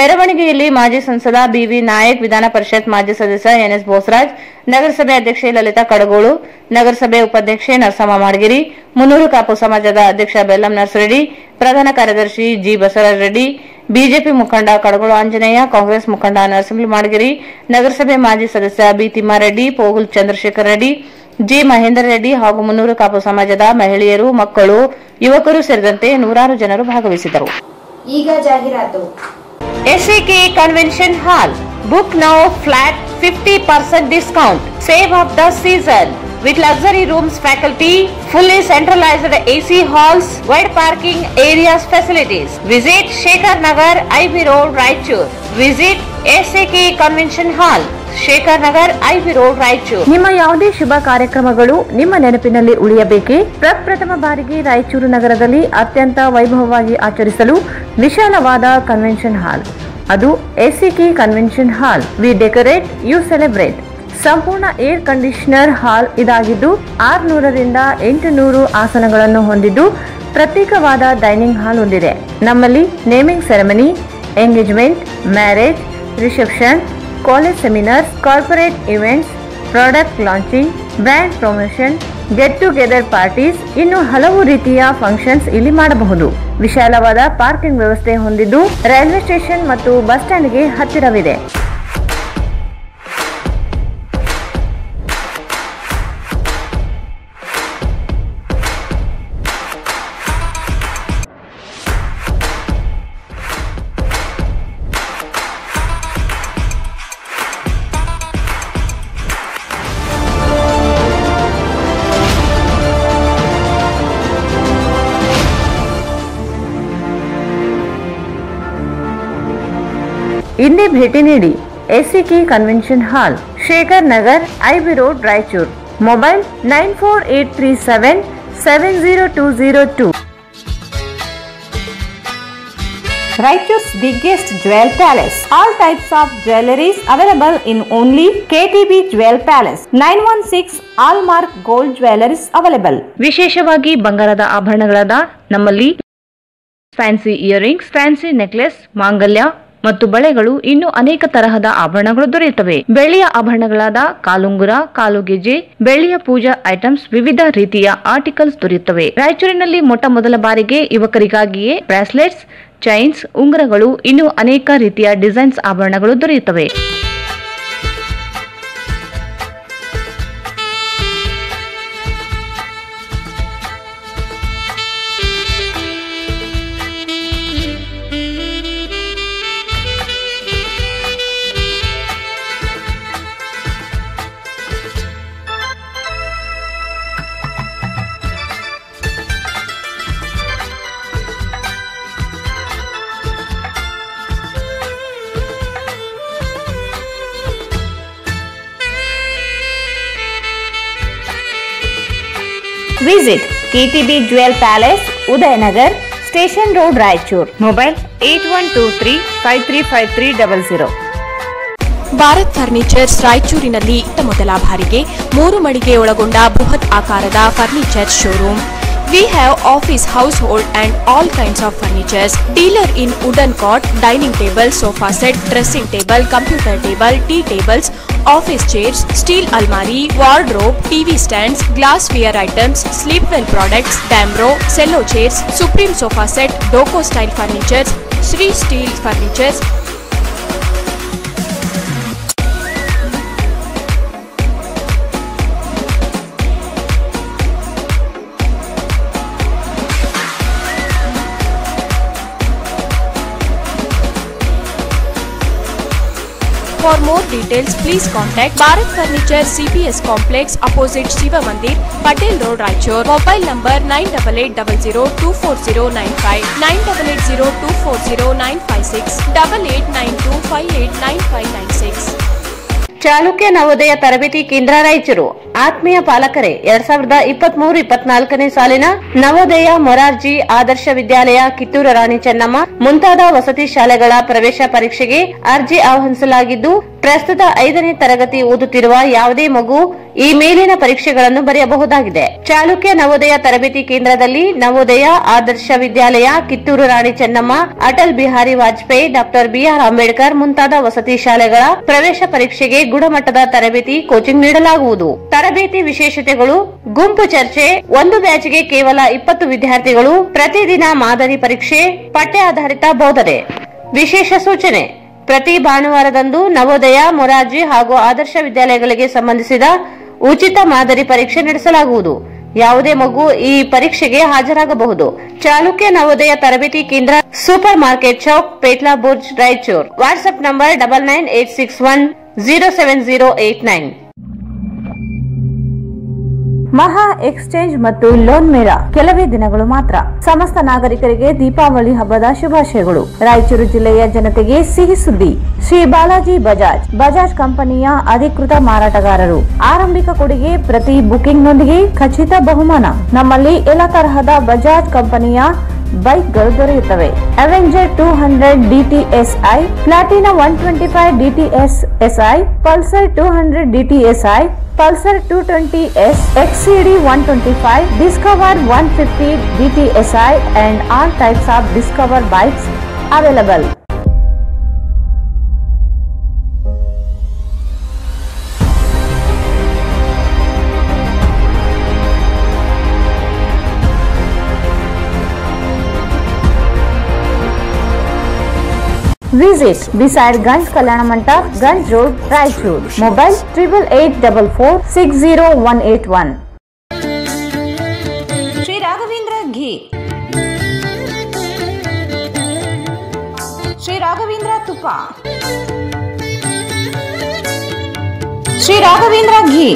ಮೆರವಣಿಗೆಯಲ್ಲಿ ಮಾಜಿ ಸಂಸದ ಬಿವಿ ನಾಯಕ್ ವಿಧಾನ ಪರಿಷತ್ ಮಾಜಿ ಸದಸ್ಯ ಎನ್ಎಸ್ ಬೋಸರಾಜ್ ನಗರಸಭೆ ಅಧ್ಯಕ್ಷೆ ಲಲಿತಾ ಕಡಗೋಳು ನಗರಸಭೆ ಉಪಾಧ್ಯಕ್ಷೆ ನರಸಮ್ಮ ಮಾಡಗಿರಿ ಮುನ್ನೂರು ಕಾಪು ಸಮಾಜದ ಅಧ್ಯಕ್ಷ ಬೆಲ್ಲಂ ನರ್ಸರೆಡ್ಡಿ ಪ್ರಧಾನ ಕಾರ್ಯದರ್ಶಿ ಜಿ ಬಸವರಾಜ ರೆಡ್ಡಿ ಬಿಜೆಪಿ ಮುಖಂಡ ಕಡಗೋಳು ಆಂಜನೇಯ ಕಾಂಗ್ರೆಸ್ ಮುಖಂಡ ನರಸಿಂಹ ಮಾಡಗಿರಿ ನಗರಸಭೆ ಮಾಜಿ ಸದಸ್ಯ ಬಿ ತಿಮ್ಮಾರೆಡ್ಡಿ ಪೋಗುಲ್ ಚಂದ್ರಶೇಖರ್ ರೆಡ್ಡಿ ಜಿ ಮಹೇಂದ್ರ ರೆಡ್ಡಿ ಹಾಗೂ ಮುನ್ನೂರು ಕಾಪು ಸಮಾಜದ ಮಹಿಳೆಯರು ಮಕ್ಕಳು ಯುವಕರು ಸೇರಿದಂತೆ ನೂರಾರು ಜನರು ಭಾಗವಹಿಸಿದರು ಈಗ ಜಾಹೀರಾತು SAK convention hall book now flat fifty percent discount save of the season with luxury rooms faculty, fully centralized AC halls, wide parking areas facilities. Visit Shekhar Nagar, IB Road, Raichur. Visit SAK Convention Hall, Shekhar Nagar IB road Raichur ನಿಮ್ಮ ಯಾವುದೇ ಶುಭ ಕಾರ್ಯಕ್ರಮಗಳು ನಿಮ್ಮ ನೆನಪಿನಲ್ಲಿ ಉಳಿಯಬೇಕೇ ಪ್ರಪ್ರಥಮ ಬಾರಿಗೆ ರಾಯಚೂರು ನಗರದಲ್ಲಿ ಅತ್ಯಂತ ವೈಭವವಾಗಿ ಆಚರಿಸಲು ವಿಶಾಲವಾದ ಕನ್ವೆನ್ಷನ್ ಹಾಲ್ ಅದು ACK convention hall we decorate you celebrate ಸಂಪೂರ್ಣ ಏರ್ ಕಂಡೀಷನರ್ ಹಾಲ್ ಇದಾಗಿದ್ದು ಆರ್ನೂರರಿಂದ ಎಂಟು ನೂರು ಆಸನಗಳನ್ನು ಹೊಂದಿದ್ದು ಪ್ರತ್ಯೇಕವಾದ ಡೈನಿಂಗ್ ಹಾಲ್ ಹೊಂದಿದೆ ನಮ್ಮಲ್ಲಿ naming ceremony engagement marriage reception college seminars corporate events product launching brand promotion get together parties ಇನ್ನು ಹಲವು ರೀತಿಯ ಫಂಕ್ಷನ್ಸ್ ಇಲ್ಲಿ ಮಾಡಬಹುದು ವಿಶಾಲವಾದ ಪಾರ್ಕಿಂಗ್ ವ್ಯವಸ್ಥೆ ಹೊಂದಿದ್ದು ರೈಲ್ವೆ ಸ್ಟೇಷನ್ ಮತ್ತು ಬಸ್ ಸ್ಟ್ಯಾಂಡ್ಗೆ ಹತ್ತಿರವಿದೆ ಇಲ್ಲಿ ಭೇಟಿ ನೀಡಿ ACK convention hall Shekhar Nagar IB road Raichur mobile nine four eight three seven seven zero two zero two Raichur's biggest jewel palace. All types of jewelries available in only KTB Jewel Palace. 916 Allmark Gold Jewelries available. ವಿಶೇಷವಾಗಿ ಬಂಗಾರದ ಆಭರಣಗಳಾದ ನಮ್ಮಲ್ಲಿ ಫ್ಯಾನ್ಸಿ ಇಯರಿಂಗ್ಸ್ ಫ್ಯಾನ್ಸಿ ನೆಕ್ಲೆಸ್ ಮಾಂಗಲ್ಯ ಮತ್ತು ಬಳೆಗಳು ಇನ್ನು ಅನೇಕ ತರಹದ ಆಭರಣಗಳು ದೊರೆಯುತ್ತವೆ ಬೆಳ್ಳಿಯ ಆಭರಣಗಳಾದ ಕಾಲುಂಗುರ ಕಾಲುಗೆಜೆ ಬೆಳ್ಳಿಯ ಪೂಜಾ ಐಟಮ್ಸ್ ವಿವಿಧ ರೀತಿಯ ಆರ್ಟಿಕಲ್ಸ್ ದೊರೆಯುತ್ತವೆ ರಾಯಚೂರಿನಲ್ಲಿ ಮೊಟ್ಟ ಮೊದಲ ಬಾರಿಗೆ ಯುವಕರಿಗಾಗಿಯೇ ಬ್ರಾಸ್ಲೆಟ್ಸ್ ಚೈನ್ಸ್ ಉಂಗುರಗಳು ಇನ್ನು ಅನೇಕ ರೀತಿಯ ಡಿಸೈನ್ಸ್ ಆಭರಣಗಳು ದೊರೆಯುತ್ತವೆ Visit KTB Jewel Palace, Udayanagar, Station Road, Raichur. Mobile 8123 535300. Bharat furnitures ರಾಯಚೂರಿನಲ್ಲಿ ಇತ್ತ ಮೊದಲ ಬಾರಿಗೆ ಮೂರು ಮಳಿಗೆ ಒಳಗೊಂಡ ಬೃಹತ್ ಆಕಾರದ furniture showroom we have office household and all kinds of furnitures dealer in wooden cot dining table sofa set dressing table computer table tea tables office chairs steel ಅಲ್ಮಾರಿ wardrobe TV stands glassware items Sleepwell products Damro Cello chairs Supreme sofa set ಡೋಕೋ style furnitures Shri steel furnitures For more details, please contact Bharat Furniture CPS Complex opposite Shiva Mandir, Patel Road, Raichur. Mobile number 9880240959, 9880240956, 8892589596. Chalukya Navodaya ತರಬೇತಿ ಕೇಂದ್ರ ರಾಯಚೂರು ಆತ್ಮೀಯ ಪಾಲಕರೇ ಎರಡ್ ಸಾವಿರದ ಇಪ್ಪತ್ತ್ ಮೂರು ಇಪ್ಪತ್ನಾಲ್ಕನೇ ಸಾಲಿನ ನವೋದಯ ಮೊರಾರ್ಜಿ ಆದರ್ಶ ವಿದ್ಯಾಲಯ ಕಿತ್ತೂರು ರಾಣಿ ಚೆನ್ನಮ್ಮ ಮುಂತಾದ ವಸತಿ ಶಾಲೆಗಳ ಪ್ರವೇಶ ಪರೀಕ್ಷೆಗೆ ಅರ್ಜಿ ಆಹ್ವಾನಿಸಲಾಗಿದ್ದು ಪ್ರಸ್ತುತ ಐದನೇ ತರಗತಿ ಓದುತ್ತಿರುವ ಯಾವುದೇ ಮಗು ಈ ಮೇಲಿನ ಪರೀಕ್ಷೆಗಳನ್ನು ಬರೆಯಬಹುದಾಗಿದೆ ಚಾಲುಕ್ಯ ನವೋದಯ ತರಬೇತಿ ಕೇಂದ್ರದಲ್ಲಿ ನವೋದಯ ಆದರ್ಶ ವಿದ್ಯಾಲಯ ಕಿತ್ತೂರು ರಾಣಿ ಚೆನ್ನಮ್ಮ ಅಟಲ್ ಬಿಹಾರಿ ವಾಜಪೇಯಿ ಡಾಕ್ಟರ್ ಬಿಆರ್ ಅಂಬೇಡ್ಕರ್ ಮುಂತಾದ ವಸತಿ ಶಾಲೆಗಳ ಪ್ರವೇಶ ಪರೀಕ್ಷೆಗೆ ಗುಣಮಟ್ಟದ ತರಬೇತಿ ಕೋಚಿಂಗ್ ನೀಡಲಾಗುವುದು ತರಬೇತಿ ವಿಶೇಷತೆಗಳು ಗುಂಪು ಚರ್ಚೆ ಒಂದು ಬ್ಯಾಚ್ಗೆ ಕೇವಲ ಇಪ್ಪತ್ತು ವಿದ್ಯಾರ್ಥಿಗಳು ಪ್ರತಿದಿನ ಮಾದರಿ ಪರೀಕ್ಷೆ ಪಠ್ಯ ಆಧಾರಿತ ಬೋಧನೆ ವಿಶೇಷ ಸೂಚನೆ ಪ್ರತಿ ಭಾನುವಾರದಂದು ನವೋದಯ ಮೊರಾರ್ಜಿ ಹಾಗೂ ಆದರ್ಶ ವಿದ್ಯಾಲಯಗಳಿಗೆ ಸಂಬಂಧಿಸಿದ ಉಚಿತ ಮಾದರಿ ಪರೀಕ್ಷೆ ನಡೆಸಲಾಗುವುದು ಯಾವುದೇ ಮಗು ಈ ಪರೀಕ್ಷೆಗೆ ಹಾಜರಾಗಬಹುದು ಚಾಲುಕ್ಯ ನವೋದಯ ತರಬೇತಿ ಕೇಂದ್ರ super market Chowk Petla Burj Raichur WhatsApp number double nine eight six one zero seven zero eight nine ಮಹಾ ಎಕ್ಸ್ಚೇಂಜ್ ಮತ್ತು ಲೋನ್ ಮೇಳ ಕೆಲವೇ ದಿನಗಳು ಮಾತ್ರ ಸಮಸ್ತ ನಾಗರಿಕರಿಗೆ ದೀಪಾವಳಿ ಹಬ್ಬದ ಶುಭಾಶಯಗಳು ರಾಯಚೂರು ಜಿಲ್ಲೆಯ ಜನತೆಗೆ ಸಿಹಿ ಸುದ್ದಿ ಶ್ರೀ ಬಾಲಾಜಿ ಬಜಾಜ್ ಬಜಾಜ್ ಕಂಪನಿಯ ಅಧಿಕೃತ ಮಾರಾಟಗಾರರು ಆರಂಭಿಕ ಕೊಡುಗೆ ಪ್ರತಿ ಬುಕಿಂಗ್ನೊಂದಿಗೆ ಖಚಿತ ಬಹುಮಾನ ನಮ್ಮಲ್ಲಿ ಎಲ್ಲ ತರಹದ ಬಜಾಜ್ ಕಂಪನಿಯ ಬೈಕ್ಗಳು ದೊರೆಯುತ್ತವೆ Avenger two hundred DTSi Platina one twenty five DTS S I Pulsar two hundred DTSi Pulsar two twenty S XCD one twenty five Discover one fifty DTSi and all types of Discover bikes available Visit beside Ganj Kalyana Mandap, Ganj Road, Raichur. Mobile triple eight double four six zero one eight one. Shri Raghavendra ghee Shri Raghavendra ತುಪ್ಪ ಶ್ರೀ ರಾಘವೇಂದ್ರ ಘೀ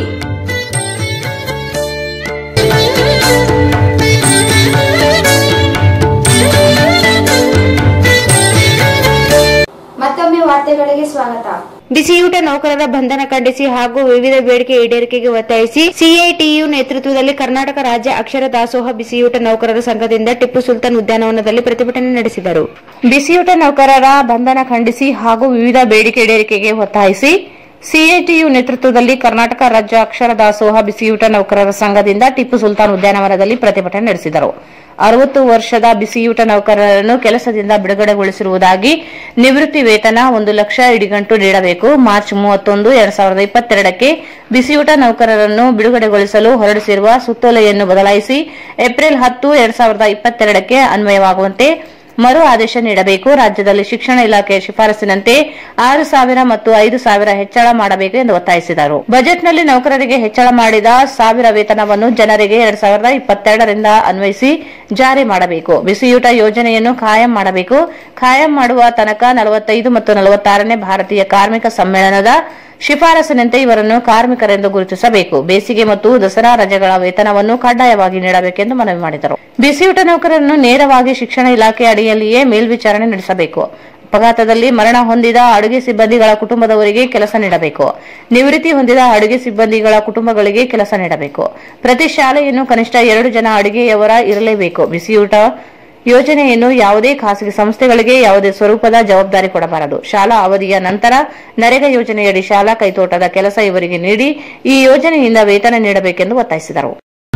ಮತ್ತೊಮ್ಮೆ ವಾರ್ತೆಗಳಿಗೆ ಸ್ವಾಗತ ಬಿಸಿಯೂಟ ನೌಕರರ ಬಂಧನ ಖಂಡಿಸಿ ಹಾಗೂ ವಿವಿಧ ಬೇಡಿಕೆ ಈಡೇರಿಕೆಗೆ ಒತ್ತಾಯಿಸಿ ಸಿಐಟಿಯು ನೇತೃತ್ವದಲ್ಲಿ ಕರ್ನಾಟಕ ರಾಜ್ಯ ಅಕ್ಷರ ದಾಸೋಹ ಬಿಸಿಯೂಟ ನೌಕರರ ಸಂಘದಿಂದ ಟಿಪ್ಪು ಸುಲ್ತಾನ್ ಉದ್ಯಾನವನದಲ್ಲಿ ಪ್ರತಿಭಟನೆ ನಡೆಸಿದರು ಬಿಸಿಯೂಟ ನೌಕರರ ಬಂಧನ ಖಂಡಿಸಿ ಹಾಗೂ ವಿವಿಧ ಬೇಡಿಕೆ ಈಡೇರಿಕೆಗೆ ಒತ್ತಾಯಿಸಿ ಸಿಐಟಿಯು ನೇತೃತ್ವದಲ್ಲಿ ಕರ್ನಾಟಕ ರಾಜ್ಯ ಅಕ್ಷರ ದಾಸೋಹ ಬಿಸಿಯೂಟ ನೌಕರರ ಸಂಘದಿಂದ ಟಿಪ್ಪು ಸುಲ್ತಾನ್ ಉದ್ಯಾನವನದಲ್ಲಿ ಪ್ರತಿಭಟನೆ ನಡೆಸಿದರು ಅರವತ್ತು ವರ್ಷದ ಬಿಸಿಯೂಟ ನೌಕರರನ್ನು ಕೆಲಸದಿಂದ ಬಿಡುಗಡೆಗೊಳಿಸಿರುವುದಾಗಿ ನಿವೃತ್ತಿ ವೇತನ ಒಂದು ಲಕ್ಷ ಇಡಿಗಂಟು ನೀಡಬೇಕು ಮಾರ್ಚ್ ಮೂವತ್ತೊಂದು ಎರಡ್ ಸಾವಿರದ ಇಪ್ಪತ್ತೆರಡಕ್ಕೆ ಬಿಸಿಯೂಟ ನೌಕರರನ್ನು ಬಿಡುಗಡೆಗೊಳಿಸಲು ಹೊರಡಿಸಿರುವ ಸುತ್ತೋಲೆಯನ್ನು ಬದಲಾಯಿಸಿ ಏಪ್ರಿಲ್ ಹತ್ತು ಎರಡ್ ಸಾವಿರದ ಇಪ್ಪತ್ತೆರಡಕ್ಕೆ ಅನ್ವಯವಾಗುವಂತೆ ಮರು ಆದೇಶ ನೀಡಬೇಕು ರಾಜ್ಯದಲ್ಲಿ ಶಿಕ್ಷಣ ಇಲಾಖೆಯ ಶಿಫಾರಸಿನಂತೆ ಆರು ಸಾವಿರ ಮತ್ತು ಐದು ಸಾವಿರ ಹೆಚ್ಚಳ ಮಾಡಬೇಕು ಎಂದು ಒತ್ತಾಯಿಸಿದರು ಬಜೆಟ್ನಲ್ಲಿ ನೌಕರರಿಗೆ ಹೆಚ್ಚಳ ಮಾಡಿದ ಸಾವಿರ ವೇತನವನ್ನು ಜನರಿಗೆ ಎರಡ್ ಸಾವಿರದ ಇಪ್ಪತ್ತೆರಡರಿಂದ ಅನ್ವಯಿಸಿ ಜಾರಿ ಮಾಡಬೇಕು ಬಿಸಿಯೂಟ ಯೋಜನೆಯನ್ನು ಖಾಯಂ ಮಾಡಬೇಕು ಖಾಯಂ ಮಾಡುವ ತನಕ ನಲವತ್ತೈದು ಮತ್ತು ನಲವತ್ತಾರನೇ ಭಾರತೀಯ ಕಾರ್ಮಿಕ ಸಮ್ಮೇಳನದ ಶಿಫಾರಸಿನಂತೆ ಇವರನ್ನು ಕಾರ್ಮಿಕರೆಂದು ಗುರುತಿಸಬೇಕು ಬೇಸಿಗೆ ಮತ್ತು ದಸರಾ ರಜೆಗಳ ವೇತನವನ್ನು ಕಡ್ಡಾಯವಾಗಿ ನೀಡಬೇಕೆಂದು ಮನವಿ ಮಾಡಿದರು ಬಿಸಿಯೂಟ ನೌಕರರನ್ನು ನೇರವಾಗಿ ಶಿಕ್ಷಣ ಇಲಾಖೆ ಅಡಿಯಲ್ಲಿಯೇ ಮೇಲ್ವಿಚಾರಣೆ ನಡೆಸಬೇಕು ಅಪಘಾತದಲ್ಲಿ ಮರಣ ಹೊಂದಿದ ಅಡುಗೆ ಸಿಬ್ಬಂದಿಗಳ ಕುಟುಂಬದವರಿಗೆ ಕೆಲಸ ನೀಡಬೇಕು ನಿವೃತ್ತಿ ಹೊಂದಿದ ಅಡುಗೆ ಸಿಬ್ಬಂದಿಗಳ ಕುಟುಂಬಗಳಿಗೆ ಕೆಲಸ ನೀಡಬೇಕು ಪ್ರತಿ ಶಾಲೆಯನ್ನು ಕನಿಷ್ಠ ಎರಡು ಜನ ಅಡುಗೆಯವರ ಇರಲೇಬೇಕು ಬಿಸಿಯೂಟ ಯೋಜನೆಯನ್ನು ಯಾವುದೇ ಖಾಸಗಿ ಸಂಸ್ಥೆಗಳಿಗೆ ಯಾವುದೇ ಸ್ವರೂಪದ ಜವಾಬ್ದಾರಿ ಕೊಡಬಾರದು ಶಾಲಾ ಅವಧಿಯ ನಂತರ ನರೇಗಾ ಯೋಜನೆಯಡಿ ಶಾಲಾ ಕೈತೋಟದ ಕೆಲಸ ಇವರಿಗೆ ನೀಡಿ ಈ ಯೋಜನೆಯಿಂದ ವೇತನ ನೀಡಬೇಕೆಂದು ಒತ್ತಾಯಿಸಿದರು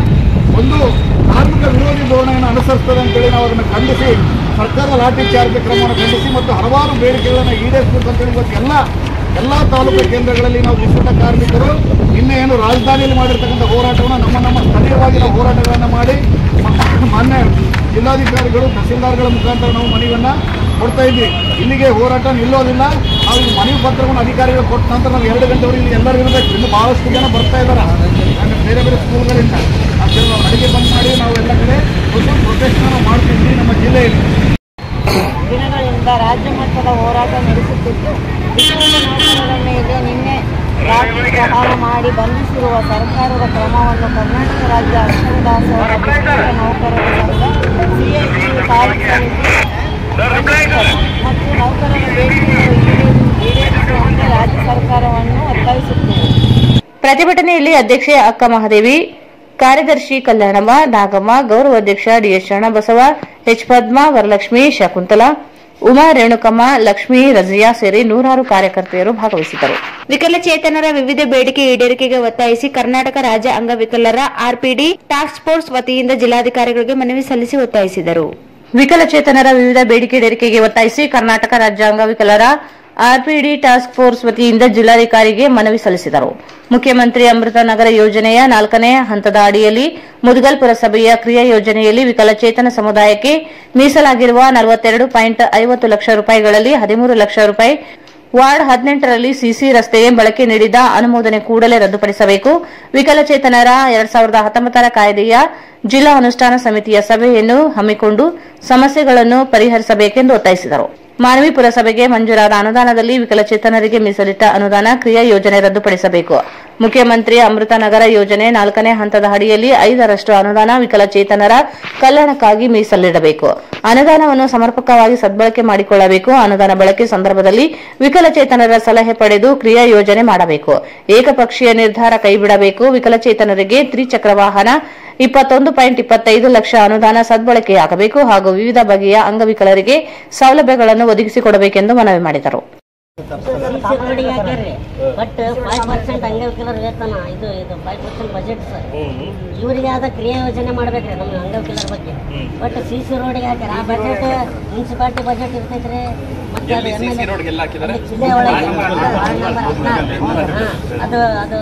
ಒಂದು ಕಾರ್ಮಿಕ ವಿರೋಧಿ ಧೋರಣೆಯನ್ನು ಅನುಸರಿಸ್ತದೆ ಅಂತೇಳಿ ನಾವು ಅದನ್ನು ಖಂಡಿಸಿ ಸರ್ಕಾರ ಲಾಠಿ ಚಾರ್ಜ್ ಕ್ರಮವನ್ನು ಖಂಡಿಸಿ ಮತ್ತು ಹಲವಾರು ಬೇಡಿಕೆಗಳನ್ನು ಈಡೇರಿಸಬೇಕು ಅಂತೇಳಿ ಇವತ್ತು ಎಲ್ಲ ಎಲ್ಲ ತಾಲೂಕು ಕೇಂದ್ರಗಳಲ್ಲಿ ನಾವು ವಿಶಿಷ್ಟ ಕಾರ್ಮಿಕರು ನಿನ್ನೆ ಏನು ರಾಜಧಾನಿಯಲ್ಲಿ ಮಾಡಿರ್ತಕ್ಕಂಥ ಹೋರಾಟವನ್ನು ನಮ್ಮ ನಮ್ಮ ಸ್ಥಳೀಯವಾಗಿ ನಾವು ಹೋರಾಟಗಳನ್ನು ಮಾಡಿ ಮ- ಮಾನ್ಯ ಜಿಲ್ಲಾಧಿಕಾರಿಗಳು ತಹಸೀಲ್ದಾರ್ಗಳ ಮುಖಾಂತರ ನಾವು ಮನವಿಯನ್ನು ಕೊಡ್ತಾ ಇದ್ವಿ ಇಲ್ಲಿಗೆ ಹೋರಾಟ ನಿಲ್ಲೋದಿಲ್ಲ ನಾವು ಈ ಮನವಿ ಪತ್ರವನ್ನು ಅಧಿಕಾರಿಗಳು ಕೊಟ್ಟ ನಂತರ ನಾವು ಎರಡು ಗಂಟೆವರೆಗೆ ಇಲ್ಲಿ ಎಲ್ಲರೂ ಇರಬೇಕು ಇನ್ನು ಬಹಳಷ್ಟು ಜನ ಬರ್ತಾ ಇದ್ದಾರೆ ಯಾಕಂದ್ರೆ ಬೇರೆ ಬೇರೆ ಸ್ಕೂಲ್ಗಳಿಂದ ಆ ಕೆಲವು ಅಡಿಗೆ ಬಂದ್ ಮಾಡಿ ನಾವು ಎಲ್ಲ ಕಡೆ ಒಂದು ಪ್ರೊಟೆಸ್ಟನ್ನು ಮಾಡ್ತಿದ್ವಿ ನಮ್ಮ ಜಿಲ್ಲೆಯಲ್ಲಿ ದಿನಗಳಿಂದ ರಾಜ್ಯ ಮಟ್ಟದ ಹೋರಾಟ ನಡೆಸುತ್ತಿದ್ದು ಬಿಸಿಯೂಟ ನೌಕರರ ಮೇಲೆ ನಿನ್ನೆ ರಾತ್ರಿ ಪ್ರಹಾರ ಮಾಡಿ ಬಂಧಿಸಿರುವ ಸರ್ಕಾರದ ಕ್ರಮವನ್ನು ಕರ್ನಾಟಕ ರಾಜ್ಯ ಅಕ್ಷರ ದಾಸೋಹ ಬಿಸಿಯೂಟ ನೌಕರರ ಸಂಘ ಸಿಐಟಿಯು ತಾಲೂಕು ಸಮಿತಿ ಮತ್ತು ನೌಕರರ ಬೇಡಿಕೆಗಳು ಈಡೇರಿ- ಈಡೇರಿಸುವಂತೆ ರಾಜ್ಯ ಸರ್ಕಾರವನ್ನು ಒತ್ತಾಯಿಸುತ್ತೇವೆ ಪ್ರತಿಭಟನೆಯಲ್ಲಿ ಅಧ್ಯಕ್ಷೆ ಅಕ್ಕ ಮಹಾದೇವಿ ಕಾರ್ಯದರ್ಶಿ ಕಲ್ಯಾಣಮ್ಮ ನಾಗಮ್ಮ ಗೌರವ ಅಧ್ಯಕ್ಷ ಡಿಎಸ್ ಶರಣಬಸವ ಎಚ್ ಪದ್ಮ ವರಲಕ್ಷ್ಮಿ ಶಕುಂತಲಾ ಉಮಾ ರೇಣುಕಮ್ಮ ಲಕ್ಷ್ಮೀ ರಜಿಯಾ ಸೇರಿ ನೂರಾರು ಕಾರ್ಯಕರ್ತೆಯರು ಭಾಗವಹಿಸಿದ್ದರು ವಿಕಲಚೇತನರ ವಿವಿಧ ಬೇಡಿಕೆ ಈಡೇರಿಕೆಗೆ ಒತ್ತಾಯಿಸಿ ಕರ್ನಾಟಕ ರಾಜ್ಯ ಅಂಗವಿಕಲರ ಆರ್ಪಿಡಿ ಟಾಸ್ಕ್ ಫೋರ್ಸ್ ವತಿಯಿಂದ ಜಿಲ್ಲಾಧಿಕಾರಿಗಳಿಗೆ ಮನವಿ ಸಲ್ಲಿಸಿ ಒತ್ತಾಯಿಸಿದರು ವಿಕಲಚೇತನರ ವಿವಿಧ ಬೇಡಿಕೆ ಈಡೇರಿಕೆಗೆ ಒತ್ತಾಯಿಸಿ ಕರ್ನಾಟಕ ರಾಜ್ಯ ಅಂಗವಿಕಲರ ಆರ್ಪಿಡಿ ಟಾಸ್ಕ್ ಫೋರ್ಸ್ ವತಿಯಿಂದ ಜಿಲ್ಲಾಧಿಕಾರಿಗೆ ಮನವಿ ಸಲ್ಲಿಸಿದರು ಮುಖ್ಯಮಂತ್ರಿ ಅಮೃತ ನಗರ ಯೋಜನೆಯ ನಾಲ್ಕನೇ ಹಂತದ ಅಡಿಯಲ್ಲಿ ಮುದಗಲ್ ಪುರಸಭೆಯ ಕ್ರಿಯಾ ಯೋಜನೆಯಲ್ಲಿ ವಿಕಲಚೇತನ ಸಮುದಾಯಕ್ಕೆ ಮೀಸಲಾಗಿರುವ ನಲವತ್ತೆರಡು ಪಾಯಿಂಟ್ ಐವತ್ತು ಲಕ್ಷ ರೂಪಾಯಿಗಳಲ್ಲಿ ಹದಿಮೂರು ಲಕ್ಷ ರೂಪಾಯಿ ವಾರ್ಡ್ ಹದಿನೆಂಟರಲ್ಲಿ ಸಿಸಿ ರಸ್ತೆಗೆ ಬಳಕೆ ನೀಡಿದ ಅನುಮೋದನೆ ಕೂಡಲೇ ರದ್ದುಪಡಿಸಬೇಕು ವಿಕಲಚೇತನರ ಎರಡ್ ಸಾವಿರದ ಹತ್ತೊಂಬತ್ತರ ಕಾಯ್ದೆಯ ಜಿಲ್ಲಾ ಅನುಷ್ಠಾನ ಸಮಿತಿಯ ಸಭೆಯನ್ನು ಹಮ್ಮಿಕೊಂಡು ಸಮಸ್ಯೆಗಳನ್ನು ಪರಿಹರಿಸಬೇಕೆಂದು ಒತ್ತಾಯಿಸಿದರು ಮಾನವಿ ಪುರಸಭೆಗೆ ಮಂಜೂರಾದ ಅನುದಾನದಲ್ಲಿ ವಿಕಲಚೇತನರಿಗೆ ಮೀಸಲಿಟ್ಟ ಅನುದಾನ ಕ್ರಿಯಾ ಯೋಜನೆ ರದ್ದುಪಡಿಸಬೇಕು ಮುಖ್ಯಮಂತ್ರಿ ಅಮೃತ ನಗರ ಯೋಜನೆ ನಾಲ್ಕನೇ ಹಂತದ ಅಡಿಯಲ್ಲಿ ಐದರಷ್ಟು ಅನುದಾನ ವಿಕಲಚೇತನರ ಕಲ್ಯಾಣಕ್ಕಾಗಿ ಮೀಸಲಿಡಬೇಕು ಅನುದಾನವನ್ನು ಸಮರ್ಪಕವಾಗಿ ಸದ್ಬಳಕೆ ಮಾಡಿಕೊಳ್ಳಬೇಕು ಅನುದಾನ ಬಳಕೆ ಸಂದರ್ಭದಲ್ಲಿ ವಿಕಲಚೇತನರ ಸಲಹೆ ಪಡೆದು ಕ್ರಿಯಾ ಯೋಜನೆ ಮಾಡಬೇಕು ಏಕಪಕ್ಷೀಯ ನಿರ್ಧಾರ ಕೈಬಿಡಬೇಕು ವಿಕಲಚೇತನರಿಗೆ ತ್ರಿಚಕ್ರ ವಾಹನ ಇಪ್ಪತ್ತೊಂದು ಪಾಯಿಂಟ್ ಇಪ್ಪತ್ತೈದು ಲಕ್ಷ ಅನುದಾನ ಸದ್ಬಳಕೆಯಾಗಬೇಕು ಹಾಗೂ ವಿವಿಧ ಬಗೆಯ ಅಂಗವಿಕಲರಿಗೆ ಸೌಲಭ್ಯಗಳನ್ನು ಒದಗಿಸಿಕೊಡಬೇಕೆಂದು ಮನವಿ ಮಾಡಿದರು ರೋಡಿಗೆ ಹಾಕ್ಯಾರ್ರಿ ಬಟ್ ಫೈವ್ ಪರ್ಸೆಂಟ್ ಅಂಗವಿಕಲರ ವೇತನ ಇದು ಇದು ಫೈವ್ ಪರ್ಸೆಂಟ್ ಬಜೆಟ್ ಸರ್ ಇವರಿಗೆ ಆದ ಕ್ರಿಯಾ ಯೋಜನೆ ಮಾಡ್ಬೇಕ್ರಿ ನಮ್ಮ ಅಂಗವಿಕಲರ ಬಗ್ಗೆ ಬಟ್ ಸಿ ಸಿ ರೋಡಿಗೆ ಹಾಕ್ಯಾರ ಆ ಬಜೆಟ್ ಮುನ್ಸಿಪಾಲ್ಟಿ ಬಜೆಟ್ ಇರ್ತೈತ್ರಿ ಮತ್ತೆ ಅದು ಎಲ್ಲಿ CC ರೋಡ್ಗೆಲ್ಲ ಹಾಕಿದ್ದಾರೆ? ಜಿಲ್ಲೆ ಒಳಗೆ ವಾರ್ಡ್ ನಂಬರ್ ಹದಿನಾರು. ಹಾ, ಅದು ಅದು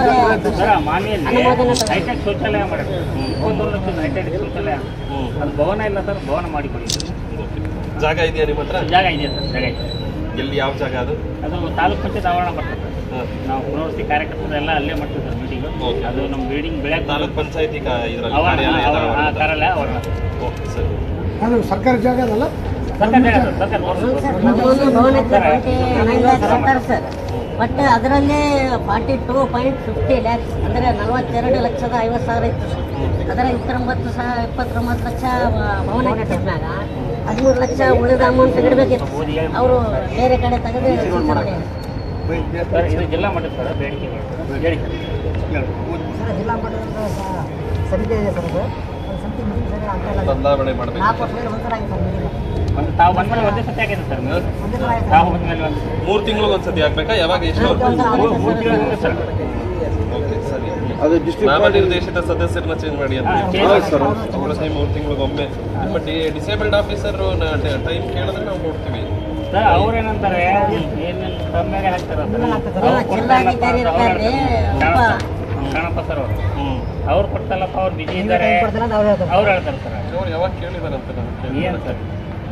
ಅನುಮೋದನೆ ತಗೊಂಡು- ಹೈಟೆಕ್ ಶೌಚಾಲಯ ಮಾಡಿದ್ರು ಇಪ್ಪತ್ತೊಂದು ಲಕ್ಷದ ಹೈಟೆಕ್ ಶೌಚಾಲಯ ಅದು ಭವನ ಇಲ್ಲ ಸರ್ ಭವನ ಮಾಡಿಕೊಡಿ ಜಾಗ ಇದೆಯಾ ನಿಮ್ಮ ಹತ್ರ ಜಾಗ ಇದೆ ಸರ್ ಜಾಗ ಇದೆ ಎಲ್ಲಿ ಯಾವ ಜಾಗ ಅದು ಅದು ತಾಲೂಕು ಪಂಚಾಯತ್ ಆವರಣ ಬರ್ತದೆ ನಾವು ಪುನರ್ವಸತಿ ಕಾರ್ಯಕರ್ತರೆಲ್ಲ ಅಲ್ಲೇ ಮಾಡ್ತೀವಿ ಸರ್ ಮೀಟಿಂಗ್ ಅದು ನಮ್ಮ ಬಿಲ್ಡಿಂಗ್ ಬೆಳಗ್ಗೆ ತಾಲೂಕ್ ಪಂಚಾಯತಿ ಇದರಲ್ಲಿ ಆವರಣ ಕಾರ್ಯಾಲಯ ಆವರಣ, ಆ, ಕಾರ್ಯಾಲಯ ಆವರಣ ಓಕೆ ಸರಿ ಅದು ಸರ್ಕಾರಿ ಜಾಗ ಅದಲ್ಲ ಸರ್ಕಾರ ಜಾಗ ಸರ್, ಸರ್ಕಾರ ನಮ್ಮೊಂದು ಭವನ ಟ್ವೆಂಟಿ ನೈನ್ ಲ್ಯಾಕ್ಸ್ ಅಂತಾರೆ ಸರ್ ಬಟ್ ಅದರಲ್ಲಿ forty two point fifty lakhs ಅಂದರೆ ನಲವತ್ತೆರಡು ಲಕ್ಷದ ಐವತ್ತು ಸಾವಿರ ಇತ್ತು ಸರ್ ಅದರ ಇಪ್ಪತ್ತೊಂಬತ್ತು ಸಹ ಇಪ್ಪತ್ತೊಂಬತ್ತು ಲಕ್ಷ ವ- ಭವನ ಕಟ್ಟಿದ್ಮ್ಯಾಗ ಹದಿಮೂರು ಲಕ್ಷ ಉಳಿದ ಅಮೌಂಟ್ ತೆಗಿಡ್ಬೇಕಿತ್ತು ಅವರು ಬೇರೆ ಕಡೆ ತೆಗೆದು ಸಿದ್ಧಪಡಿ ಸರ್ ಇದು ಜಿಲ್ಲಾ ಮಟ್ಟದ ಸರ್ ಬೇಡಿಕೆ ಹೇಳಿ ಸರ್ ಜಿಲ್ಲಾ ಮಟ್ಟದ ಸ- ಸಮಿತಿ ಇದೆ ಸರ್ ಅದು ಒಂದು ಸಮಿತಿ ಮೀಟಿಂಗ್ ಸರಿ ಆಗ್ತಾ ಇಲ್ಲ ಬದಲಾವಣೆ ಮಾಡಬೇಕು ನಾಲ್ಕು ವರ್ಷದಲ್ಲಿ ಒಂದ್ಸಲ ಆಗಿದೆ ಸರ್ ಮೀಟಿಂಗ್ ಒಂದು ತಾವು ಬಂದ್ಮೇಲೆ ಒಂದೇ ಸತಿ ಆಗಿದೆ ಸರ್ ನೀವು ತಾವು ಬಂದ್ಮೇಲೆ ಒಂದು ಮೂರು ತಿಂಗಳಿಗೆ ಒಂದ್ಸತಿ ಆಗ್ಬೇಕಾ ಯಾವಾಗ ಎಷ್ಟು ಮೂರು ತಿಂಗಳು ಸರ್ ಓಕೆ ಸರಿ ನಾಮನಿರ್ದೇಶಿತ ಸದಸ್ಯರನ್ನ ಚೇಂಜ್ ಮಾಡಿ ಅಂತ ಅವರ ಟೈಮ್ ಮೂರು ತಿಂಗಳಿಗೊಮ್ಮೆ ನಿಮ್ಮ ಡಿಸೇಬಲ್ಡ್ ಆಫೀಸರ್ ಟೈಮ್ ಕೇಳಿದ್ರೆ ನಾವು ಕೊಡ್ತೀವಿ ಸರ್ ಅವ್ರೇನಂತಾರೆ ಏನೇನು ಕಮ್ಮಿಯಾಗೆ ಹಾಕ್ತಾರೆ ಜಿಲ್ಲಾಧಿಕಾರಿ ಇರ್ತಾರ್ರಿ, ಒಬ್ಬ ಕಾಣಪ್ಪ ಸರ್ ಅವರು ಅವ್ರು ಕೊಡ್ತಲ್ಲಪ್ಪ ಅವ್ರು ಬಿಜಿ ಇದ್ದಾರೆ ಅವ್ರು ಹೇಳ್ತಾರೆ ಸರ್ ಅವ್ರು ಯಾವಾಗ ಕೇಳಿದಾರಂತೆ ನಾನು ಏನು ಸರ್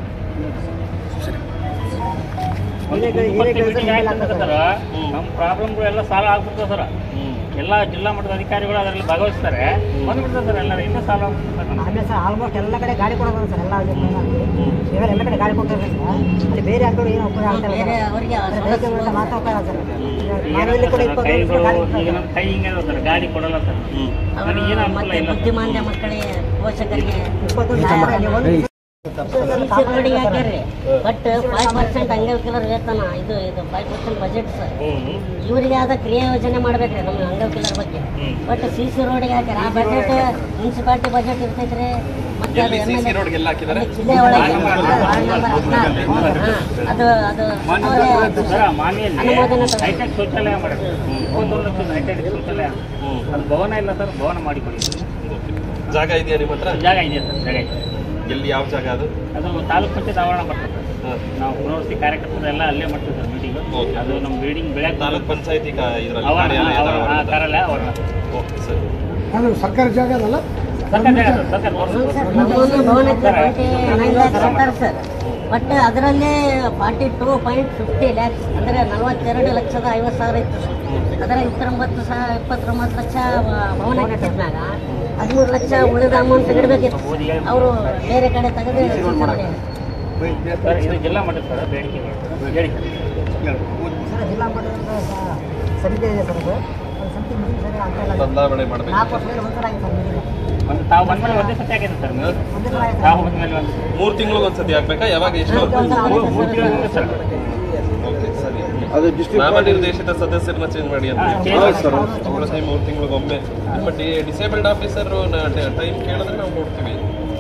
ಒಂದು ಇಪ್ಪತ್ತು meeting ಆಯ್ತು ಅಂದ್ರೆ ಸರ್ ನಮ್ಮ ಪ್ರಾಬ್ಲಮ್ಗಳೆಲ್ಲ ಸಾಲ್ವ್ ಆಗ್ಬಿಡ್ತದೆ ಸರ್ ಎಲ್ಲ ಜಿಲ್ಲಾ ಮಟ್ಟದ ಅಧಿಕಾರಿಗಳು ಅದರಲ್ಲಿ ಭಾಗವಹಿಸ್ತಾರೆ ಬಂದ್ಬಿಡ್ತದೆ ಸರ್ ಎಲ್ಲರೂ ಇನ್ನೂ ಸಾಲ್ವ್ ಆಗ್ಬಿಡ್ತದೆ ಸರ್ ನಮ್ಗೆ. ಆಮೇಲೆ ಸರ್ ಆಲ್ಮೋಸ್ಟ್ ಎಲ್ಲ ಕಡೆ ಗಾಡಿ ಕೊಡೋದು ಸರ್ ಎಲ್ಲ ಇವಾಗ ಎಲ್ಲ ಕಡೆ ಗಾಡಿ ಕೊಡ್ತಾರೆ ಸರ್ ಅಲ್ಲಿ ಬೇರೆ ಆಟೋಗಳು ಏನು ಉಪಯೋಗ ಆಗ್ತಾ ಇಲ್ಲ ಬೇರೆ ಸರ್. ಅವರಿಗೆ ಅದ್ರ ಬೈಕ್ ಉಲ್ಟಾ ಮಾತ್ರ ಉಪಯೋಗ ಸರ್ ಈಗ ಮಾನವಲ್ಲಿ ಕೂಡ ಏನಂತಾರೆ ಇಪ್ಪತ್ತು ಕೈಗಳು ಗಾಡಿ ಈಗ ನಮ್ಮ ಕೈ ಹಿಂಗೆ ಇದಾವೆ ಸರ್ ಗಾಡಿ ಕೊಡಲ್ಲ ಸರ್ ನನಗೆ ಏನು ಅನುಕೂಲ ಮತ್ತೆ ಇಲ್ಲ ಬುದ್ಧಿಮಾಂದ್ಯ ಮಕ್ಕಳಿಗೆ ಪೋಷಕರಿಗೆ ಇಪ್ಪತ್ತು ರೋಡಿಗೆ ಹಾಕ್ಯಾರ್ರಿ ಬಟ್ ಫೈವ್ ಪರ್ಸೆಂಟ್ ಅಂಗವಿಕಲರ ವೇತನ ಇದು ಇದು ಫೈವ್ ಪರ್ಸೆಂಟ್ ಬಜೆಟ್ ಸರ್ ಇವರಿಗೆ ಆದ ಕ್ರಿಯಾ ಯೋಜನೆ ಮಾಡ್ಬೇಕ್ರಿ ನಮ್ಮ ಅಂಗವಿಕಲರ ಬಗ್ಗೆ ಬಟ್ ಸಿ ಸಿ ರೋಡಿಗೆ ಹಾಕ್ಯಾರ ಆ ಬಜೆಟ್ ಮುನ್ಸಿಪಾಲ್ಟಿ ಬಜೆಟ್ ಇರ್ತೈತ್ರಿ ಮತ್ತೆ ಅದು ಎಲ್ಲಿ CC MLA ರೋಡ್ಗೆಲ್ಲ ಹಾಕಿದ್ದಾರೆ ಜಿಲ್ಲೆ ಒಳಗೆ ವಾರ್ಡ್ ನಂಬರ್ ಹದಿನಾರು. ಹಾ, ಅದು ಅದು ಸರ್ ಮಾನ್ಯಲ್ಲಿ ಅನುಮೋದನೆ ತಗೊಂಡು- ಹೈಟೆಕ್ ಶೌಚಾಲಯ ಮಾಡಿದ್ರು ಇಪ್ಪತ್ತೊಂದು ಲಕ್ಷದ ಹೈಟೆಕ್ ಶೌಚಾಲಯ ಅದು ಭವನ ಇಲ್ಲ ಸರ್ ಭವನ ಮಾಡಿಕೊಡಿ ಜಾಗ ಇದೆಯಾ ನಿಮ್ಮ ಹತ್ರ ಜಾಗ ಇದೆ ಸರ್ ಜಾಗ ಇದೆ ಎಲ್ಲಿ ಯಾವ ಜಾಗ ಅದು ಅದು ತಾಲೂಕು ಪಂಚಾಯತ್ ಆವರಣ ಬರ್ತದೆ ನಾವು ಪುನರ್ವಸತಿ ಕಾರ್ಯಕರ್ತರೆಲ್ಲ ಅಲ್ಲೇ ಮಾಡ್ತೀವಿ ಸರ್ ಮೀಟಿಂಗ್ ಅದು ನಮ್ಮ ಬಿಲ್ಡಿಂಗ್ ಬೆಳಗ್ಗೆ ತಾಲೂಕ್ ಪಂಚಾಯತಿ ಇದರಲ್ಲಿ ಆವರಣ ಕಾರ್ಯಾಲಯ ಆವರಣ, ಆ, ಕಾರ್ಯಾಲಯ ಆವರಣ ಓಕೆ ಸರಿ ಅದು ಸರ್ಕಾರಿ ಜಾಗ ಅದಲ್ಲ ಸರ್ಕಾರ ಜಾಗ ಸರ್ ಸರ್ಕಾರ ಬರ್ತದೆ. ನಮ್ಮೊಂದು ಭವನ ಟ್ವೆಂಟಿ ನೈನ್ ಲ್ಯಾಕ್ಸ್ ಅಂತಾರೆ ಸರ್ ಬಟ್ ಅದರಲ್ಲಿ forty two point fifty lakhs ಅಂದರೆ ನಲವತ್ತೆರಡು ಲಕ್ಷದ ಐವತ್ತು ಸಾವಿರ ಇತ್ತು ಸರ್ ಅದರ ಇಪ್ಪತ್ತೊಂಬತ್ತು ಸಹ ಇಪ್ಪತ್ತೊಂಬತ್ತು ಲಕ್ಷ ವ- ಭವನ ಕಟ್ಟಿದ್ಮ್ಯಾಗ ಹದಿಮೂರು ಲಕ್ಷ ಉಳಿದ ಅಮೌಂಟ್ ತೆಗಿಡ್ಬೇಕಿತ್ತು ಅವರು ಬೇರೆ ಕಡೆ ತೆಗೆದು ಸಿದ್ಧಪಡಿ ಸರ್ ಇದು ಜಿಲ್ಲಾ ಮಟ್ಟದ ಸರ್ ಬೇಡಿಕೆ ಹೇಳಿ ಸರ್ ಜಿಲ್ಲಾ ಮಟ್ಟದ ಸ- ಸಮಿತಿ ಇದೆ ಸರ್ ಅದು ಒಂದು ಸಮಿತಿ ಮೀಟಿಂಗ್ ಸರಿ ಆಗ್ತಾ ಇಲ್ಲ ಸರ್. ಬದಲಾವಣೆ ಮಾಡಬೇಕು ನಾಲ್ಕು ವರ್ಷದಲ್ಲಿ ಒಂದ್ಸಲ ಆಗಿದೆ ಸರ್ ಮೀಟಿಂಗ್ ಒಂದು ತಾವು ಬಂದ್ಮೇಲೆ ಒಂದೇ ಸತಿ ಆಗಿದೆ ಸರ್ ನೀವು ಒಂದೇ ಸಲ ಆಗಿದೆ ತಾವು ಬಂದ್ಮೇಲೆ ಒಂದು ಮೂರು ತಿಂಗಳಿಗೆ ಒಂದ್ಸತಿ ಆಗ್ಬೇಕಾ ಯಾವಾಗ ಎಷ್ಟು ಮೂರು- ಮೂರು ತಿಂಗಳು ಸರ್ ಓಕೆ ಸರಿ ನಾಮನಿರ್ದೇಶಿತ ಸದಸ್ಯರನ್ನ ಚೇಂಜ್ ಮಾಡಿ ಅಂತ ಅವರ ಟೈಮ್ ಮೂರು ತಿಂಗಳಿಗೊಮ್ಮೆ ನಿಮ್ಮ ಡಿಸೇಬಲ್ಡ್ ಆಫೀಸರ್ ಟೈಮ್ ಕೇಳಿದ್ರೆ ನಾವು ಕೊಡ್ತೀವಿ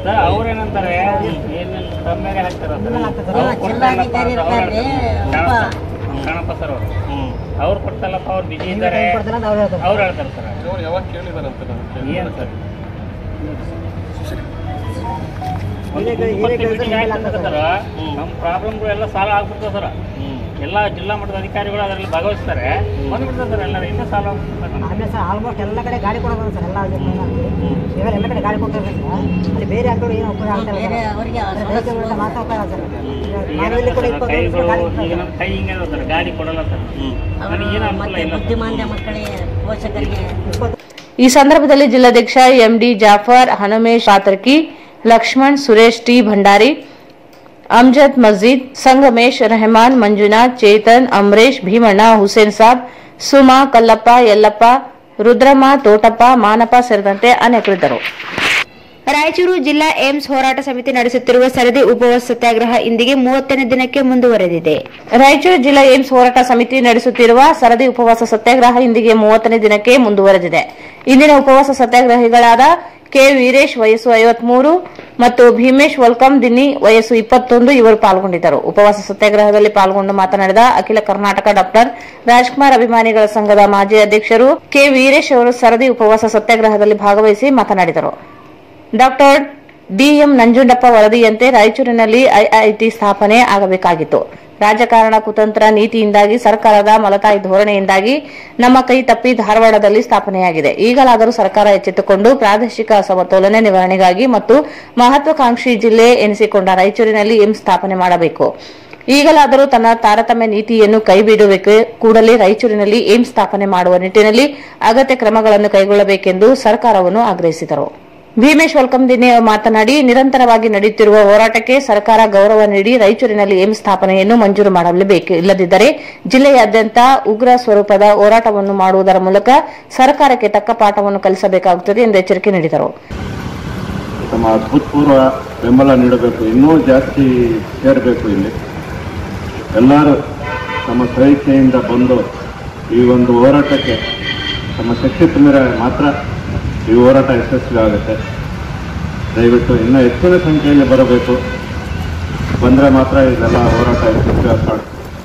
ಸರ್ ಅವ್ರೇನಂತಾರೆ ಏನೇನು ಕಮ್ಮಿಯಾಗೆ ಹಾಕ್ತಾರೆ ಇಲ್ಲ, ಜಿಲ್ಲಾಧಿಕಾರಿ ಇರ್ತಾರ್ರಿ, ಒಬ್ಬ ಕಣಪ್ಪ ಸರ್ ಅವರು ಅವ್ರು ಕೊಡ್ತಲ್ಲಪ್ಪ ಅವ್ರು ಬಿಜಿ ಇದ್ದಾರೆ ಅವ್ರು ಹೇಳ್ತಾರೆ ಸರ್ ಅವ್ರು ಯಾವಾಗ ಕೇಳಿದಾರಂತೆ ನಾನು ಏನು ಸರ್ ನಮ್ಮ ಪ್ರಾಬ್ಲಮ್ಗಳು ಎಲ್ಲ ಸಾಲ್ವ್ ಆಗ್ಬಿಡ್ತದೆ ಸರ್ ಎಲ್ಲ ಜಿಲ್ಲಾ ಮಟ್ಟದ ಅಧಿಕಾರಿಗಳು ಅದರಲ್ಲಿ ಭಾಗವಹಿಸ್ತಾರೆ ಬಂದ್ಬಿಡ್ತದೆ ಸರ್ ಎಲ್ಲರೂ ಇನ್ನೂ ಸಾಲ್ವ್ ಆಗ್ಬಿಡ್ತದೆ ಆಮೇಲೆ ಸರ್ ಆಲ್ಮೋಸ್ಟ್ ಎಲ್ಲ ಕಡೆ ಗಾಡಿ ಕೊಡೋದು ಸರ್ ಎಲ್ಲ ಇವಾಗ ಎಲ್ಲ ಕಡೆ ಗಾಡಿ ಕೊಡ್ತಾರೆ ಸರ್ ಅಲ್ಲಿ ಬೇರೆ ಹಾಕೋರು ಏನು ಉಪಯೋಗ ಆಗ್ತಾರೆ ಬೇರೆ ಅವರಿಗೆ ರೈತರುಗಳೆಲ್ಲ ಮಾತಾಡ್ತಾರೆ ಸರ್ ನಾವು ಇಲ್ಲಿ ಕೂಡ ಇಪ್ಪತ್ತು ವರ್ಷ ಕೈಗಳು ಗಾಡಿ ಈಗ ನಮ್ಮ ಕೈ ಹಿಂಗೆ ಇದಾವೆ ಸರ್ ಗಾಡಿ ಕೊಡಲ್ಲ ಸರ್ ನನಗೆ ಏನು ಅನುಕೂಲ ಮತ್ತೆ ಇಲ್ಲ ಸರ್ ಬುದ್ಧಿಮಾಂದ್ಯ ಮಕ್ಕಳಿಗೆ ಪೋಷಕರಿಗೆ ಈ ಸಂದರ್ಭದಲ್ಲಿ ಜಿಲ್ಲಾಧ್ಯಕ್ಷ ಎಂಡಿ ಜಾಫರ್ ಹನುಮೇಶ್ ಪಾತ್ರಕಿ ಲಕ್ಷ್ಮಣ್ ಸುರೇಶ್ ಟಿ ಭಂಡಾರಿ ಅಮ್ಜದ್ ಮಸ್ಜಿದ್ ಸಂಗಮೇಶ್ ರೆಹಮಾನ್ ಮಂಜುನಾಥ್ ಚೇತನ್ ಅಮರೇಶ್ ಭೀಮಣ್ಣ ಹುಸೇನ್ ಸಾಬ್ ಸುಮಾ ಕಲ್ಲಪ್ಪ ಯಲ್ಲಪ್ಪ ರುದ್ರಮ್ಮ ತೋಟಪ್ಪ ಮಾನಪ್ಪ ಸೇರಿದಂತೆ ಅನೇಕರಿದ್ದರು ರಾಯಚೂರು ಜಿಲ್ಲಾ ಏಮ್ಸ್ ಹೋರಾಟ ಸಮಿತಿ ನಡೆಸುತ್ತಿರುವ ಸರದಿ ಉಪವಾಸ ಸತ್ಯಾಗ್ರಹ ಇಂದಿಗೆ ಮೂವತ್ತನೇ ದಿನಕ್ಕೆ ಮುಂದುವರೆದಿದೆ ರಾಯಚೂರು ಜಿಲ್ಲಾ ಏಮ್ಸ್ ಹೋರಾಟ ಸಮಿತಿ ನಡೆಸುತ್ತಿರುವ ಸರದಿ ಉಪವಾಸ ಸತ್ಯಾಗ್ರಹ ಇಂದಿಗೆ ಮೂವತ್ತನೇ ದಿನಕ್ಕೆ ಮುಂದುವರೆದಿದೆ ಇಂದಿನ ಉಪವಾಸ ಸತ್ಯಾಗ್ರಹಿಗಳಾದ ಕೆ ವೀರೇಶ್ ವಯಸ್ಸು ಐವತ್ಮೂರು ಮತ್ತು ಭೀಮೇಶ್ ವಲ್ಕಮ್ ದಿನ್ನಿ ವಯಸ್ಸು ಇಪ್ಪತ್ತೊಂದು ಇವರು ಪಾಲ್ಗೊಂಡಿದ್ದರು ಉಪವಾಸ ಸತ್ಯಾಗ್ರಹದಲ್ಲಿ ಪಾಲ್ಗೊಂಡು ಮಾತನಾಡಿದ ಅಖಿಲ ಕರ್ನಾಟಕ ಡಾಕ್ಟರ್ ರಾಜ್ಕುಮಾರ್ ಅಭಿಮಾನಿಗಳ ಸಂಘದ ಮಾಜಿ ಅಧ್ಯಕ್ಷರು ಕೆ ವೀರೇಶ್ ಅವರು ಸರದಿ ಉಪವಾಸ ಸತ್ಯಾಗ್ರಹದಲ್ಲಿ ಭಾಗವಹಿಸಿ ಮಾತನಾಡಿದರು ಡಾಕ್ಟರ್ ಡಿಎಂ ನಂಜುಂಡಪ್ಪ ವರದಿಯಂತೆ ರಾಯಚೂರಿನಲ್ಲಿ ಐಐಟಿ ಸ್ಥಾಪನೆ ಆಗಬೇಕಾಗಿತ್ತು ರಾಜಕಾರಣ ಕುತಂತ್ರ ನೀತಿಯಿಂದಾಗಿ ಸರ್ಕಾರದ ಮಲತಾಯಿ ಧೋರಣೆಯಿಂದಾಗಿ ನಮ್ಮ ಕೈ ತಪ್ಪಿ ಧಾರವಾಡದಲ್ಲಿ ಸ್ಥಾಪನೆಯಾಗಿದೆ ಈಗಲಾದರೂ ಸರ್ಕಾರ ಎಚ್ಚೆತ್ತುಕೊಂಡು ಪ್ರಾದೇಶಿಕ ಅಸಮತೋಲನೆ ನಿವಾರಣೆಗಾಗಿ ಮತ್ತು ಮಹತ್ವಾಕಾಂಕ್ಷಿ ಜಿಲ್ಲೆ ಎನಿಸಿಕೊಂಡ ರಾಯಚೂರಿನಲ್ಲಿ ಏಮ್ಸ್ ಸ್ಥಾಪನೆ ಮಾಡಬೇಕು ಈಗಲಾದರೂ ತನ್ನ ತಾರತಮ್ಯ ನೀತಿಯನ್ನು ಕೈಬಿಡಬೇಕು ಕೂಡಲೇ ರಾಯಚೂರಿನಲ್ಲಿ ಏಮ್ಸ್ ಸ್ಥಾಪನೆ ಮಾಡುವ ನಿಟ್ಟಿನಲ್ಲಿ ಅಗತ್ಯ ಕ್ರಮಗಳನ್ನು ಕೈಗೊಳ್ಳಬೇಕೆಂದು ಸರ್ಕಾರವನ್ನು ಆಗ್ರಹಿಸಿದರು ಭೀಮೇಶ್ ವಲ್ಕಮ್ ದಿನೇ ಮಾತನಾಡಿ ನಿರಂತರವಾಗಿ ನಡೆಯುತ್ತಿರುವ ಹೋರಾಟಕ್ಕೆ ಸರ್ಕಾರ ಗೌರವ ನೀಡಿ ರಾಯಚೂರಿನಲ್ಲಿ ಏಮ್ಸ್ ಸ್ಥಾಪನೆಯನ್ನು ಮಂಜೂರು ಮಾಡಲೇಬೇಕು ಇಲ್ಲದಿದ್ದರೆ ಜಿಲ್ಲೆಯಾದ್ಯಂತ ಉಗ್ರ ಸ್ವರೂಪದ ಹೋರಾಟವನ್ನು ಮಾಡುವುದರ ಮೂಲಕ ಸರ್ಕಾರಕ್ಕೆ ತಕ್ಕ ಪಾಠವನ್ನು ಕಲಿಸಬೇಕಾಗುತ್ತದೆ ಎಂದು ಎಚ್ಚರಿಕೆ ನೀಡಿದರು ತಮ್ಮ ಅಭೂತಪೂರ್ವ ಬೆಂಬಲ ನೀಡಬೇಕು ಇನ್ನೂ ಜಾಸ್ತಿ ಸೇರಬೇಕು ಇಲ್ಲಿ ಎಲ್ಲರೂ ತಮ್ಮ ಸ್ವೇಚ್ಛೆಯಿಂದ ಬಂದು ಈ ಒಂದು ಹೋರಾಟಕ್ಕೆ ತಮ್ಮ ಶಕ್ತಿ ತುಂಬಿರ ಮಾತ್ರ ಈ ಹೋರಾಟ ಯಶಸ್ವಿ ಆಗುತ್ತೆ ದಯವಿಟ್ಟು ಇನ್ನೂ ಹೆಚ್ಚಿನ ಸಂಖ್ಯೆಯಲ್ಲಿ ಬರಬೇಕು ಬಂದರೆ ಮಾತ್ರ ಇದೆಲ್ಲ ಹೋರಾಟ ಯಶಸ್ವಿ ಆಗ್ತಾರೆ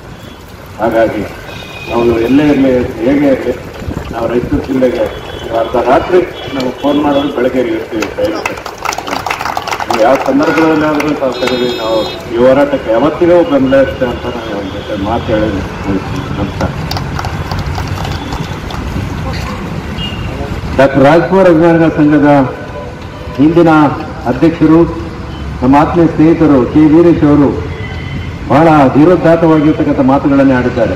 ಹಾಗಾಗಿ ನಾವು ಎಲ್ಲೇ ಇರಲಿ ಹೇಗೆ ಇರಲಿ ನಾವು ರಾಯಚೂರು ಜಿಲ್ಲೆಗೆ ಅರ್ಧ ರಾತ್ರಿ ನಾವು ಫೋನ್ ಮಾಡೋದು ಬೆಳಗ್ಗೆ ಇಲ್ಲಿ ಇರ್ತೀವಿ ದಯವಿಟ್ಟು ನೀವು ಯಾವ ಸಂದರ್ಭದಲ್ಲಾದರೂ ತಾವು ಕರೀರಿ ನಾವು ಈ ಹೋರಾಟಕ್ಕೆ ಯಾವತ್ತಿಗೂ ಬೆಂಬಲ ಇರುತ್ತೆ ಅಂತ ನಾನು ಒಂದು ಜೊತೆ ಮಾತು ಹೇಳಿ ಮುಗಿಸ್ತೀನಿ ನಮಸ್ಕಾರ ಡಾಕ್ಟರ್ ರಾಜ್ಕುಮಾರ್ ಅಭಿಮಾನಿಗಳ ಸಂಘದ ಹಿಂದಿನ ಅಧ್ಯಕ್ಷರು ನಮ್ಮ ಆತ್ಮೀಯ ಸ್ನೇಹಿತರು ಕೆ ವೀರೇಶ್ ಅವರು ಬಹಳ ಧೀರೋದಾತ್ತವಾಗಿರ್ತಕ್ಕಂಥ ಮಾತುಗಳನ್ನೇ ಆಡಿದ್ದಾರೆ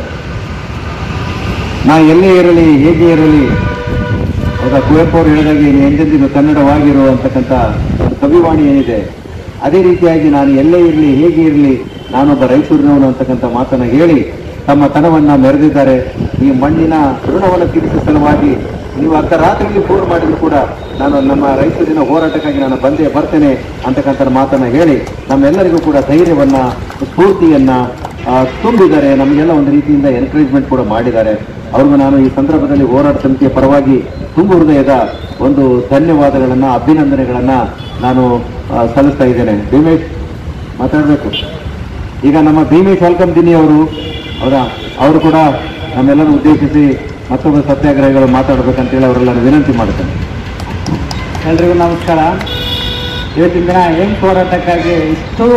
ನಾ ಎಲ್ಲೇ ಇರಲಿ ಹೇಗೆ ಇರಲಿ ಹೌದಾ ಕುವೆಂಪು ಅವರು ಹೇಳಿದಾಗೆ ನೀನು ಎಂದೆಂದಿಗೂ ಕನ್ನಡವಾಗಿರು ಅಂತಕ್ಕಂಥ ಕವಿವಾಣಿ ಏನಿದೆ ಅದೇ ರೀತಿಯಾಗಿ ನಾನು ಎಲ್ಲೇ ಇರಲಿ ಹೇಗೆ ಇರಲಿ ನಾನೊಬ್ಬ ರಾಯಚೂರಿನವನು ಅಂತಕ್ಕಂಥ ಮಾತನ್ನು ಹೇಳಿ ತಮ್ಮ ತನವನ್ನ ಮೆರೆದಿದ್ದಾರೆ ಈ ಮಣ್ಣಿನ ಋಣವನ್ನು ತೀರಿಸುವ ಸಲುವಾಗಿ ನೀವು ಅರ್ಧ ರಾತ್ರಿಯಲ್ಲಿ ಫೋನ್ ಮಾಡಿದ್ರು ಕೂಡ ನಾನು ನಮ್ಮ ರಾಯಚೂರಿನ ಹೋರಾಟಕ್ಕಾಗಿ ನಾನು ಬಂದೇ ಬರ್ತೇನೆ ಅಂತಕ್ಕಂಥ ಮಾತನ್ನ ಹೇಳಿ ನಮ್ಮೆಲ್ಲರಿಗೂ ಕೂಡ ಧೈರ್ಯವನ್ನ ಸ್ಫೂರ್ತಿಯನ್ನ ಆ, ತುಂಬಿದ್ದಾರೆ ನಮಗೆಲ್ಲ ಒಂದು ರೀತಿಯಿಂದ ಎನ್ಕರೇಜ್ಮೆಂಟ್ ಕೂಡ ಮಾಡಿದ್ದಾರೆ ಅವ್ರಿಗೂ ನಾನು ಈ ಸಂದರ್ಭದಲ್ಲಿ ಹೋರಾಟ ಸಮಿತಿಯ ಪರವಾಗಿ ತುಂಬು ಹೃದಯದ ಒಂದು ಧನ್ಯವಾದಗಳನ್ನ ಅಭಿನಂದನೆಗಳನ್ನ ನಾನು ಆ, ಸಲ್ಲಿಸ್ತಾ ಇದ್ದೇನೆ ಭೀಮೇಶ್ ಮಾತಾಡಬೇಕು ಈಗ ನಮ್ಮ ಭೀಮೇಶ್ ವೆಲ್ಕಮ್ ದಿನಿ ಅವರು ಅವರ ಅವರು ಕೂಡ ನಮ್ಮೆಲ್ಲರೂ ಉದ್ದೇಶಿಸಿ ಮತ್ತೊಬ್ಬ ಸತ್ಯಾಗ್ರಹಿಗಳು ಮಾತಾಡಬೇಕಂತೇಳಿ ಅವರೆಲ್ಲರೂ ವಿನಂತಿ ಮಾಡ್ತೇನೆ ಎಲ್ರಿಗೂ ನಮಸ್ಕಾರ ಇವತ್ತಿನ ದಿನ ಏಮ್ಸ್ ಹೋರಾಟಕ್ಕಾಗಿ ಇಷ್ಟು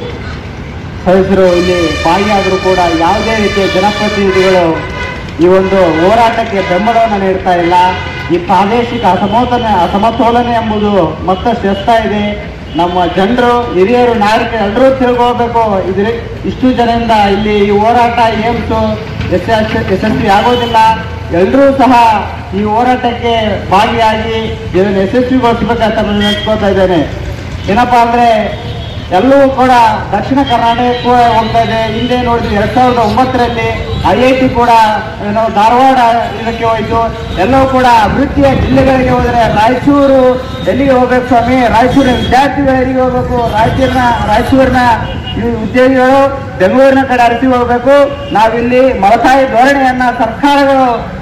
ಸದಸ್ಯರು ಇಲ್ಲಿ ಭಾಗಿಯಾದರೂ ಕೂಡ ಯಾವುದೇ ರೀತಿಯ ಜನಪ್ರತಿನಿಧಿಗಳು ಈ ಒಂದು ಹೋರಾಟಕ್ಕೆ ಬೆಂಬಲವನ್ನು ನೀಡ್ತಾ ಇಲ್ಲ ಈ ಪ್ರಾದೇಶಿಕ ಅಸಮತೋಲನೆ ಅಸಮತೋಲನೆ ಎಂಬುದು ಮತ್ತಷ್ಟು ಎಸ್ತಾ ಇದೆ ನಮ್ಮ ಜನರು ಹಿರಿಯರು ನಾಯಕರು ಎಲ್ಲರೂ ತಿರುಗೋಬೇಕು ಇದ್ರ ಇಷ್ಟು ಜನರಿಂದ ಇಲ್ಲಿ ಈ ಹೋರಾಟ ಏಮ್ಸು ಯಶಸ್ ಯಶಸ್ವಿ ಆಗೋದಿಲ್ಲ ಎಲ್ಲರೂ ಸಹ ಈ ಹೋರಾಟಕ್ಕೆ ಭಾಗಿಯಾಗಿ ಇದನ್ನು ಯಶಸ್ವಿಗೊಳಿಸ್ಬೇಕಂತ ನಾನು ನೆನೆಸ್ಕೊತಾ ಇದ್ದೇನೆ ಏನಪ್ಪಾ ಅಂದ್ರೆ ಎಲ್ಲವೂ ಕೂಡ ದಕ್ಷಿಣ ಕರ್ನಾಟಕಕ್ಕೂ ಹೋಗ್ತಾ ಇದೆ ಹಿಂದೆ ನೋಡಿದ್ವಿ ಎರಡ್ ಸಾವಿರದ ಒಂಬತ್ತರಲ್ಲಿ ಐ ಐ ಟಿ ಕೂಡ ಏನು ಧಾರವಾಡ ಇದಕ್ಕೆ ಹೋಯ್ತು ಎಲ್ಲವೂ ಕೂಡ ಅಭಿವೃದ್ಧಿಯ ಜಿಲ್ಲೆಗಳಿಗೆ ಹೋದರೆ ರಾಯಚೂರು ಎಲ್ಲಿಗೆ ಹೋಗ್ಬೇಕು ಸ್ವಾಮಿ ರಾಯಚೂರಿನ ವಿದ್ಯಾರ್ಥಿಗಳು ಎಲ್ಲಿಗೆ ಹೋಗ್ಬೇಕು ರಾಯಚೂರಿನ ರಾಯಚೂರಿನ ಈ ಉದ್ಯೋಗಿಗಳು ಬೆಂಗಳೂರಿನ ಕಡೆ ಅರಿಸಿ ಹೋಗ್ಬೇಕು ನಾವಿಲ್ಲಿ ಮಲತಾಯಿ ಧೋರಣೆಯನ್ನ ಸರ್ಕಾರಗಳು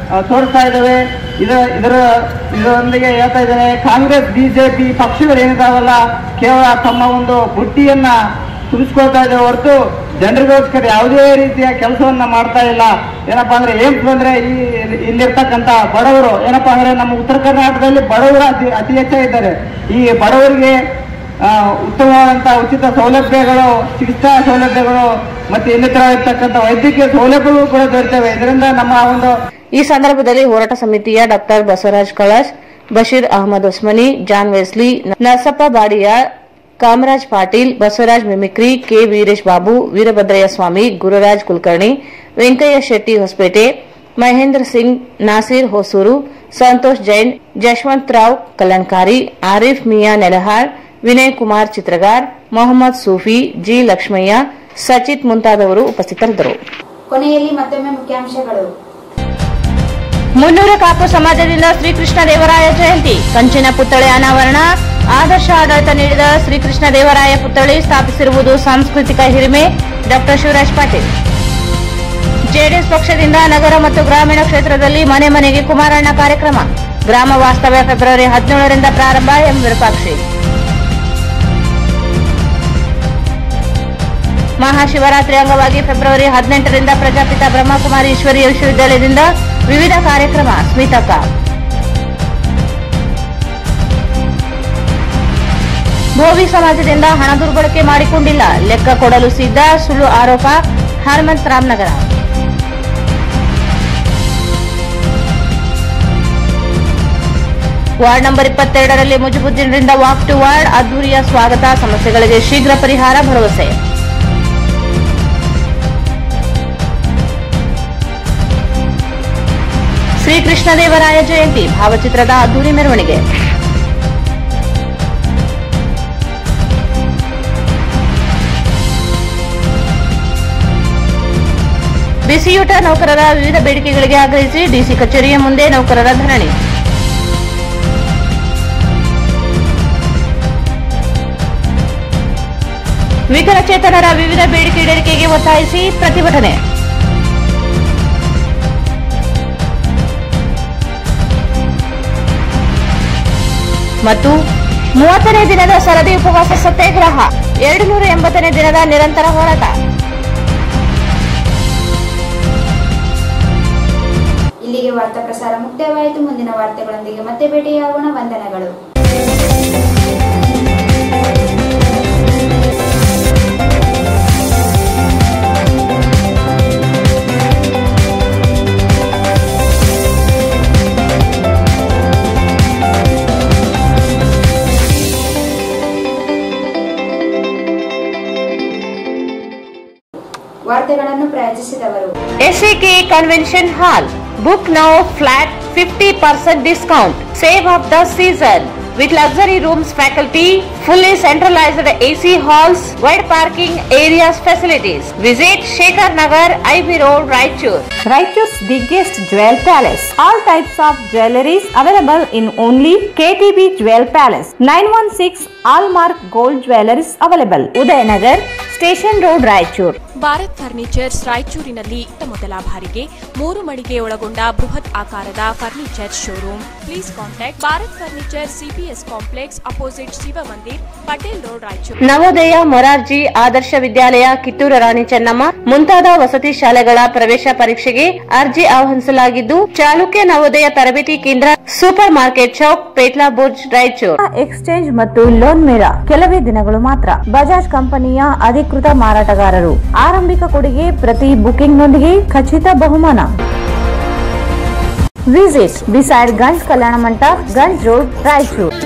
ಆ, ತೋರಿಸ್ತಾ ಇದ್ದಾವೆ ಇದರ ಇದರ ಇದರೊಂದಿಗೆ ಹೇಳ್ತಾ ಇದ್ದೇನೆ ಕಾಂಗ್ರೆಸ್ ಬಿಜೆಪಿ ಪಕ್ಷಗಳು ಏನಿದಾವಲ್ಲ ಕೇವಲ ತಮ್ಮ ಒಂದು ಬುಟ್ಟಿಯನ್ನ ತುಂಬಿಸ್ಕೊಳ್ತಾ ಇದ್ದೇವೆ ಹೊರತು ಜನರಿಗೋಸ್ಕರ ಯಾವುದೇ ರೀತಿಯ ಕೆಲಸವನ್ನ ಮಾಡ್ತಾ ಇಲ್ಲ ಏನಪ್ಪಾ ಅಂದ್ರೆ ಏಮ್ಸ್ ಬಂದ್ರೆ ಈ ಇಲ್ಲಿರ್ತಕ್ಕಂಥ ಬಡವರು ಏನಪ್ಪಾ ಅಂದ್ರೆ ನಮ್ಮ ಉತ್ತರ ಕರ್ನಾಟಕದಲ್ಲಿ ಬಡವರು ಅತಿ ಅತಿ ಹೆಚ್ಚಾಗಿದ್ದಾರೆ ಈ ಬಡವರಿಗೆ ಆ, ಉತ್ತಮವಾದಂತ ಉಚಿತ ಸೌಲಭ್ಯಗಳು ಚಿಕಿತ್ಸಾ ಸೌಲಭ್ಯಗಳು ಮತ್ತೆ ಇನ್ನಿತರ ಇರ್ತಕ್ಕಂಥ ವೈದ್ಯಕೀಯ ಸೌಲಭ್ಯಗಳು ಕೂಡ ದೊರೆತವೆ ಇದರಿಂದ ನಮ್ಮ ಒಂದು ಈ ಸಂದರ್ಭದಲ್ಲಿ ಹೋರಾಟ ಸಮಿತಿಯ doctor Basavaraj Kalash Basheer Ahmed Usmani John Wesley Narasappa Badiyal Kamaraj Patil Basavaraj mimicry K Veeresh Babu Veerabhadrayya Swamy Gururaj Kulkarni Venkayya Shetty Hosapete Mahendra Singh Naseer Hosur Santosh Jain Jashwant Rao Kallankari Arif Miya Nelahal Vinay Kumar Chitragar Mohammed Sufi ji Lakshmayya Sachit ಮುಂತಾದವರು ಉಪಸ್ಥಿತರಿದ್ದರು ಕೊನೆಯಲ್ಲಿ ಮತ್ತೊಮ್ಮೆ ಮುಖ್ಯಾಂಶಗಳು ಮುನ್ನೂರು ಕಾಪು ಸಮಾಜದಿಂದ ಶ್ರೀಕೃಷ್ಣ ದೇವರಾಯ ಜಯಂತಿ ಕಂಚಿನ ಪುತ್ಥಳಿ ಅನಾವರಣ ಆದರ್ಶ ಆಡಳಿತ ನೀಡಿದ ಶ್ರೀಕೃಷ್ಣ ದೇವರಾಯ ಪುತ್ಥಳಿ ಸ್ಥಾಪಿಸಿರುವುದು ಸಾಂಸ್ಕೃತಿಕ ಹಿರಿಮೆ ಡಾಕ್ಟರ್ ಶಿವರಾಜ್ ಪಾಟೀಲ್ ಜೆಡಿಎಸ್ ಪಕ್ಷದಿಂದ ನಗರ ಮತ್ತು ಗ್ರಾಮೀಣ ಕ್ಷೇತ್ರದಲ್ಲಿ ಮನೆ ಮನೆಗೆ ಕುಮಾರಣ್ಣ ಕಾರ್ಯಕ್ರಮ ಗ್ರಾಮ ವಾಸ್ತವ್ಯ ಫೆಬ್ರವರಿ ಹದಿನೇಳರಿಂದ ಪ್ರಾರಂಭ ಎಂ ವಿರೂಪಾಕ್ಷಿ ಮಹಾಶಿವರಾತ್ರಿ ಅಂಗವಾಗಿ ಫೆಬ್ರವರಿ ಹದಿನೆಂಟರಿಂದ ಪ್ರಜಾಪಿತ ಬ್ರಹ್ಮಕುಮಾರಿ ಈಶ್ವರೀಯ ವಿಶ್ವವಿದ್ಯಾಲಯದಿಂದ ವಿವಿಧ ಕಾರ್ಯಕ್ರಮ ಸ್ಮಿತಕ ಭೋವಿ ಸಮಾಜದಿಂದ ಹಣ ದುರ್ಬಳಕೆ ಮಾಡಿಕೊಂಡಿಲ್ಲ ಲೆಕ್ಕ ಕೊಡಲು ಸಿದ್ಧ ಸುಳ್ಳು ಆರೋಪ ಹನುಮಂತ್ ರಾಮನಗರ ವಾರ್ಡ್ ನಂಬರ್ ಇಪ್ಪತ್ತೆರಡರಲ್ಲಿ ಮುಜುಬುದ್ದೀನರಿಂದ ವಾಕ್ ಟು ವಾರ್ಡ್ ಅದ್ದೂರಿಯ ಸ್ವಾಗತ ಸಮಸ್ಯೆಗಳಿಗೆ ಶೀಘ್ರ ಪರಿಹಾರ ಭರವಸೆ ಶ್ರೀಕೃಷ್ಣದೇವರಾಯ ಜಯಂತಿ ಭಾವಚಿತ್ರದ ಅದ್ದೂರಿ ಮೆರವಣಿಗೆ ಬಿಸಿಯೂಟ ನೌಕರರ ವಿವಿಧ ಬೇಡಿಕೆಗಳಿಗೆ ಆಗ್ರಹಿಸಿ ಡಿಸಿ ಕಚೇರಿಯ ಮುಂದೆ ನೌಕರರ ಧರಣಿ ವಿಕಲಚೇತನರ ವಿವಿಧ ಬೇಡಿಕೆ ಈಡೇರಿಕೆಗೆ ಒತ್ತಾಯಿಸಿ ಪ್ರತಿಭಟನೆ ಮತ್ತು ಮೂವತ್ತನೇ ದಿನದ ಸರದಿ ಉಪವಾಸ ಸತ್ಯಾಗ್ರಹ ಎರಡು ನೂರ ಎಂಬತ್ತನೇ ದಿನದ ನಿರಂತರ ಹೋರಾಟ ಇಲ್ಲಿಗೆ ವಾರ್ತಾ ಪ್ರಸಾರ ಮುಕ್ತಾಯವಾಯಿತು ಮುಂದಿನ ವಾರ್ತೆಗಳೊಂದಿಗೆ ಮತ್ತೆ ಭೇಟಿಯಾಗೋಣ ವಂದನೆಗಳು ವಾರ್ತೆಗಳನ್ನು ಪ್ರಾಯೋಜಿಸಿದವರು SAK convention hall book now flat fifty percent discount save of the season with luxury rooms faculty, fully centralized AC halls, wide parking areas facilities. Visit Shekhar Nagar, IB Road, Raichur. Raichur's biggest jewel palace. All types of jewelries available in only KTB Jewel Palace. 916 Allmark Gold Jewelries available. Udayanagar, Station Road, Raichur. Bharat furnitures ರಾಯಚೂರಿನಲ್ಲಿ ಇತ್ತ ಮೊದಲ ಬಾರಿಗೆ ಮೂರು ಮಳಿಗೆ ಒಳಗೊಂಡ ಬೃಹತ್ ಆಕಾರದ furniture showroom please contact Bharat furniture CPS complex opposite Shiva Mandir Patel road Raichur Navodaya Morarji ಆದರ್ಶ ವಿದ್ಯಾಲಯ ಕಿತ್ತೂರು ರಾಣಿ ಚೆನ್ನಮ್ಮ ಮುಂತಾದ ವಸತಿ ಶಾಲೆಗಳ ಪ್ರವೇಶ ಪರೀಕ್ಷೆಗೆ ಅರ್ಜಿ ಆಹ್ವಾನಿಸಲಾಗಿದ್ದು ಚಾಲುಕ್ಯ ನವೋದಯ ತರಬೇತಿ ಕೇಂದ್ರ super market Chowk Petla Burj Raichur exchange ಮತ್ತು ಲೋನ್ ಮೇಳ ಕೆಲವೇ ದಿನಗಳು ಮಾತ್ರ ಬಜಾಜ್ ಕಂಪನಿಯ ಅಧಿಕೃತ ಮಾರಾಟಗಾರರು ಆರಂಭಿಕ ಕೊಡುಗೆ ಪ್ರತಿ ಬುಕಿಂಗ್ನೊಂದಿಗೆ ಖಚಿತ ಬಹುಮಾನ visit beside Ganj Kalyana Mantapa Ganj road Raichur